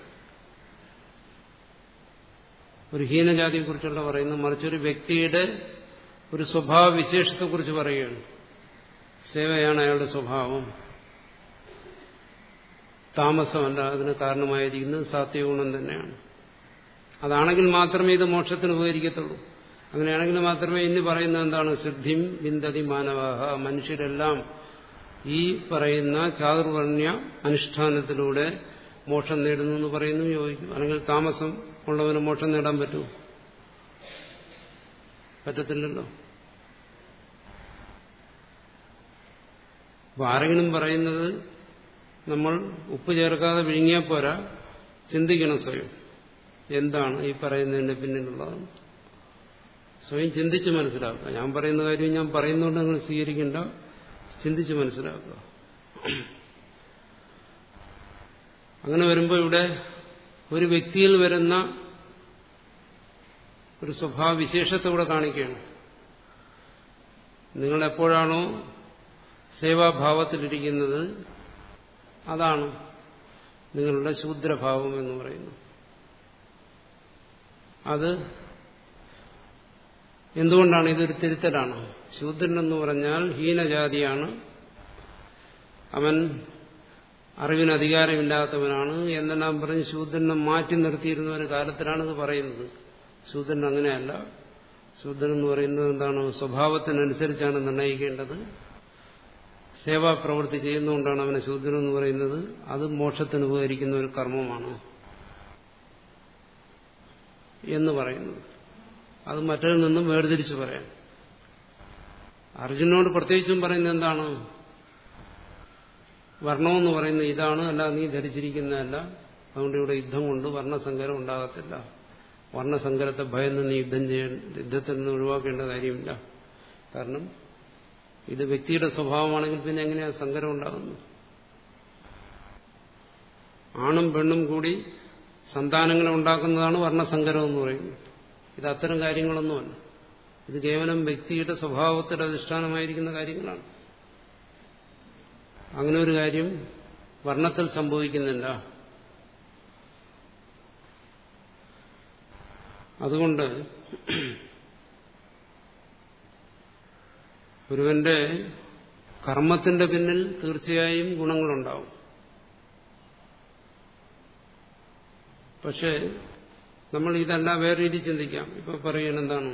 ഒരു ഹീനജാതിയെ കുറിച്ചുള്ള പറയുന്നു മറിച്ചൊരു വ്യക്തിയുടെ ഒരു സ്വഭാവ വിശേഷത്തെക്കുറിച്ച് പറയുകയാണ് സേവയാണ് അയാളുടെ സ്വഭാവം താമസമല്ല അതിന് കാരണമായിരിക്കുന്നത് സാത്വികഗുണം തന്നെയാണ് അതാണെങ്കിൽ മാത്രമേ ഇത് മോക്ഷത്തിന് ഉപകരിക്കത്തുള്ളൂ അങ്ങനെയാണെങ്കിൽ മാത്രമേ ഇന്ന് പറയുന്നത് എന്താണ് സിദ്ധിം ബിന്ദതി മാനവാഹ മനുഷ്യരെല്ലാം ഈ പറയുന്ന ചാതുർവർണ്ണ്യ അനുഷ്ഠാനത്തിലൂടെ മോക്ഷം നേടുന്നു എന്ന് പറയുന്നു യോജിക്കും അല്ലെങ്കിൽ താമസം ഉള്ളവന് മോക്ഷം നേടാൻ പറ്റുമോ പറ്റത്തില്ലല്ലോ അപ്പൊ ആരെങ്കിലും പറയുന്നത് നമ്മൾ ഉപ്പ് ചേർക്കാതെ വിഴുങ്ങിയാൽ പോരാ ചിന്തിക്കണം സ്വയം എന്താണ് ഈ പറയുന്നതിന്റെ പിന്നിലുള്ളത് സ്വയം ചിന്തിച്ച് മനസ്സിലാക്കുക ഞാൻ പറയുന്ന കാര്യം ഞാൻ പറയുന്നതുകൊണ്ട് നിങ്ങൾ സ്വീകരിക്കേണ്ട ചിന്തിച്ച് മനസ്സിലാക്കുക അങ്ങനെ വരുമ്പോൾ ഇവിടെ ഒരു വ്യക്തിയിൽ വരുന്ന ഒരു സ്വഭാവ വിശേഷത്തെ ഇവിടെ കാണിക്കുകയാണ് നിങ്ങൾ എപ്പോഴാണോ സേവാഭാവത്തിലിരിക്കുന്നത് അതാണ് നിങ്ങളുടെ ശൂദ്രഭാവം എന്ന് പറയുന്നത് അത് എന്തുകൊണ്ടാണ് ഇതൊരു തിരുത്തലാണ് ശൂദ്രൻ എന്ന് പറഞ്ഞാൽ ഹീനജാതിയാണ് അവൻ അറിവിന് അധികാരമില്ലാത്തവനാണ് എന്നെല്ലാം പറഞ്ഞ് ശൂദ്രനെ മാറ്റി നിർത്തിയിരുന്ന ഒരു കാലത്തിലാണ് ഇത് പറയുന്നത് ശൂദ്രൻ അങ്ങനെയല്ല ശൂദ്രൻ എന്ന് പറയുന്നത് എന്താണ് സ്വഭാവത്തിനനുസരിച്ചാണ് നിർണ്ണയിക്കേണ്ടത് സേവാപ്രവൃത്തി ചെയ്യുന്നതുകൊണ്ടാണ് അവനെ ശൂദ്രൻ എന്ന് പറയുന്നത് അത് മോക്ഷത്തിന് ഉപകരിക്കുന്ന ഒരു കർമ്മമാണ് എന്ന് പറയുന്നത് അത് മറ്റൊരു നിന്നും വേർതിരിച്ച് പറയാം അർജുനോട് പ്രത്യേകിച്ചും പറയുന്നത് എന്താണ് വർണ്ണമെന്ന് പറയുന്നത് ഇതാണ് അല്ല നീ ധരിച്ചിരിക്കുന്നതല്ല അതുകൊണ്ട് ഇവിടെ യുദ്ധം കൊണ്ട് വർണ്ണസങ്കരം ഉണ്ടാകത്തില്ല വർണ്ണസങ്കരത്തെ ഭയന്ന് നീ യുദ്ധം ചെയ്യേണ്ട യുദ്ധത്തിൽ നിന്ന് ഒഴിവാക്കേണ്ട കാര്യമില്ല കാരണം ഇത് വ്യക്തിയുടെ സ്വഭാവമാണെങ്കിൽ പിന്നെ എങ്ങനെയാ സങ്കരം ഉണ്ടാകുന്നു ആണും പെണ്ണും കൂടി സന്താനങ്ങളെ ഉണ്ടാക്കുന്നതാണ് വർണ്ണസങ്കരം എന്ന് പറയുന്നത് ഇത് അത്തരം കാര്യങ്ങളൊന്നുമല്ല ഇത് കേവലം വ്യക്തിയുടെ സ്വഭാവത്തിൽ അധിഷ്ഠാനമായിരിക്കുന്ന കാര്യങ്ങളാണ് അങ്ങനെ ഒരു കാര്യം വർണ്ണത്തിൽ സംഭവിക്കുന്നില്ല അതുകൊണ്ട് ഒരുവന്റെ കർമ്മത്തിന്റെ പിന്നിൽ തീർച്ചയായും ഗുണങ്ങളുണ്ടാവും പക്ഷേ നമ്മൾ ഇതെല്ലാം വേറെ രീതി ചിന്തിക്കാം ഇപ്പൊ പറയണ എന്താണ്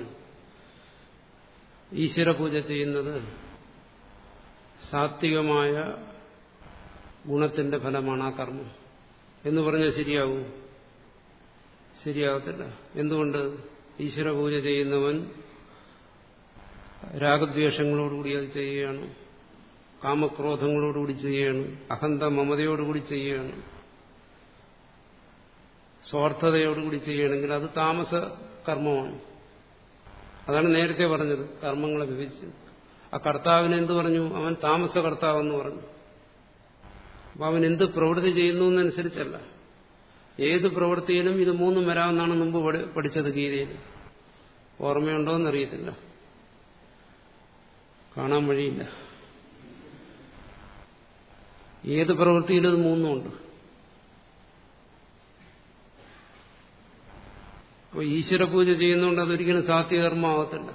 ഈശ്വര പൂജ ചെയ്യുന്നത് സാത്വികമായ ഗുണത്തിന്റെ ഫലമാണ് ആ കർമ്മം എന്ന് പറഞ്ഞാൽ ശരിയാവും ശരിയാകത്തില്ല എന്തുകൊണ്ട് ഈശ്വര പൂജ ചെയ്യുന്നവൻ രാഗദ്വേഷങ്ങളോടുകൂടി അത് ചെയ്യുകയാണ് കാമക്രോധങ്ങളോടുകൂടി ചെയ്യുകയാണ് അഹന്ത മമതയോടുകൂടി ചെയ്യുകയാണ് സ്വാർത്ഥതയോടുകൂടി ചെയ്യുകയാണെങ്കിൽ അത് താമസ കർമ്മമാണ് അതാണ് നേരത്തെ പറഞ്ഞത് കർമ്മങ്ങളെ വിഭജിച്ച് ആ കർത്താവിന് എന്ത് പറഞ്ഞു അവൻ താമസ കർത്താവെന്ന് പറഞ്ഞു അപ്പൊ അവൻ എന്ത് പ്രവൃത്തി ചെയ്യുന്നു എന്നനുസരിച്ചല്ല ഏത് പ്രവൃത്തിയിലും ഇത് മൂന്നും വരാമെന്നാണ് മുമ്പ് പഠിച്ചത് ഗീതയിൽ ഓർമ്മയുണ്ടോ എന്നറിയത്തില്ല കാണാൻ വഴിയില്ല ഏത് പ്രവൃത്തിയിലും ഇത് മൂന്നുമുണ്ട് അപ്പോൾ ഈശ്വര പൂജ ചെയ്യുന്നതുകൊണ്ട് അതൊരിക്കലും സാത്യകർമ്മമാകത്തില്ല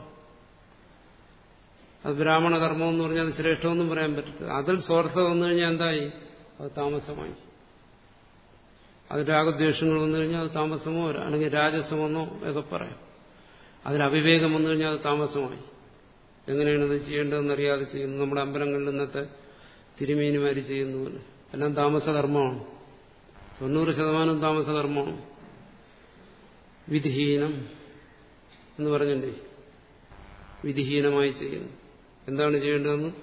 അത് ബ്രാഹ്മണ കർമ്മം എന്ന് പറഞ്ഞാൽ അത് ശ്രേഷ്ഠമെന്നും പറയാൻ പറ്റില്ല അതിൽ സ്വാർത്ഥ വന്നു കഴിഞ്ഞാൽ എന്തായി അത് താമസമായി അത് രാഗദ്വേഷങ്ങൾ വന്നു കഴിഞ്ഞാൽ അത് താമസമോ അല്ലെങ്കിൽ രാജസമെന്നോ ഒക്കെ പറയാം അതിൽ അവിവേകം വന്നു കഴിഞ്ഞാൽ അത് താമസമായി എങ്ങനെയാണ് ഇത് ചെയ്യേണ്ടതെന്ന് അറിയാതെ ചെയ്യുന്നു നമ്മുടെ അമ്പലങ്ങളിൽ ഇന്നത്തെ തിരുമേനിമാർ ചെയ്യുന്ന പോലെ എല്ലാം താമസകർമ്മമാണ് തൊണ്ണൂറ് ശതമാനം താമസകർമ്മമാണ് വിധിഹീനം എന്ന് പറഞ്ഞില്ലേ വിധിഹീനമായി ചെയ്യുന്നു എന്താണ് ചെയ്യേണ്ടതെന്ന്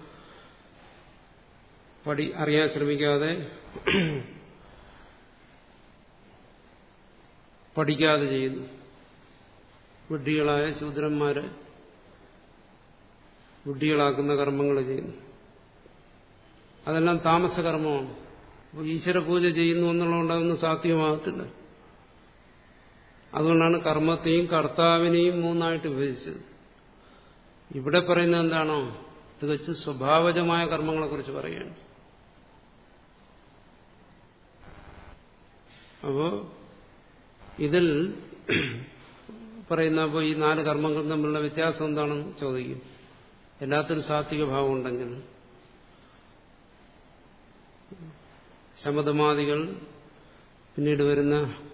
പഠി അറിയാൻ ശ്രമിക്കാതെ പഠിക്കാതെ ചെയ്യുന്നു വിഡ്ഢികളായ ശൂദ്രന്മാരെ വിഡ്ഢികളാക്കുന്ന കർമ്മങ്ങൾ ചെയ്യുന്നു അതെല്ലാം താമസകർമ്മമാണ് അപ്പോൾ ഈശ്വര പൂജ ചെയ്യുന്നു എന്നുള്ളതുകൊണ്ട് അതൊന്നും സാധ്യമാകത്തില്ല അതുകൊണ്ടാണ് കർമ്മത്തെയും കർത്താവിനെയും മൂന്നായിട്ട് വിഭജിച്ചത് ഇവിടെ പറയുന്നത് എന്താണോ തികച്ച് സ്വഭാവജമായ കർമ്മങ്ങളെക്കുറിച്ച് പറയുകയാണ് അപ്പോ ഇതിൽ പറയുന്ന അപ്പോൾ ഈ നാല് കർമ്മങ്ങളും തമ്മിലുള്ള വ്യത്യാസം എന്താണെന്ന് ചോദിക്കും എല്ലാത്തിനും സാത്വിക ഭാവം ഉണ്ടെങ്കിൽ ശമതമാദികൾ പിന്നീട് വരുന്ന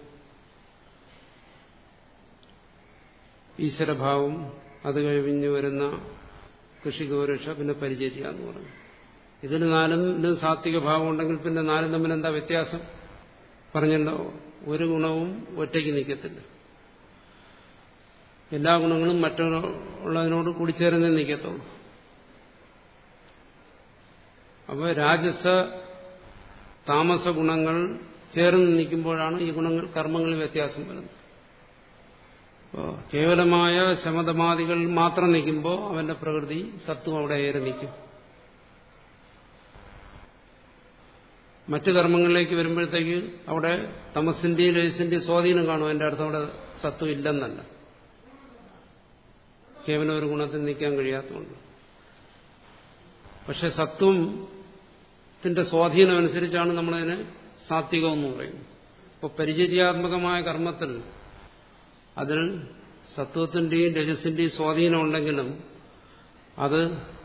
ഈശ്വരഭാവം അത് കഴിഞ്ഞ് വരുന്ന കൃഷിഗോരക്ഷ പിന്നെ പരിചര്യ എന്ന് പറഞ്ഞു ഇതിന് നാലും ഇതിന് സാത്വിക ഭാവം ഉണ്ടെങ്കിൽ പിന്നെ നാലും തമ്മിൽ എന്താ വ്യത്യാസം പറഞ്ഞല്ലോ ഒരു ഗുണവും ഒറ്റയ്ക്ക് നിൽക്കത്തില്ല എല്ലാ ഗുണങ്ങളും മറ്റുള്ളതിനോട് കൂടിച്ചേർന്നേ നിൽക്കത്തുള്ളൂ അപ്പോൾ രാജസ താമസ ഗുണങ്ങൾ ചേർന്ന് നിൽക്കുമ്പോഴാണ് ഈ ഗുണങ്ങൾ കർമ്മങ്ങളിൽ വ്യത്യാസം വരുന്നത് അപ്പോൾ കേവലമായ ശമതമാദികൾ മാത്രം നിൽക്കുമ്പോൾ അവന്റെ പ്രകൃതി സത്വം അവിടെ ഏറെ നിൽക്കും മറ്റു കർമ്മങ്ങളിലേക്ക് വരുമ്പോഴത്തേക്ക് അവിടെ തമസിന്റെയും രജസിന്റെയും സ്വാധീനം കാണും എന്റെ അർത്ഥം അവിടെ സത്വം ഇല്ലെന്നല്ല കേവലം ഒരു ഗുണത്തിൽ നിൽക്കാൻ കഴിയാത്തതുകൊണ്ട് പക്ഷെ സത്വത്തിന്റെ സ്വാധീനം അനുസരിച്ചാണ് നമ്മളതിനെ സാത്വികം എന്ന് പറയുന്നത് അപ്പോൾ പരിചര്യാത്മകമായ കർമ്മത്തിൽ അതിൽ സത്വത്തിന്റെയും രജസിന്റെയും സ്വാധീനം ഉണ്ടെങ്കിലും അത്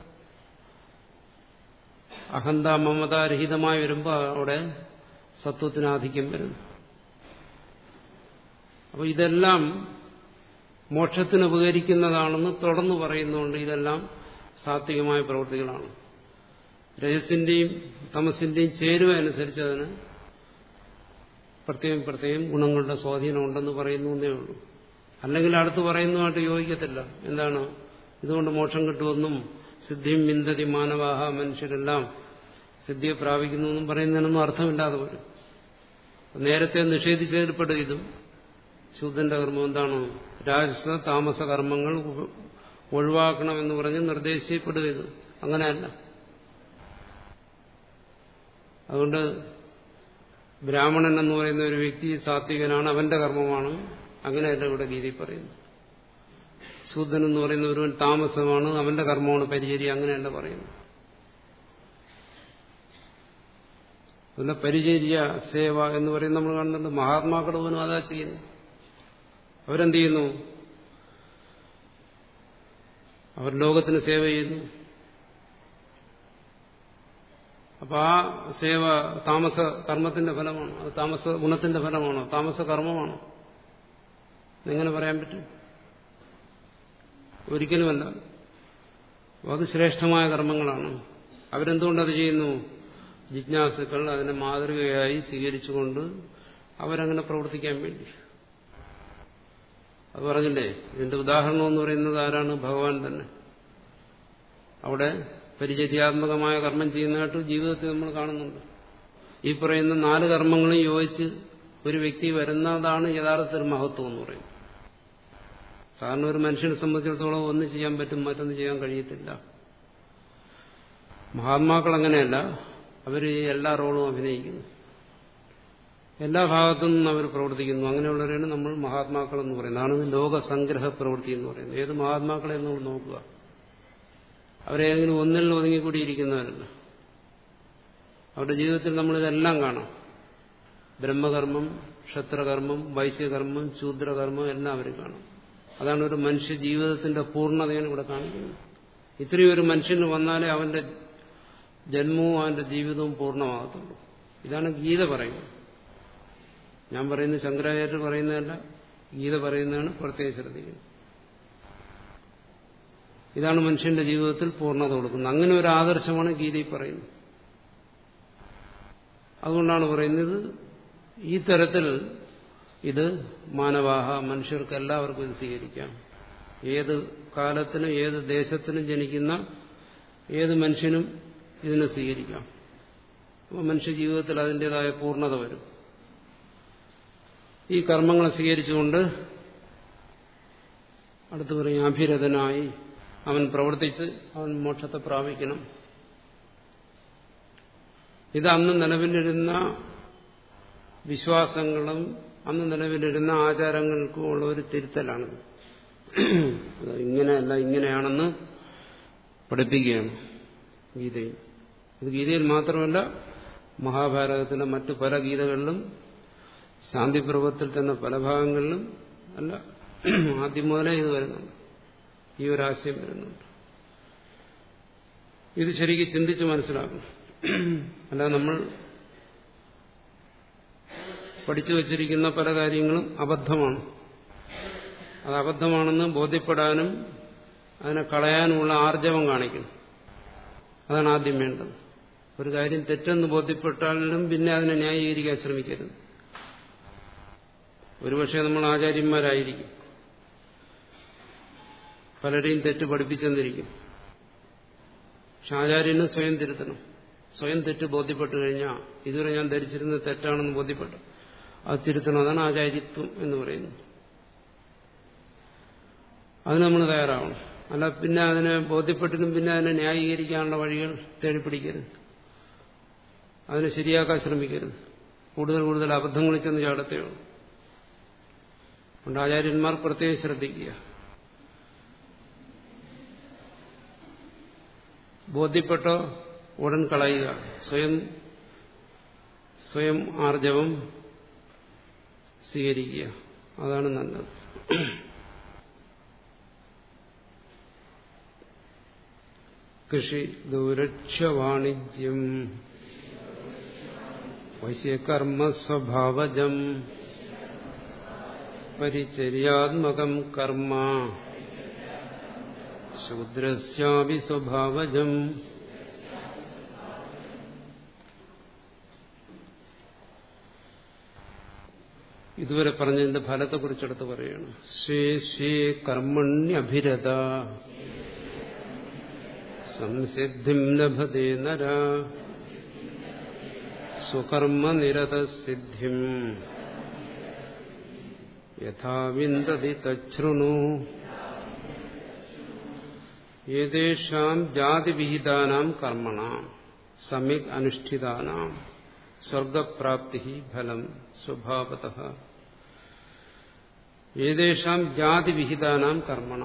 അഹന്ത മമതാരഹിതമായി വരുമ്പോൾ അവിടെ സത്വത്തിന് ആധിക്യം വരുന്നു അപ്പോൾ ഇതെല്ലാം മോക്ഷത്തിന് ഉപകരിക്കുന്നതാണെന്ന് തുടർന്ന് പറയുന്നുണ്ട് ഇതെല്ലാം സാത്വികമായ പ്രവൃത്തികളാണ് രജസിന്റെയും തമസിന്റെയും ചേരുവ അനുസരിച്ച് അതിന് പ്രത്യേകം പ്രത്യേകം ഗുണങ്ങളുടെ സ്വാധീനം ഉണ്ടെന്ന് പറയുന്നു എന്നേ ഉള്ളൂ അല്ലെങ്കിൽ അടുത്ത് പറയുന്നതുമായിട്ട് യോജിക്കത്തില്ല എന്താണ് ഇതുകൊണ്ട് മോക്ഷം കിട്ടുമെന്നും സിദ്ധിയും മിന്തതി മാനവാഹ മനുഷ്യരെല്ലാം സിദ്ധിയെ പ്രാപിക്കുന്നു എന്നും പറയുന്നതിനൊന്നും അർത്ഥമില്ലാതെ വരും നേരത്തെ നിഷേധിച്ചതിൽപ്പെടും ഇതും ശൂദ്രന്റെ കർമ്മം എന്താണ് രാജസ താമസ കർമ്മങ്ങൾ ഒഴിവാക്കണമെന്ന് പറഞ്ഞ് നിർദ്ദേശിക്കപ്പെടുക ഇത് അങ്ങനെയല്ല അതുകൊണ്ട് ബ്രാഹ്മണൻ എന്ന് പറയുന്ന ഒരു വ്യക്തി സാത്വികനാണ് അവന്റെ കർമ്മമാണ് അങ്ങനെയല്ല ഇവിടെ ഗീതി പറയുന്നു ശൂദ്രൻ എന്ന് പറയുന്ന ഒരുവൻ താമസമാണ് അവന്റെ കർമ്മമാണ് പരിചര്യ അങ്ങനെയല്ല പറയുന്നു പിന്നെ പരിചര്യ സേവ എന്ന് പറയുന്നത് നമ്മൾ കാണുന്നുണ്ട് മഹാത്മാക്കൾ പോലും അതാ ചെയ്യുന്നു അവരെന്ത് ചെയ്യുന്നു അവർ ലോകത്തിന് സേവ ചെയ്യുന്നു അപ്പൊ ആ സേവ താമസ കർമ്മത്തിന്റെ ഫലമാണോ അത് താമസ ഗുണത്തിന്റെ ഫലമാണോ താമസ കർമ്മമാണോ എങ്ങനെ പറയാൻ പറ്റും ഒരിക്കലുമല്ല അത് ശ്രേഷ്ഠമായ കർമ്മങ്ങളാണ് അവരെന്തുകൊണ്ടത് ചെയ്യുന്നു ജിജ്ഞാസുക്കൾ അതിനെ മാതൃകയായി സ്വീകരിച്ചുകൊണ്ട് അവരങ്ങനെ പ്രവർത്തിക്കാൻ വേണ്ടി അത് പറഞ്ഞില്ലേ ഇതിന്റെ ഉദാഹരണം എന്ന് പറയുന്നത് ആരാണ് ഭഗവാൻ തന്നെ അവിടെ പരിചര്യാത്മകമായ കർമ്മം ചെയ്യുന്നതായിട്ട് ജീവിതത്തിൽ നമ്മൾ കാണുന്നുണ്ട് ഈ പറയുന്ന നാല് കർമ്മങ്ങളും യോജിച്ച് ഒരു വ്യക്തി വരുന്നതാണ് യഥാർത്ഥത്തിൽ മഹത്വം എന്ന് പറയുന്നത് സാധാരണ ഒരു മനുഷ്യനെ സംബന്ധിച്ചിടത്തോളം ഒന്ന് ചെയ്യാൻ പറ്റും മറ്റൊന്ന് ചെയ്യാൻ കഴിയത്തില്ല മഹാത്മാക്കൾ അങ്ങനെയല്ല അവർ എല്ലാ റോളും അഭിനയിക്കുന്നു എല്ലാ ഭാഗത്തു നിന്നും അവർ പ്രവർത്തിക്കുന്നു അങ്ങനെയുള്ളവരെയാണ് നമ്മൾ മഹാത്മാക്കൾ എന്ന് പറയുന്നത് അതാണ് ലോകസംഗ്രഹ പ്രവൃത്തി എന്ന് പറയുന്നത് ഏത് മഹാത്മാക്കളെ നമ്മൾ നോക്കുക അവരേതെങ്കിലും ഒന്നിൽ ഒതുങ്ങിക്കൂടിയിരിക്കുന്നവരല്ല അവരുടെ ജീവിതത്തിൽ നമ്മളിതെല്ലാം കാണാം ബ്രഹ്മകർമ്മം ക്ഷത്രകർമ്മം വൈശ്യകർമ്മം ശൂദ്രകർമ്മം എല്ലാം അവർ കാണും അതാണ് ഒരു മനുഷ്യ ജീവിതത്തിന്റെ പൂർണ്ണതയാണ് ഇവിടെ കാണിക്കുന്നത് ഇത്രയും ഒരു മനുഷ്യന് വന്നാലേ അവന്റെ ജന്മവും അവന്റെ ജീവിതവും പൂർണ്ണമാകത്തുള്ളൂ ഇതാണ് ഗീത പറയുന്നത് ഞാൻ പറയുന്നത് ശങ്കരാചാര്യർ പറയുന്നതല്ല ഗീത പറയുന്നതാണ് പ്രത്യേകം ശ്രദ്ധിക്കുന്നത് ഇതാണ് മനുഷ്യന്റെ ജീവിതത്തിൽ പൂർണ്ണത കൊടുക്കുന്നത് അങ്ങനെ ഒരു ആദർശമാണ് ഗീതയിൽ പറയുന്നത് അതുകൊണ്ടാണ് പറയുന്നത് ഈ തരത്തിൽ ഇത് മാനവാഹ മനുഷ്യർക്ക് എല്ലാവർക്കും ഇത് സ്വീകരിക്കാം ഏത് കാലത്തിനും ഏത് ദേശത്തിനും ജനിക്കുന്ന ഏത് മനുഷ്യനും ഇതിനെ സ്വീകരിക്കാം അപ്പോൾ മനുഷ്യ ജീവിതത്തിൽ അതിൻ്റെതായ പൂർണ്ണത വരും ഈ കർമ്മങ്ങളെ സ്വീകരിച്ചുകൊണ്ട് അടുത്ത് പറയും അഭിരഥനായി അവൻ പ്രവർത്തിച്ച് അവൻ മോക്ഷത്തെ പ്രാപിക്കണം ഇത് അന്ന് നിലവിലിരുന്ന വിശ്വാസങ്ങളും അന്ന് നിലവിലിരുന്ന ആചാരങ്ങൾക്കും ഉള്ള ഒരു തിരുത്തലാണ് ഇങ്ങനെയല്ല ഇങ്ങനെയാണെന്ന് പഠിപ്പിക്കുകയാണ് ഗീതയിൽ ഇത് ഗീതയിൽ മാത്രമല്ല മഹാഭാരതത്തിലെ മറ്റു പല ഗീതകളിലും ശാന്തിപർവത്തിൽ തന്നെ പല ഭാഗങ്ങളിലും അല്ല ആദ്യം മുതലേ ഇത് വരുന്നുണ്ട് ഈ ഒരു ആശയം വരുന്നുണ്ട് ഇത് ശരിക്കും ചിന്തിച്ച് മനസ്സിലാക്കണം അല്ലാതെ നമ്മൾ പഠിച്ചു വച്ചിരിക്കുന്ന പല കാര്യങ്ങളും അബദ്ധമാണ് അത് അബദ്ധമാണെന്ന് ബോധ്യപ്പെടാനും അതിനെ കളയാനുമുള്ള ആർജവം കാണിക്കണം അതാണ് ആദ്യം വേണ്ടത് ഒരു കാര്യം തെറ്റെന്ന് ബോധ്യപ്പെട്ടാലും പിന്നെ അതിനെ ന്യായീകരിക്കാൻ ശ്രമിക്കരുത് ഒരുപക്ഷെ നമ്മൾ ആചാര്യന്മാരായിരിക്കും പലരെയും തെറ്റ് പഠിപ്പിച്ചെന്നിരിക്കും പക്ഷെ ആചാര്യന് സ്വയം തിരുത്തണം സ്വയം തെറ്റ് ബോധ്യപ്പെട്ടു കഴിഞ്ഞാൽ ഇതുവരെ ഞാൻ ധരിച്ചിരുന്നത് തെറ്റാണെന്ന് ബോധ്യപ്പെട്ടു അത് തിരുത്തണം അതാണ് ആചാര്യത്വം എന്ന് പറയുന്നത് അതിന് നമ്മൾ തയ്യാറാവണം അല്ല പിന്നെ അതിനെ ബോധ്യപ്പെട്ടിട്ടും പിന്നെ അതിനെ ന്യായീകരിക്കാനുള്ള വഴികൾ തേടിപ്പിടിക്കരുത് അതിനെ ശരിയാക്കാൻ ശ്രമിക്കരുത് കൂടുതൽ കൂടുതൽ അബദ്ധങ്ങളിൽ ചെന്ന് ചാടത്തേയുള്ളൂ അതുകൊണ്ട് ആചാര്യന്മാർ പ്രത്യേകം ശ്രദ്ധിക്കുക ബോധ്യപ്പെട്ടോ ഉടൻ കളയുക സ്വയം സ്വയം ആർജവം സ്വീകരിക്കുക അതാണ് നല്ലത് കൃഷി ദൗരക്ഷവാണിജ്യം വൈശ്യകർമ്മസ്വഭാവജം പരിചര്യാത്മകം കർമ്മ ശൂദ്രസ്യാപി സ്വഭാവജം ഇതുവരെ പറഞ്ഞതിന്റെ ഫലത്തെക്കുറിച്ചെടുത്ത് പറയുകയാണ് സ്വേ സ്വേ കർമ്മണ്യഭിരത സംസിദ്ധിം ലഭതേ നര സ്വകർമ്മനിരതസിദ്ധിം യഥാ വിന്ദതി തച്ഛൃണു ഏതേഷാം ജാതിവിഹിതാനാം കർമ്മണാം സമ്യക് അനുഷ്ഠിതാനാം സ്വർഗപ്രാപ്തി ഫലം സ്വഭാവത ഏതേഷാം ജാതിവിഹിതാനാം കർമ്മണ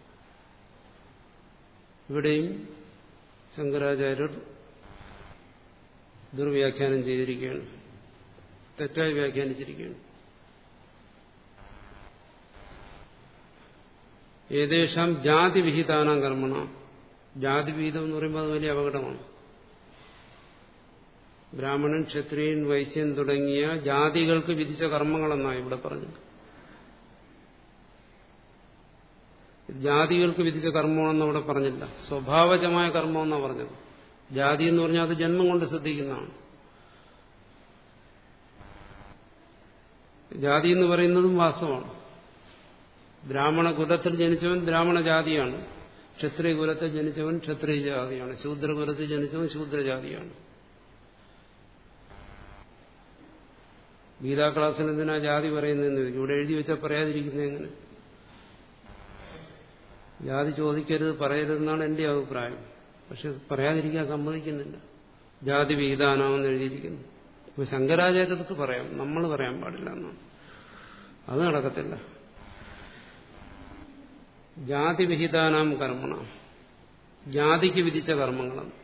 ഇവിടെയും ശങ്കരാചാര്യർ ദുർവ്യാഖ്യാനം ചെയ്തിരിക്കുകയാണ് തെറ്റായി വ്യാഖ്യാനിച്ചിരിക്കുകയാണ് ഏതേഷാം ജാതിവിഹിതാനാം കർമ്മണ ജാതിവിഹിതം എന്ന് പറയുമ്പോൾ അത് വലിയ അപകടമാണ് ബ്രാഹ്മണൻ ക്ഷത്രിയൻ വൈശ്യൻ തുടങ്ങിയ ജാതികൾക്ക് വിധിച്ച കർമ്മങ്ങളെന്നാണ് ഇവിടെ പറഞ്ഞത് ജാതികൾക്ക് വിധിച്ച കർമ്മമാണെന്ന് അവിടെ പറഞ്ഞില്ല സ്വഭാവജമായ കർമ്മമെന്നാണ് പറഞ്ഞത് ജാതി എന്ന് പറഞ്ഞാൽ അത് ജന്മം കൊണ്ട് ശ്രദ്ധിക്കുന്നതാണ് ജാതി എന്ന് പറയുന്നതും വാസ്തവമാണ് ബ്രാഹ്മണ കുലത്തിൽ ജനിച്ചവൻ ബ്രാഹ്മണ ജാതിയാണ് ക്ഷത്രിയ കുലത്തിൽ ജനിച്ചവൻ ക്ഷത്രിയ ജാതിയാണ് ശൂദ്ര കുലത്തിൽ ജനിച്ചവൻ ശൂദ്രജാതിയാണ് ഗീതാ ക്ലാസ്സിൽ എന്തിനാ ജാതി പറയുന്നതെന്ന് ചോദിക്കും ഇവിടെ എഴുതി വെച്ചാൽ പറയാതിരിക്കുന്നത് എങ്ങനെ ജാതി ചോദിക്കരുത് പറയരുതെന്നാണ് എന്റെ അഭിപ്രായം പക്ഷെ പറയാതിരിക്കാൻ സമ്മതിക്കുന്നില്ല ജാതി വിഹിതാനാമെന്ന് എഴുതിയിരിക്കുന്നു ഇപ്പൊ ശങ്കരാചാര്യർക്ക് പറയാം നമ്മൾ പറയാൻ പാടില്ല എന്നാണ് അത് നടക്കത്തില്ല ജാതി വിഹിതാനാം കർമ്മണ ജാതിക്ക് വിധിച്ച കർമ്മങ്ങളാണ്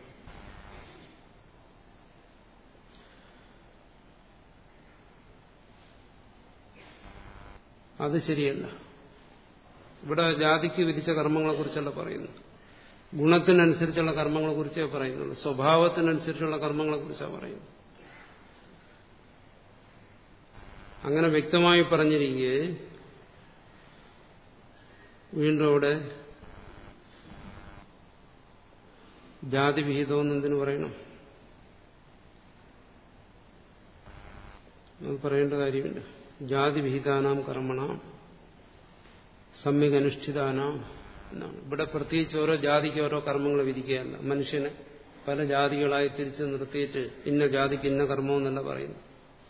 അത് ശരിയല്ല ഇവിടെ ജാതിക്ക് വിധിച്ച കർമ്മങ്ങളെ കുറിച്ചല്ല പറയുന്നത് ഗുണത്തിനനുസരിച്ചുള്ള കർമ്മങ്ങളെ കുറിച്ചേ പറയുന്നുള്ളൂ സ്വഭാവത്തിനനുസരിച്ചുള്ള കർമ്മങ്ങളെ കുറിച്ചാണ് പറയുന്നത് അങ്ങനെ വ്യക്തമായി പറഞ്ഞിരിക്കെ വീണ്ടും അവിടെ ജാതി വിഹിതമെന്ന് എന്തിനു പറയണം അത് പറയേണ്ട കാര്യമില്ല ജാതി വിഹിതാനാം കർമ്മണ സമ്യക് അനുഷ്ഠിതാനാം എന്നാണ് ഇവിടെ പ്രത്യേകിച്ച് ഓരോ ജാതിക്ക് ഓരോ കർമ്മങ്ങൾ വിധിക്കുകയല്ല മനുഷ്യനെ പല ജാതികളായി തിരിച്ച് നിർത്തിയിട്ട് ഇന്ന ജാതിക്ക് ഇന്ന കർമ്മമെന്നല്ല പറയുന്നു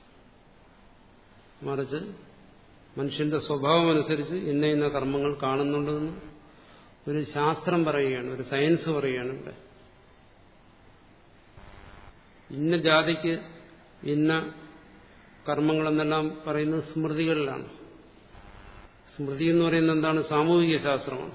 മറിച്ച് മനുഷ്യന്റെ സ്വഭാവം അനുസരിച്ച് ഇന്ന ഇന്ന കർമ്മങ്ങൾ കാണുന്നുണ്ടെന്ന് ഒരു ശാസ്ത്രം പറയുകയാണ് ഒരു സയൻസ് പറയുകയാണ് ഇവിടെ ഇന്ന ജാതിക്ക് ഇന്ന കർമ്മങ്ങളെന്നെല്ലാം പറയുന്നത് സ്മൃതികളിലാണ് സ്മൃതി എന്ന് പറയുന്നത് എന്താണ് സാമൂഹിക ശാസ്ത്രമാണ്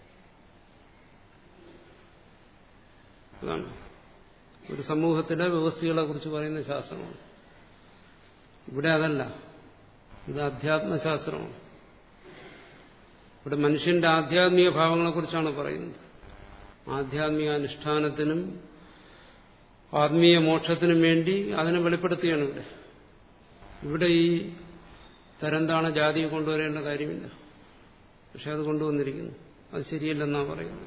അതാണ് ഒരു സമൂഹത്തിലെ വ്യവസ്ഥകളെ കുറിച്ച് പറയുന്ന ശാസ്ത്രമാണ് ഇവിടെ അതല്ല ഇത് അധ്യാത്മശാസ്ത്രമാണ് ഇവിടെ മനുഷ്യന്റെ ആധ്യാത്മിക ഭാവങ്ങളെക്കുറിച്ചാണ് പറയുന്നത് ആധ്യാത്മിക അനുഷ്ഠാനത്തിനും ആത്മീയ മോക്ഷത്തിനും വേണ്ടി അതിനെ വെളിപ്പെടുത്തുകയാണ് ഇവിടെ ഇവിടെ ഈ തരംതാണ ജാതിയെ കൊണ്ടുവരേണ്ട കാര്യമില്ല പക്ഷെ അത് കൊണ്ടുവന്നിരിക്കുന്നു അത് ശരിയല്ലെന്നാണ് പറയുന്നത്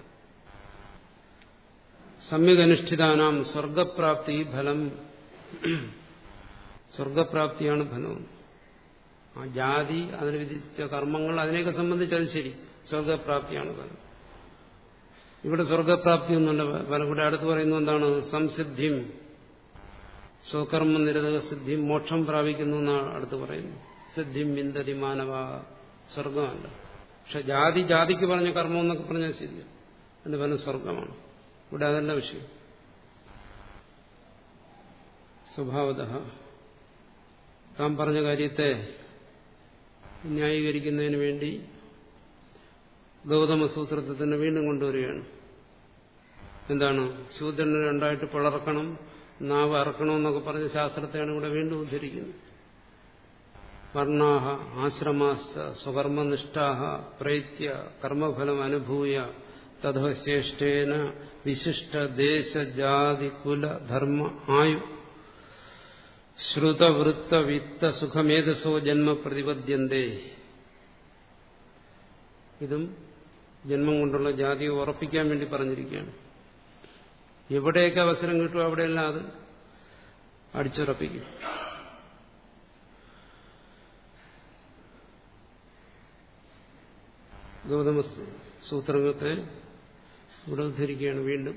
സമ്യകനുഷ്ഠിതാനാം സ്വർഗപ്രാപ്തി ഫലം സ്വർഗപ്രാപ്തിയാണ് ഫലം ആ ജാതി അതിന് വിധിച്ച കർമ്മങ്ങൾ അതിനെയൊക്കെ സംബന്ധിച്ച് അത് ശരി സ്വർഗപ്രാപ്തിയാണ് ഫലം ഇവിടെ സ്വർഗപ്രാപ്തി ഒന്നുമല്ല ഫലം ഇവിടെ അടുത്ത് പറയുന്നത് എന്താണ് സംസിദ്ധിം സ്വകർമ്മ നിരതക സിദ്ധിം മോക്ഷം പ്രാപിക്കുന്നു എന്നാണ് അടുത്ത് പറയുന്നു സിദ്ധിം വിന്തതി മാനവ സ്വർഗമല്ല പക്ഷെ ജാതി ജാതിക്ക് പറഞ്ഞ കർമ്മം എന്നൊക്കെ പറഞ്ഞാൽ ശരിയാണ് അതിന്റെ ഫലം സ്വർഗമാണ് ഇവിടെ അതല്ല വിഷയം സ്വഭാവത താൻ പറഞ്ഞ കാര്യത്തെ ന്യായീകരിക്കുന്നതിന് വേണ്ടി ഗൗതമ സൂത്രത്തെ തന്നെ വീണ്ടും കൊണ്ടുവരികയാണ് എന്താണ് ശൂദ്രനെ രണ്ടായിട്ട് പിളർക്കണം നാവ് അറക്കണമെന്നൊക്കെ പറഞ്ഞ ശാസ്ത്രത്തെയാണ് ഇവിടെ വീണ്ടും ഉദ്ധരിക്കുന്നത് വർണ്ണാഹ ആശ്രമാശ്ച സ്വകർമ്മനിഷ്ഠാഹ പ്രൈത്യ കർമ്മഫലം അനുഭൂയ തഥശേഷ്ടേന വിശിഷ്ട ദേശ ജാതി കുല ധർമ്മ ആയു ശ്രുതവൃത്ത വിത്ത സുഖമേധസോ ജന്മ പ്രതിപദ്യന്തേ ഇതും ജന്മം കൊണ്ടുള്ള ജാതിയെ ഉറപ്പിക്കാൻ വേണ്ടി പറഞ്ഞിരിക്കുകയാണ് എവിടെയൊക്കെ അവസരം കിട്ടും അവിടെയെല്ലാം അത് അടിച്ചുറപ്പിക്കും ഗൗതമ സൂത്രത്തെ ഇവിടെ ഉദ്ധരിക്കുകയാണ് വീണ്ടും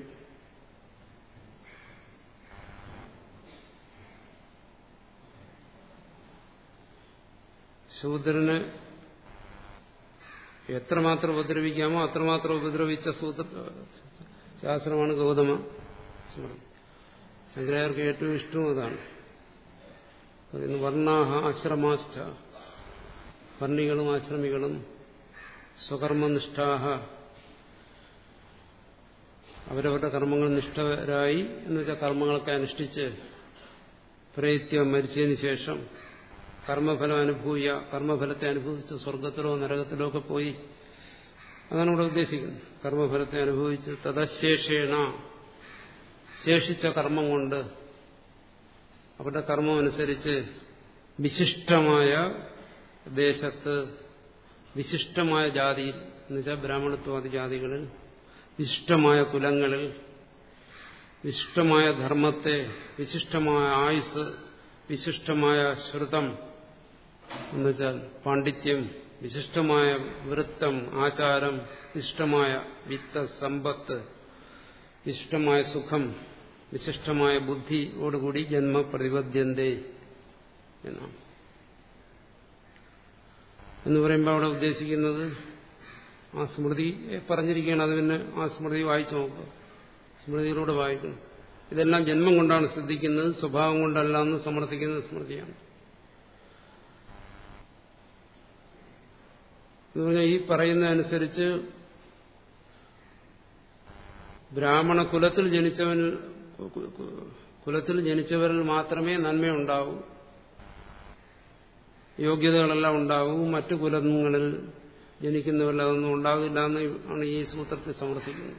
ശൂദ്രനെ എത്രമാത്രം ഉപദ്രവിക്കാമോ അത്രമാത്രം ഉപദ്രവിച്ച സൂത്ര ശാസ്ത്രമാണ് ഗൗതമ സ്മൃതി ശങ്കരാചാര്യർക്ക് ഏറ്റവും ഇഷ്ടവും അതാണ് പറയുന്നു വർണ്ണാഹ ആശ്രമാശ്ച വർണ്ണികളും ആശ്രമികളും സ്വകർമ്മനിഷ്ഠാഹ അവരവരുടെ കർമ്മങ്ങൾ നിഷ്ഠരായി എന്നുവെച്ചാൽ കർമ്മങ്ങളൊക്കെ അനുഷ്ഠിച്ച് പ്രയത്യം മരിച്ചതിന് ശേഷം കർമ്മഫലം അനുഭൂയ കർമ്മഫലത്തെ അനുഭവിച്ച് സ്വർഗത്തിലോ നരകത്തിലോ ഒക്കെ പോയി അതാണ് ഇവിടെ ഉദ്ദേശിക്കുന്നത് കർമ്മഫലത്തെ അനുഭവിച്ച് തദശേഷേണ ശേഷിച്ച കർമ്മം കൊണ്ട് അവരുടെ കർമ്മം അനുസരിച്ച് വിശിഷ്ടമായ ദേശത്ത് വിശിഷ്ടമായ ജാതിയിൽ എന്നുവെച്ചാൽ ബ്രാഹ്മണത്വാദി ജാതികളിൽ വിശിഷ്ടമായ കുലങ്ങളിൽ വിശിഷ്ടമായ ധർമ്മത്തെ വിശിഷ്ടമായ ആയുസ് വിശിഷ്ടമായ ശ്രുതം എന്നുവെച്ചാൽ പാണ്ഡിത്യം വിശിഷ്ടമായ വൃത്തം ആചാരം വിശിഷ്ടമായ വിത്ത സമ്പത്ത് വിശിഷ്ടമായ സുഖം വിശിഷ്ടമായ ബുദ്ധിയോടുകൂടി ജന്മ പ്രതിപദ്യന്തേ എന്നാണ് എന്ന് പറയുമ്പോൾ അവിടെ ഉദ്ദേശിക്കുന്നത് ആ സ്മൃതി പറഞ്ഞിരിക്കുകയാണ് അത് പിന്നെ ആ സ്മൃതി വായിച്ചു നോക്കുക സ്മൃതിയിലൂടെ വായിക്കണം ഇതെല്ലാം ജന്മം കൊണ്ടാണ് ശ്രദ്ധിക്കുന്നത് സ്വഭാവം കൊണ്ടല്ല എന്ന് സമർത്ഥിക്കുന്ന സ്മൃതിയാണ് എന്ന് പറഞ്ഞാൽ ഈ പറയുന്ന അനുസരിച്ച് ബ്രാഹ്മണ കുലത്തിൽ ജനിച്ചവൻ കുലത്തിൽ ജനിച്ചവരിൽ മാത്രമേ നന്മയുണ്ടാവൂ യോഗ്യതകളെല്ലാം ഉണ്ടാവൂ മറ്റു കുലങ്ങളിൽ ജനിക്കുന്നവരിൽ അതൊന്നും ഉണ്ടാകില്ല എന്ന് ആണ് ഈ സൂത്രത്തിൽ സമർത്ഥിക്കുന്നത്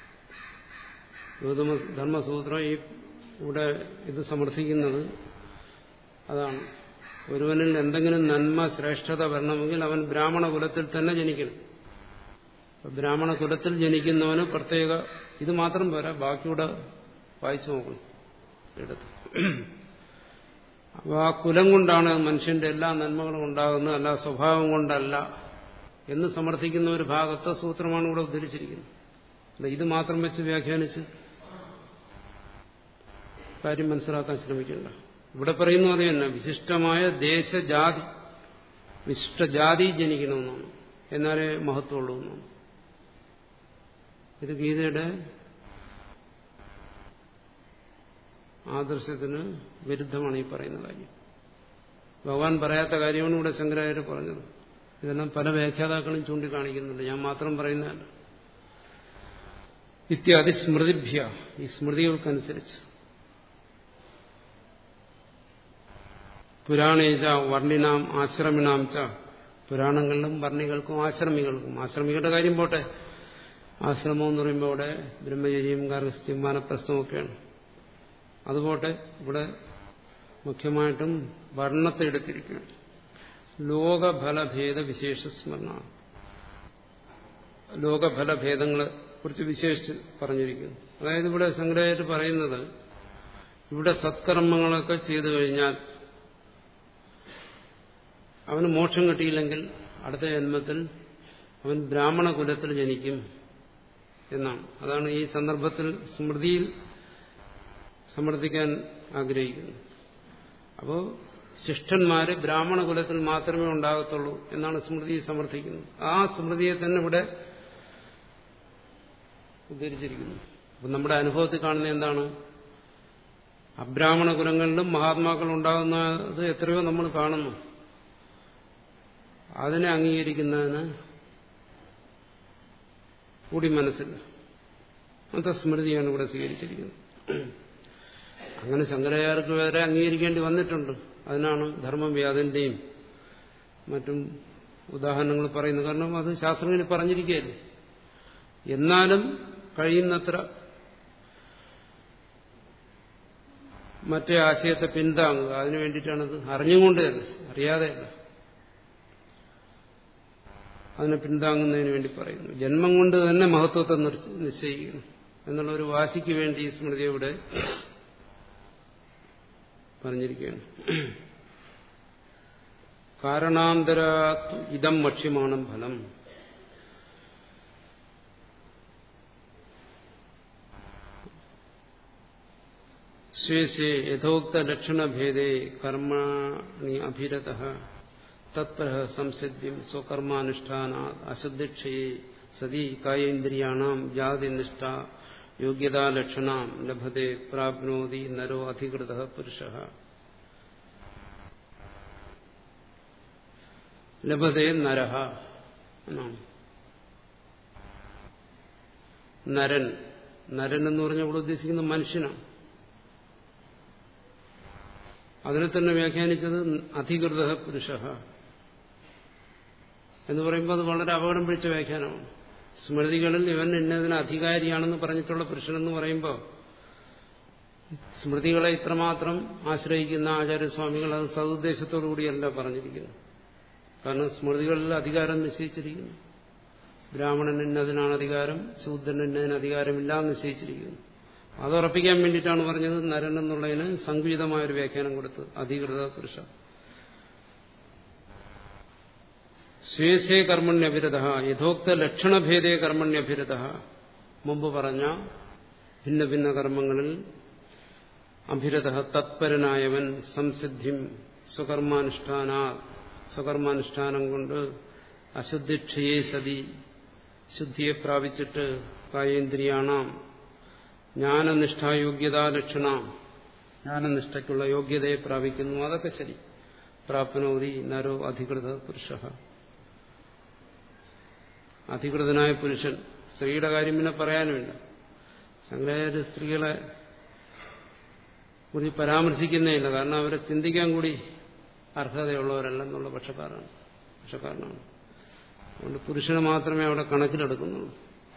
ഗൗതമ ധർമ്മസൂത്രം ഈ ഇവിടെ ഇത് സമർത്ഥിക്കുന്നത് അതാണ് ഒരുവനിൽ എന്തെങ്കിലും നന്മ ശ്രേഷ്ഠത വരണമെങ്കിൽ അവൻ ബ്രാഹ്മണ കുലത്തിൽ തന്നെ ജനിക്കണം ബ്രാഹ്മണ കുലത്തിൽ ജനിക്കുന്നവന് പ്രത്യേക ഇത് മാത്രം പോരാ ബാക്കിയൂടെ വായിച്ചു നോക്കണം എടുത്ത് അപ്പോൾ ആ കുലം കൊണ്ടാണ് മനുഷ്യന്റെ എല്ലാ നന്മകളും ഉണ്ടാകുന്നത് അല്ല സ്വഭാവം കൊണ്ടല്ല എന്ന് സമർത്ഥിക്കുന്ന ഒരു ഭാഗത്തെ സൂത്രമാണ് ഇവിടെ ഉദ്ധരിച്ചിരിക്കുന്നത് അല്ല ഇത് മാത്രം വെച്ച് വ്യാഖ്യാനിച്ച് കാര്യം മനസ്സിലാക്കാൻ ശ്രമിക്കേണ്ട ഇവിടെ പറയുന്നു അത് തന്നെ വിശിഷ്ടമായ ദേശജാതി വിശിഷ്ട ജാതി ജനിക്കണമെന്നാണ് എന്നാലേ മഹത്വമുള്ളൂ എന്നാണ് ഇത് ഗീതയുടെ ആദർശത്തിന് വിരുദ്ധമാണ് ഈ പറയുന്ന കാര്യം ഭഗവാൻ പറയാത്ത കാര്യമാണ് ഇവിടെ ശങ്കരാചാര്യ പറഞ്ഞത് ഇതെല്ലാം പല വ്യാഖ്യാതാക്കളും ചൂണ്ടിക്കാണിക്കുന്നുണ്ട് ഞാൻ മാത്രം പറയുന്നതല്ല ഇത്യാദി സ്മൃതിഭ്യ ഈ സ്മൃതികൾക്കനുസരിച്ച് പുരാണേജ വർണ്ണിനാം ആശ്രമിനാം ച പുരാണങ്ങളിലും വർണ്ണികൾക്കും ആശ്രമികൾക്കും ആശ്രമികളുടെ കാര്യം പോട്ടെ ആശ്രമം എന്ന് പറയുമ്പോൾ അവിടെ ബ്രഹ്മചര്യം ഗാർഹസ്ഥ്യം വാനപ്രസ്ഥവും ഒക്കെയാണ് അതുപോട്ടെ ഇവിടെ മുഖ്യമായിട്ടും വർണ്ണത്തെ എടുത്തിരിക്കുകയാണ് ലോകഫലഭേദ വിശേഷ സ്മരണ ലോകഫലഭേദങ്ങളെ കുറിച്ച് വിശേഷിച്ച് പറഞ്ഞിരിക്കുന്നു അതായത് ഇവിടെ ശങ്കരാചാര്യ പറയുന്നത് ഇവിടെ സത്കർമ്മങ്ങളൊക്കെ ചെയ്തു കഴിഞ്ഞാൽ അവന് മോക്ഷം കിട്ടിയില്ലെങ്കിൽ അടുത്ത ജന്മത്തിൽ അവൻ ബ്രാഹ്മണ കുലത്തിൽ ജനിക്കും എന്നാണ് അതാണ് ഈ സന്ദർഭത്തിൽ സ്മൃതിയിൽ സമർത്ഥിക്കാൻ ആഗ്രഹിക്കുന്നത് അപ്പോൾ ശിഷ്ടന്മാര് ബ്രാഹ്മണ കുലത്തിൽ മാത്രമേ ഉണ്ടാകത്തുള്ളൂ എന്നാണ് സ്മൃതി സമർത്ഥിക്കുന്നത് ആ സ്മൃതിയെ തന്നെ ഇവിടെ ഉദ്ധരിച്ചിരിക്കുന്നു അപ്പം നമ്മുടെ അനുഭവത്തിൽ കാണുന്ന എന്താണ് അബ്രാഹ്മണ കുലങ്ങളിലും മഹാത്മാക്കൾ ഉണ്ടാകുന്നത് എത്രയോ നമ്മൾ കാണുന്നു അതിനെ അംഗീകരിക്കുന്നതിന് കൂടി മനസ്സിൽ അങ്ങനത്തെ സ്മൃതിയാണ് ഇവിടെ സ്വീകരിച്ചിരിക്കുന്നത് അങ്ങനെ ശങ്കരാചാര്യർക്ക് വരെ അംഗീകരിക്കേണ്ടി വന്നിട്ടുണ്ട് അതിനാണ് ധർമ്മവ്യാധന്റെയും മറ്റും ഉദാഹരണങ്ങൾ പറയുന്നത് കാരണം അത് ശാസ്ത്രങ്ങളിൽ പറഞ്ഞിരിക്കുകയല്ലേ എന്നാലും കഴിയുന്നത്ര മറ്റേ ആശയത്തെ പിന്താങ്ങുക അതിനു വേണ്ടിയിട്ടാണത് അറിഞ്ഞുകൊണ്ട് തന്നെ അറിയാതെയല്ല അതിനെ പിന്താങ്ങുന്നതിന് വേണ്ടി പറയുന്നു ജന്മം കൊണ്ട് തന്നെ മഹത്വത്തെ നിശ്ചയിക്കുന്നു എന്നുള്ള ഒരു വാശിക്ക് വേണ്ടി ഈ സ്മൃതി ഇവിടെ പറഞ്ഞിരിക്കുകയാണ് കാരണാന്തര ഇതം മക്ഷ്യമാണ് ഫലം ശ്വേശേ യഥോക്ത ലക്ഷണഭേദേ കർമ്മണി അഭിരത തത്പര സംസിദ്ധ്യം സ്വകർമാനുഷ്ഠാന അശുദ്ധിക്ഷയെ സതി കായേന്ദ്രിയാണാം ജാതിനിഷ്ഠ യോഗ്യതാലക്ഷണാം ലഭത്തെ പ്രാപ്നോതി നരോ അധികൃത പുരുഷ ലഭത്തെ നരഹ എന്നാണ് നരൻ നരൻ എന്ന് പറഞ്ഞാൽ ഇവിടെ ഉദ്ദേശിക്കുന്ന മനുഷ്യനാണ് അതിനെ തന്നെ വ്യാഖ്യാനിച്ചത് അധികൃത പുരുഷ എന്ന് പറയുമ്പോൾ അത് വളരെ അപകടം പിടിച്ച വ്യാഖ്യാനമാണ് സ്മൃതികളിൽ ഇവൻ ഇന്നതിന് അധികാരിയാണെന്ന് പറഞ്ഞിട്ടുള്ള പുരുഷനെന്ന് പറയുമ്പോൾ സ്മൃതികളെ ഇത്രമാത്രം ആശ്രയിക്കുന്ന ആചാര്യസ്വാമികൾ അത് സതുദ്ദേശത്തോടു കൂടിയല്ല പറഞ്ഞിരിക്കുന്നു കാരണം സ്മൃതികളിൽ അധികാരം നിശ്ചയിച്ചിരിക്കുന്നു ബ്രാഹ്മണൻ ഇന്നതിനാണ് അധികാരം ശൂദ്രൻ ഇന്നതിന് അധികാരമില്ല എന്ന് നിശ്ചയിച്ചിരിക്കുന്നു അത് ഉറപ്പിക്കാൻ വേണ്ടിയിട്ടാണ് പറഞ്ഞത് നരൻ എന്നുള്ളതിന് സങ്കുചിതമായൊരു വ്യാഖ്യാനം കൊടുത്ത് അധികൃത പുരുഷ സ്വേസേ കർമ്മണ്യഭിരത യഥോക്ത ലക്ഷണഭേദേ കർമ്മണ്യഭിരത മുമ്പ് പറഞ്ഞ ഭിന്ന ഭിന്ന കർമ്മങ്ങളിൽ അഭിരത തത്പരനായവൻ സംസിദ്ധിം സ്വകർമാനുഷ്ഠാനാ സ്വകർമാനുഷ്ഠാനം കൊണ്ട് അശുദ്ധിക്ഷയെ സതി ശുദ്ധിയെ പ്രാപിച്ചിട്ട് കായേന്ദ്രിയാണാം ജ്ഞാനനിഷ്ഠായോഗ്യതാ ലക്ഷണ ജ്ഞാനനിഷ്ഠയ്ക്കുള്ള യോഗ്യതയെ പ്രാപിക്കുന്നു അതൊക്കെ ശരി പ്രാപ്നോതി നരോ അധികൃത പുരുഷ അധികൃതനായ പുരുഷൻ സ്ത്രീയുടെ കാര്യം പിന്നെ പറയാനുമില്ല ശങ്കരാചാര്യ സ്ത്രീകളെ കുറിച്ച് പരാമർശിക്കുന്നേ ഇല്ല കാരണം അവരെ ചിന്തിക്കാൻ കൂടി അർഹതയുള്ളവരല്ലെന്നുള്ള പക്ഷക്കാരാണ് പക്ഷക്കാരനാണ് അതുകൊണ്ട് പുരുഷനെ മാത്രമേ അവിടെ കണക്കിലെടുക്കുന്നുള്ളൂ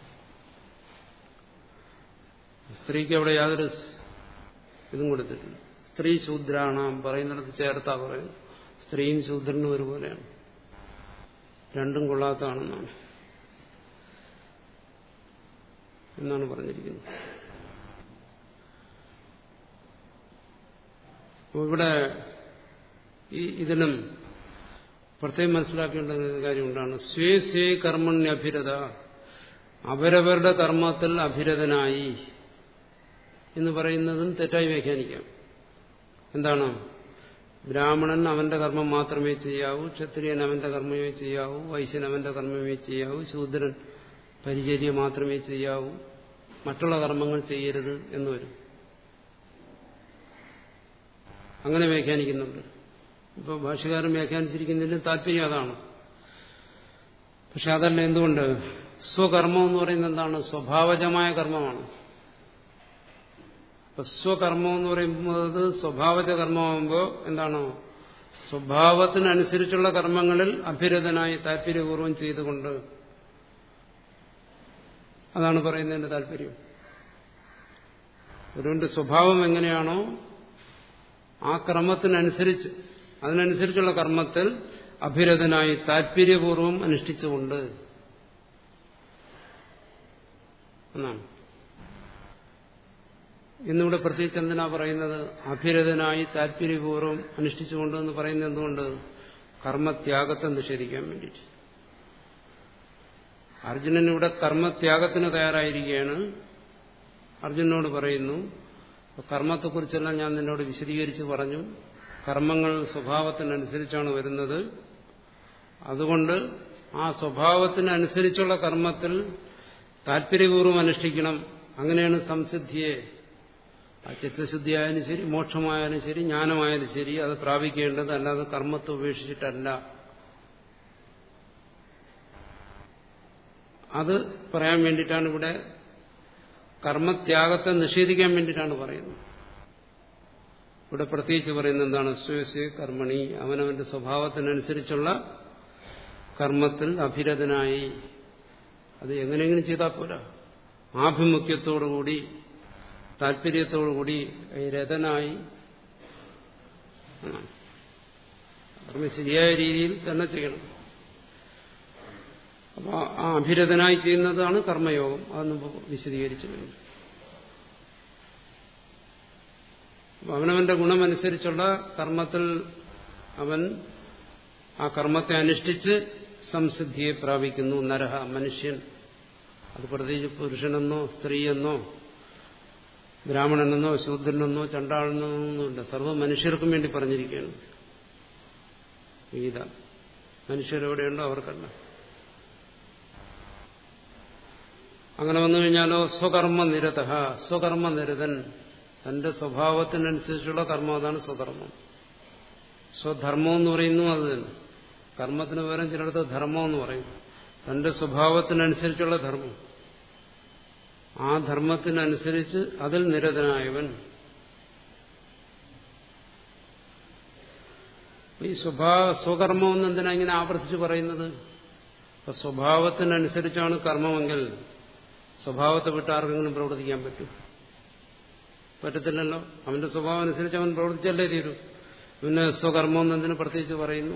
സ്ത്രീക്ക് അവിടെ യാതൊരു ഇതും കൊടുത്തിട്ടില്ല സ്ത്രീ ശൂദ്രാണ് പറയുന്നിടത്ത് ചേർത്താ പറയുന്നത് സ്ത്രീയും ശൂദ്രനും ഒരുപോലെയാണ് രണ്ടും കൊള്ളാത്തതാണെന്നാണ് എന്നാണ് പറഞ്ഞിരിക്കുന്നത് അപ്പോൾ ഇവിടെ ഈ ഇതിനും പ്രത്യേകം മനസ്സിലാക്കേണ്ട ഒരു കാര്യമുണ്ടാണ് സ്വേ സ്വേ കർമ്മണ്യഭിരത അവരവരുടെ കർമ്മത്തിൽ അഭിരതനായി എന്ന് പറയുന്നതും തെറ്റായി വ്യാഖ്യാനിക്കാം എന്താണ് ബ്രാഹ്മണൻ അവന്റെ കർമ്മം മാത്രമേ ചെയ്യാവൂ ക്ഷത്രിയൻ അവന്റെ കർമ്മമേ ചെയ്യാവൂ വൈശ്യൻ അവന്റെ കർമ്മമേ ചെയ്യാവൂ ശൂദ്രൻ പരിചര്യ മാത്രമേ ചെയ്യാവൂ മറ്റുള്ള കർമ്മങ്ങൾ ചെയ്യരുത് എന്ന് വരും അങ്ങനെ വ്യാഖ്യാനിക്കുന്നുണ്ട് ഇപ്പോൾ ഭാഷകാരൻ വ്യാഖ്യാനിച്ചിരിക്കുന്നതിന് താല്പര്യം അതാണ് പക്ഷെ അതല്ല എന്തുകൊണ്ട് സ്വകർമ്മം എന്ന് പറയുന്നത് എന്താണ് സ്വഭാവജമായ കർമ്മമാണ് അപ്പൊ സ്വകർമ്മം എന്ന് പറയുന്നത് സ്വഭാവജ കർമ്മമാകുമ്പോൾ എന്താണ് സ്വഭാവത്തിനനുസരിച്ചുള്ള കർമ്മങ്ങളിൽ അഭിരതനായി താല്പര്യപൂർവ്വം ചെയ്തുകൊണ്ട് അതാണ് പറയുന്നതിന്റെ താല്പര്യം ഒരുവന്റെ സ്വഭാവം എങ്ങനെയാണോ ആ ക്രമത്തിനനുസരിച്ച് അതിനനുസരിച്ചുള്ള കർമ്മത്തിൽ അഭിരതനായി താല്പര്യപൂർവ്വം അനുഷ്ഠിച്ചുകൊണ്ട് എന്നാണ് ഇന്നിവിടെ പ്രത്യേകിച്ച് എന്തിനാ പറയുന്നത് അഭിരതനായി താല്പര്യപൂർവ്വം അനുഷ്ഠിച്ചുകൊണ്ട് എന്ന് പറയുന്നത് എന്തുകൊണ്ട് കർമ്മത്യാഗത്തെ നിഷേധിക്കാൻ വേണ്ടിയിട്ട് അർജുനൻ ഇവിടെ കർമ്മത്യാഗത്തിന് തയ്യാറായിരിക്കുകയാണ് അർജുനോട് പറയുന്നു കർമ്മത്തെക്കുറിച്ചെല്ലാം ഞാൻ നിന്നോട് വിശദീകരിച്ച് പറഞ്ഞു കർമ്മങ്ങൾ സ്വഭാവത്തിനനുസരിച്ചാണ് വരുന്നത് അതുകൊണ്ട് ആ സ്വഭാവത്തിനനുസരിച്ചുള്ള കർമ്മത്തിൽ താല്പര്യപൂർവ്വം അനുഷ്ഠിക്കണം അങ്ങനെയാണ് സംസിദ്ധിയെ ആ ചിത്തശുദ്ധിയായാലും ശരി മോക്ഷമായാലും ശരി ജ്ഞാനമായാലും ശരി അത് പ്രാപിക്കേണ്ടത് അല്ലാതെ കർമ്മത്തെ ഉപേക്ഷിച്ചിട്ടല്ല അത് പറയാൻ വേണ്ടിയിട്ടാണ് ഇവിടെ കർമ്മത്യാഗത്തെ നിഷേധിക്കാൻ വേണ്ടിയിട്ടാണ് പറയുന്നത് ഇവിടെ പ്രത്യേകിച്ച് പറയുന്നത് എന്താണ് സ്വയസ്യ കർമ്മണി അവനവന്റെ സ്വഭാവത്തിനനുസരിച്ചുള്ള കർമ്മത്തിൽ അഭിരതനായി അത് എങ്ങനെയെങ്കിലും ചെയ്താൽ പോരാ ആഭിമുഖ്യത്തോടുകൂടി താല്പര്യത്തോടുകൂടി രഥനായി കർമ്മം ശരിയായ രീതിയിൽ തന്നെ ചെയ്യണം അപ്പോൾ ആ അഭിരതനായി ചെയ്യുന്നതാണ് കർമ്മയോഗം അത് മുമ്പ് വിശദീകരിച്ചു കഴിഞ്ഞു അവനവന്റെ ഗുണമനുസരിച്ചുള്ള കർമ്മത്തിൽ അവൻ ആ കർമ്മത്തെ അനുഷ്ഠിച്ച് സംസിദ്ധിയെ പ്രാപിക്കുന്നു നരഹ മനുഷ്യൻ അത് പ്രത്യേകിച്ച് പുരുഷനെന്നോ സ്ത്രീയെന്നോ ബ്രാഹ്മണനെന്നോ ശൂദ്രനെന്നോ ചണ്ടാളനെന്നൊന്നുമില്ല സർവ്വ മനുഷ്യർക്കും വേണ്ടി പറഞ്ഞിരിക്കുകയാണ് ഗീത മനുഷ്യരെവിടെയുണ്ടോ അവർക്കല്ല അങ്ങനെ വന്നു കഴിഞ്ഞാലോ സ്വകർമ്മ നിരത സ്വകർമ്മ നിരതൻ തന്റെ സ്വഭാവത്തിനനുസരിച്ചുള്ള കർമ്മം അതാണ് സ്വകർമ്മം സ്വധർമ്മം എന്ന് പറയുന്നു അത് തന്നെ കർമ്മത്തിന് പകരം ചിലടത്ത് ധർമ്മം എന്ന് പറയും തന്റെ സ്വഭാവത്തിനനുസരിച്ചുള്ള ധർമ്മം ആ ധർമ്മത്തിനനുസരിച്ച് അതിൽ നിരതനായവൻ ഈ സ്വഭാവ സ്വകർമ്മം എന്ന് എന്തിനാ ഇങ്ങനെ ആവർത്തിച്ച് പറയുന്നത് അപ്പൊ സ്വഭാവത്തിനനുസരിച്ചാണ് കർമ്മമെങ്കിൽ സ്വഭാവത്തെ വിട്ട് ആർക്കെങ്കിലും പ്രവർത്തിക്കാൻ പറ്റും പറ്റത്തില്ലല്ലോ അവന്റെ സ്വഭാവം അനുസരിച്ച് അവൻ പ്രവർത്തിച്ചല്ലേ തീരൂ പിന്നെ സ്വകർമ്മം എന്നതിന് പ്രത്യേകിച്ച് പറയുന്നു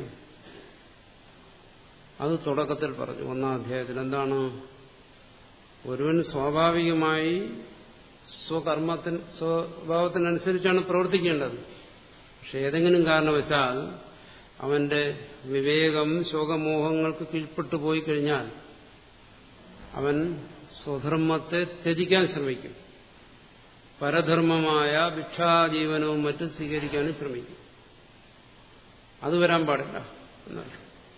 അത് തുടക്കത്തിൽ പറഞ്ഞു ഒന്നാം അധ്യായത്തിൽ എന്താണ് ഒരുവൻ സ്വാഭാവികമായി സ്വകർമ്മത്തിന് സ്വഭാവത്തിനനുസരിച്ചാണ് പ്രവർത്തിക്കേണ്ടത് പക്ഷെ ഏതെങ്കിലും കാരണവശാൽ അവന്റെ വിവേകം ശോകമോഹങ്ങൾക്ക് കീഴ്പ്പെട്ടു പോയി കഴിഞ്ഞാൽ അവൻ സ്വധർമ്മത്തെ ത്യജിക്കാൻ ശ്രമിക്കും പരധർമ്മമായ ഭിക്ഷാജീവനവും മറ്റും സ്വീകരിക്കാനും ശ്രമിക്കും അത് വരാൻ പാടില്ല എന്നല്ല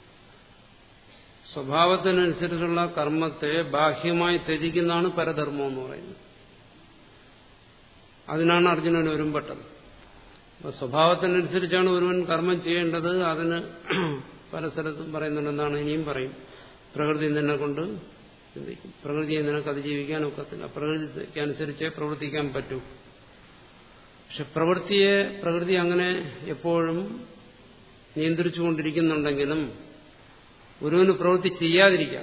സ്വഭാവത്തിനനുസരിച്ചുള്ള കർമ്മത്തെ ബാഹ്യമായി ത്യജിക്കുന്നതാണ് പരധർമ്മം എന്ന് പറയുന്നത് അതിനാണ് അർജുനൻ ഒരുമ്പെട്ടത് അപ്പൊ സ്വഭാവത്തിനനുസരിച്ചാണ് ഒരുവൻ കർമ്മം ചെയ്യേണ്ടത് അതിന് പല സ്ഥലത്തും പറയുന്നുണ്ട് എന്താണ് ഇനിയും പറയും പ്രകൃതി നിന്നെ കൊണ്ട് ചിന്തിക്കും പ്രകൃതിയെ നിനക്ക് അതിജീവിക്കാൻ ഒക്കത്തില്ല പ്രകൃതിക്കനുസരിച്ചേ പ്രവർത്തിക്കാൻ പറ്റൂ പക്ഷെ പ്രവൃത്തിയെ പ്രകൃതി അങ്ങനെ എപ്പോഴും നിയന്ത്രിച്ചുകൊണ്ടിരിക്കുന്നുണ്ടെങ്കിലും ഒരുവന് പ്രവൃത്തി ചെയ്യാതിരിക്കാം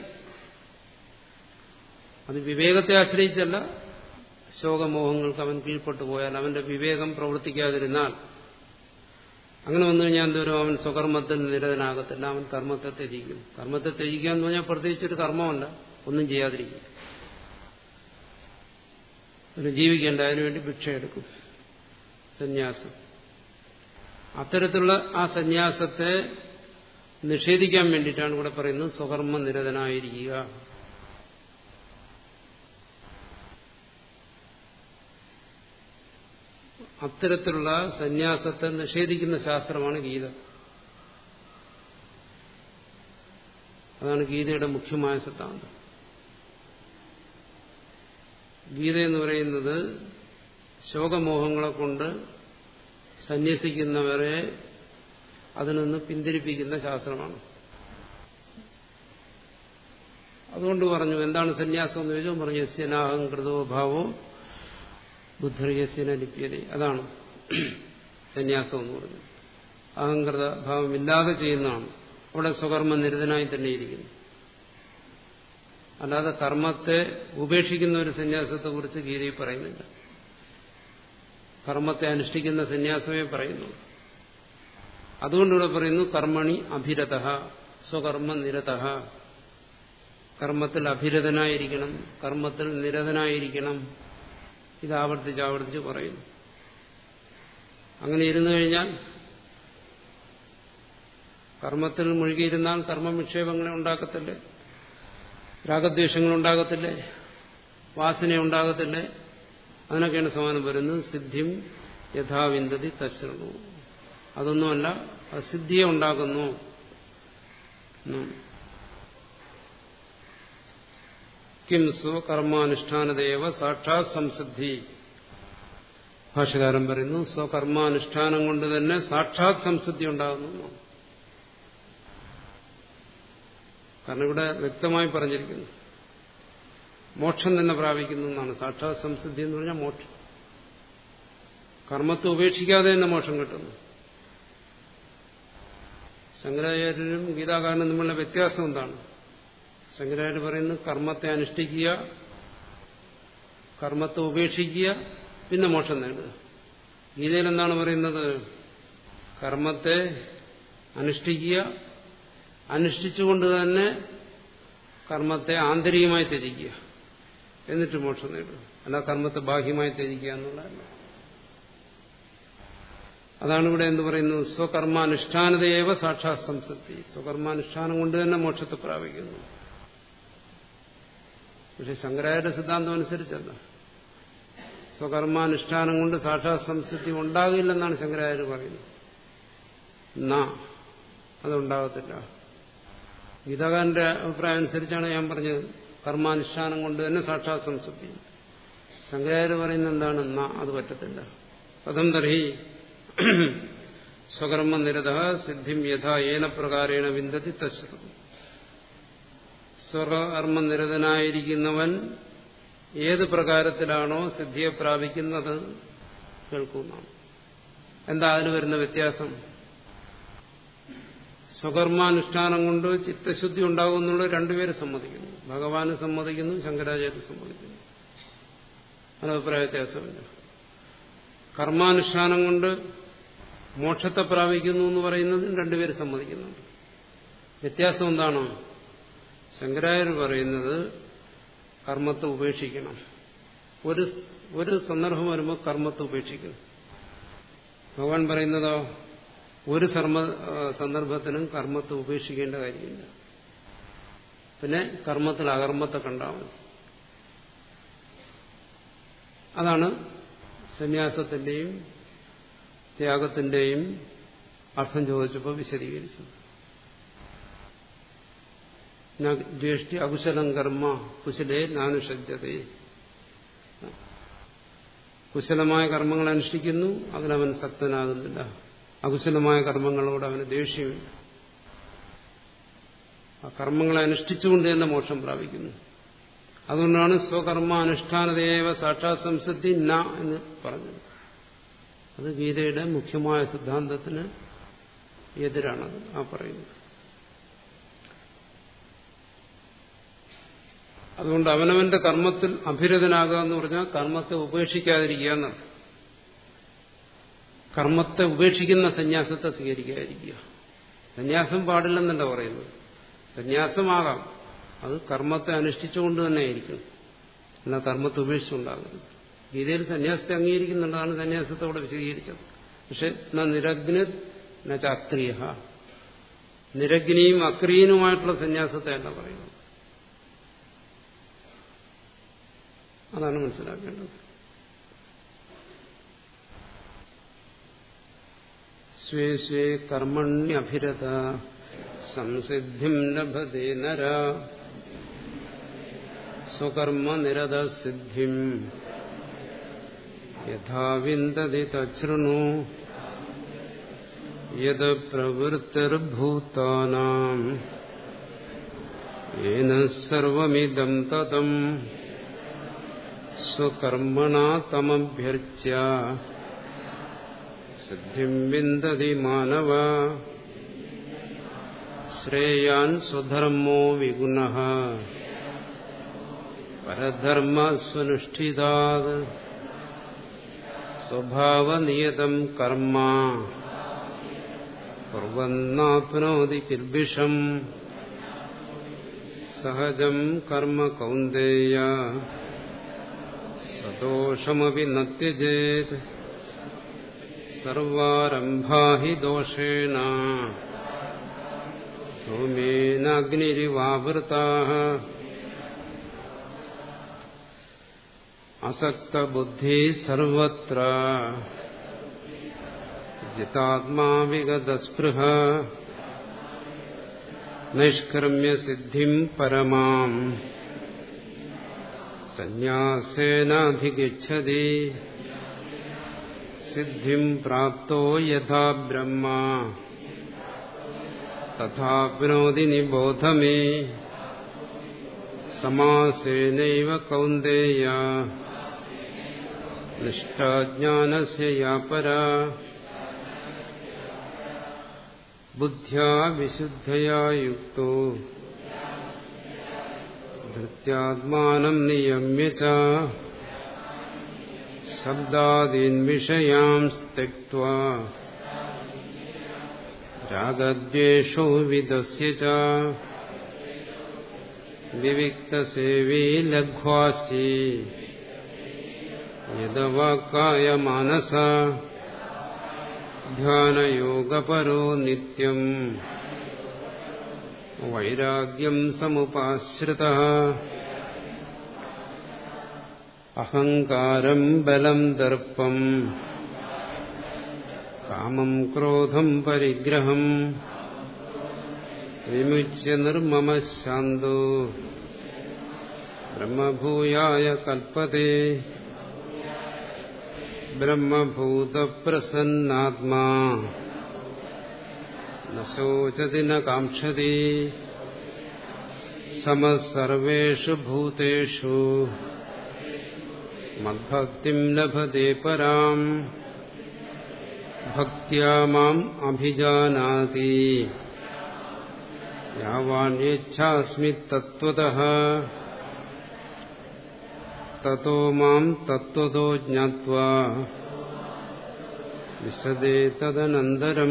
അത് വിവേകത്തെ ആശ്രയിച്ചല്ല ശോകമോഹങ്ങൾക്ക് അവൻ കീഴ്പ്പെട്ടു പോയാൽ അവന്റെ വിവേകം പ്രവർത്തിക്കാതിരുന്നാൽ അങ്ങനെ വന്നു കഴിഞ്ഞാൽ എന്തോരും അവൻ സ്വകർമ്മത്തിൽ നിരതനാകത്തില്ല അവൻ കർമ്മത്തെ ത്യജിക്കും കർമ്മത്തെ ത്യജിക്കുക എന്ന് പറഞ്ഞാൽ പ്രത്യേകിച്ചൊരു കർമ്മമല്ല ഒന്നും ചെയ്യാതിരിക്കും പിന്നെ ജീവിക്കേണ്ട അതിനുവേണ്ടി ഭിക്ഷ എടുക്കും സന്യാസം അത്തരത്തിലുള്ള ആ സന്യാസത്തെ നിഷേധിക്കാൻ വേണ്ടിയിട്ടാണ് ഇവിടെ പറയുന്നത് സ്വകർമ്മ നിരതനായിരിക്കുക അത്തരത്തിലുള്ള സന്യാസത്തെ നിഷേധിക്കുന്ന ശാസ്ത്രമാണ് ഗീത അതാണ് ഗീതയുടെ മുഖ്യമായ സിദ്ധാന്തം ഗീത എന്ന് പറയുന്നത് ശോകമോഹങ്ങളെ കൊണ്ട് സന്യസിക്കുന്നവരെ അതിൽ നിന്ന് പിന്തിരിപ്പിക്കുന്ന ശാസ്ത്രമാണ് അതുകൊണ്ട് പറഞ്ഞു എന്താണ് സന്യാസം എന്ന് ചോദിച്ചാൽ പറഞ്ഞു യസ്യനാഹംകൃതോ ഭാവോ ബുദ്ധർയസ്യന ലിപ്യത അതാണ് സന്യാസം എന്ന് പറഞ്ഞു അഹങ്കൃത ഭാവമില്ലാതെ ചെയ്യുന്നതാണ് അവിടെ സ്വകർമ്മ നിരതനായി തന്നെ ഇരിക്കുന്നു അല്ലാതെ കർമ്മത്തെ ഉപേക്ഷിക്കുന്ന ഒരു സന്യാസത്തെ കുറിച്ച് ഗീതയിൽ പറയുന്നില്ല കർമ്മത്തെ അനുഷ്ഠിക്കുന്ന സന്യാസമേ പറയുന്നു അതുകൊണ്ടിവിടെ പറയുന്നു കർമ്മണി അഭിരത സ്വകർമ്മ നിരത കർമ്മത്തിൽ അഭിരതനായിരിക്കണം കർമ്മത്തിൽ നിരതനായിരിക്കണം ഇത് ആവർത്തിച്ച് ആവർത്തിച്ച് പറയുന്നു അങ്ങനെ ഇരുന്നു കഴിഞ്ഞാൽ കർമ്മത്തിൽ മുഴുകിയിരുന്നാൽ കർമ്മവിക്ഷേപങ്ങളെ ഉണ്ടാക്കത്തില്ലേ രാഗദ്വേഷങ്ങൾ ഉണ്ടാകത്തില്ലേ വാസന ഉണ്ടാകത്തില്ലേ അതിനൊക്കെയാണ് സമാനം വരുന്നത് സിദ്ധിം യഥാവിന്ദതി തശ്രണു അതൊന്നുമല്ല അസിദ്ധിയെ ഉണ്ടാക്കുന്നു കിം സ്വകർമാനുഷ്ഠാനദേവ സാക്ഷാത് സംസിദ്ധി ഭാഷകാരൻ പറയുന്നു സ്വകർമാനുഷ്ഠാനം കൊണ്ട് തന്നെ സാക്ഷാത് സംസിദ്ധി ഉണ്ടാകുന്നു കാരണം ഇവിടെ വ്യക്തമായി പറഞ്ഞിരിക്കുന്നു മോക്ഷം തന്നെ പ്രാപിക്കുന്നു എന്നാണ് സാക്ഷാത് സംസിദ്ധി എന്ന് പറഞ്ഞാൽ മോക്ഷം കർമ്മത്തെ ഉപേക്ഷിക്കാതെ തന്നെ മോക്ഷം കിട്ടുന്നു ശങ്കരാചാര്യരും ഗീതാകാരനും തമ്മിലുള്ള വ്യത്യാസം എന്താണ് ശങ്കരാചാര്യ പറയുന്നത് കർമ്മത്തെ അനുഷ്ഠിക്കുക കർമ്മത്തെ ഉപേക്ഷിക്കുക പിന്നെ മോക്ഷം നേടുക ഗീതയിൽ എന്താണ് പറയുന്നത് കർമ്മത്തെ അനുഷ്ഠിക്കുക അനുഷ്ഠിച്ചുകൊണ്ട് തന്നെ കർമ്മത്തെ ആന്തരികമായി ത്യജിക്കുക എന്നിട്ട് മോക്ഷം നേടുക അല്ല കർമ്മത്തെ ബാഹ്യമായി ത്യജിക്കുക എന്നുള്ളതല്ല അതാണ് ഇവിടെ എന്ത് പറയുന്നു സ്വകർമാനുഷ്ഠാനതയേവ സാക്ഷാത് സംസക്തി സ്വകർമാനുഷ്ഠാനം കൊണ്ട് തന്നെ മോക്ഷത്തെ പ്രാപിക്കുന്നു പക്ഷെ ശങ്കരാചാര്യ സിദ്ധാന്തം അനുസരിച്ചല്ല സ്വകർമാനുഷ്ഠാനം കൊണ്ട് സാക്ഷാത് സംസിദ്ധി ഉണ്ടാകില്ലെന്നാണ് ശങ്കരാചാര്യ പറയുന്നത് എന്നാ അതുണ്ടാകത്തില്ല ഗീതാകാരന്റെ അഭിപ്രായം അനുസരിച്ചാണ് ഞാൻ പറഞ്ഞത് കർമാനുഷ്ഠാനം കൊണ്ട് തന്നെ സാക്ഷാത് സംസിദ്ധി ശങ്കരാചാര്യ പറയുന്നത് എന്താണ് എന്നാ അത് പറ്റത്തില്ല കഥം തർഹി സ്വകർമ്മ നിരത സിദ്ധിം യഥാ ഏന പ്രകാരേണ വിന്ദതി തശ്രുതം സ്വകർമ്മ നിരതനായിരിക്കുന്നവൻ ഏത് പ്രകാരത്തിലാണോ സിദ്ധിയെ പ്രാപിക്കുന്നത് കേൾക്കുന്നതാണ് എന്താ അതിന് വരുന്ന വ്യത്യാസം സ്വകർമാനുഷ്ഠാനം കൊണ്ട് ചിത്തശുദ്ധി ഉണ്ടാകും എന്നുള്ളത് രണ്ടുപേര് സമ്മതിക്കുന്നു ഭഗവാന് സമ്മതിക്കുന്നു ശങ്കരാചാര്യ സമ്മതിക്കുന്നു അഭിപ്രായ വ്യത്യാസമില്ല കർമാനുഷ്ഠാനം കൊണ്ട് മോക്ഷത്തെ പ്രാപിക്കുന്നു എന്ന് പറയുന്നതിന് രണ്ടുപേര് സമ്മതിക്കുന്നുണ്ട് വ്യത്യാസം എന്താണ് ശങ്കരാചാര്യ പറയുന്നത് കർമ്മത്തെ ഉപേക്ഷിക്കണം ഒരു ഒരു സന്ദർഭം വരുമ്പോൾ കർമ്മത്തെ ഉപേക്ഷിക്കണം ഭഗവാൻ പറയുന്നതോ ഒരു സർമ്മ സന്ദർഭത്തിനും കർമ്മത്തെ ഉപേക്ഷിക്കേണ്ട കാര്യമില്ല പിന്നെ കർമ്മത്തിൽ അകർമ്മത്തെ കണ്ടാൽ മതി അതാണ് സന്യാസത്തിന്റെയും ത്യാഗത്തിന്റെയും അർത്ഥം ചോദിച്ചപ്പോൾ വിശദീകരിച്ചത് ജ്യേഷ്ഠി അകുശലം കർമ്മ കുശലേ നാനുഷജ്ജതേ കുശലമായ കർമ്മങ്ങൾ അനുഷ്ഠിക്കുന്നു അതിലവൻ സക്തനാകുന്നില്ല അകുശലമായ കർമ്മങ്ങളോട് അവന് ദേഷ്യമില്ല ആ കർമ്മങ്ങളെ അനുഷ്ഠിച്ചുകൊണ്ട് തന്നെ മോക്ഷം പ്രാപിക്കുന്നു അതുകൊണ്ടാണ് സ്വകർമാനുഷ്ഠാനദേവ സാക്ഷാത് സംസിദ്ധി ന എന്ന് പറഞ്ഞത് അത് ഗീതയുടെ മുഖ്യമായ സിദ്ധാന്തത്തിന് എതിരാണത് ആ പറയുന്നത് അതുകൊണ്ട് അവനവന്റെ കർമ്മത്തിൽ അഭിരതനാകുക എന്ന് പറഞ്ഞാൽ കർമ്മത്തെ ഉപേക്ഷിക്കാതിരിക്കുക എന്നർത്ഥം കർമ്മത്തെ ഉപേക്ഷിക്കുന്ന സന്യാസത്തെ സ്വീകരിക്കാതിരിക്കുക സന്യാസം പാടില്ലെന്നല്ല പറയുന്നത് സന്യാസമാകാം അത് കർമ്മത്തെ അനുഷ്ഠിച്ചുകൊണ്ട് തന്നെ ആയിരിക്കും എന്നാൽ കർമ്മത്തെ ഉപേക്ഷിച്ചുണ്ടാകുന്നത് ഗീതയിൽ സന്യാസത്തെ അംഗീകരിക്കുന്നുള്ളതാണ് സന്യാസത്തെ അവിടെ വിശദീകരിച്ചത് പക്ഷെ ന നിരഗ്ന എന്നുവെച്ചാൽ അക്രിയ നിരഗ്നിയും അക്രിയനുമായിട്ടുള്ള സന്യാസത്തെ അല്ല പറയുന്നത് അതാണ് മനസ്സിലാക്കേണ്ടത് സ്വേ സ്വേ കർമ്മണ്യഭിരത സംസിദ്ധിം ലഭത്തെ നര സ്വകർമ്മനിരത സിദ്ധിം യഥാ വിന്ദതി തൃണു യത് പ്രവൃത്തിർഭൂതാനാം യേന സർവമിദം തതം സ്വകർമ്മണാ തമഭ്യർച്യ സിദ്ധിം വിന്ദതി മാനവ ശ്രേയാൻ സ്വധർമ്മോ വിഗുണ പരധർമ്മസ്വനുഷ്ഠിതാത് സ്വഭാവനിയതം കർമ്മ കുർവന്നാപ്നോതി കിൽബിഷം സഹജം കർമ്മ കൗന്ദേയ സദോഷമപി നത്യജേത് സർവാരംഭാ ഹി ദോഷേണ സൗമേനാഗ്നിരിവാവൃതാ അസക്തബുദ്ധി സർവത്ര ജിതാത്മാ വിഗതസ്പൃഹ നൈഷ്കർമ്മ്യസിദ്ധിം പരമാം സന്യാസേനാധിഗച്ഛതി സിദ്ധിം പ്രാപ്തോ യഥാ ബ്രഹ്മ തഥാപ്നോതി നിബോധ മേ സമാസേനൈവ കൗന്ദേയ നിഷ്ഠാജ്ഞാനസ്യ യാ പരാ ബുദ്ധ്യാ വിശുദ്ധയാ യുക്തോ ധൃത്യാത്മാനം നിയമ്യ ച ശബ്ദാദീൻ വിഷയാം त्यक्त्वा രാഗദ്വേഷോ വിദസ്യ ച വിവിക്തസേവീ ലഘ്വാസി യദവാക്കായ മാനസ ധ്യാനയോഗപരോ നിത്യം വൈരാഗ്യം സമുപാശ്രിത അഹങ്കാരം ബലം ദർപ്പം കാമം ക്രോധം പരിഗ്രഹം വിമുച്യ നിർമ്മമ ശാന്തോ ബ്രഹ്മഭൂയായ കൽപ്പത്തെ ബ്രഹ്മഭൂതപ്രസന്നാത്മാ ന ശോചതി ന കാക്ഷതി സമസർവേഷു ഭൂതേഷു മദ്ഭക്തിം ലഭത്തെ പരാം ഭക്യാ മാം അഭിജാനാതി യാവാന്യേച്ഛാസ്മി തത്വതഃ തതോ മാം തത്വതോ ജ്ഞാത്വാ വിശദേ തദനന്തരം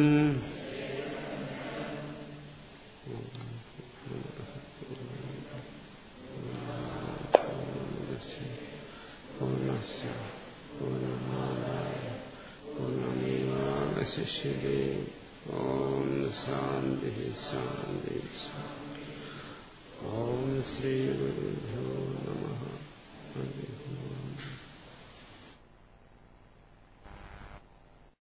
പൂർണ്ണസ്യ പൂർണ്ണമാദായ പൂർണ്ണമേവാവശിഷ്യതേ ഓം ശാന്തി ശാന്തി ശാന്തി ഓം ശ്രീ ഗുരു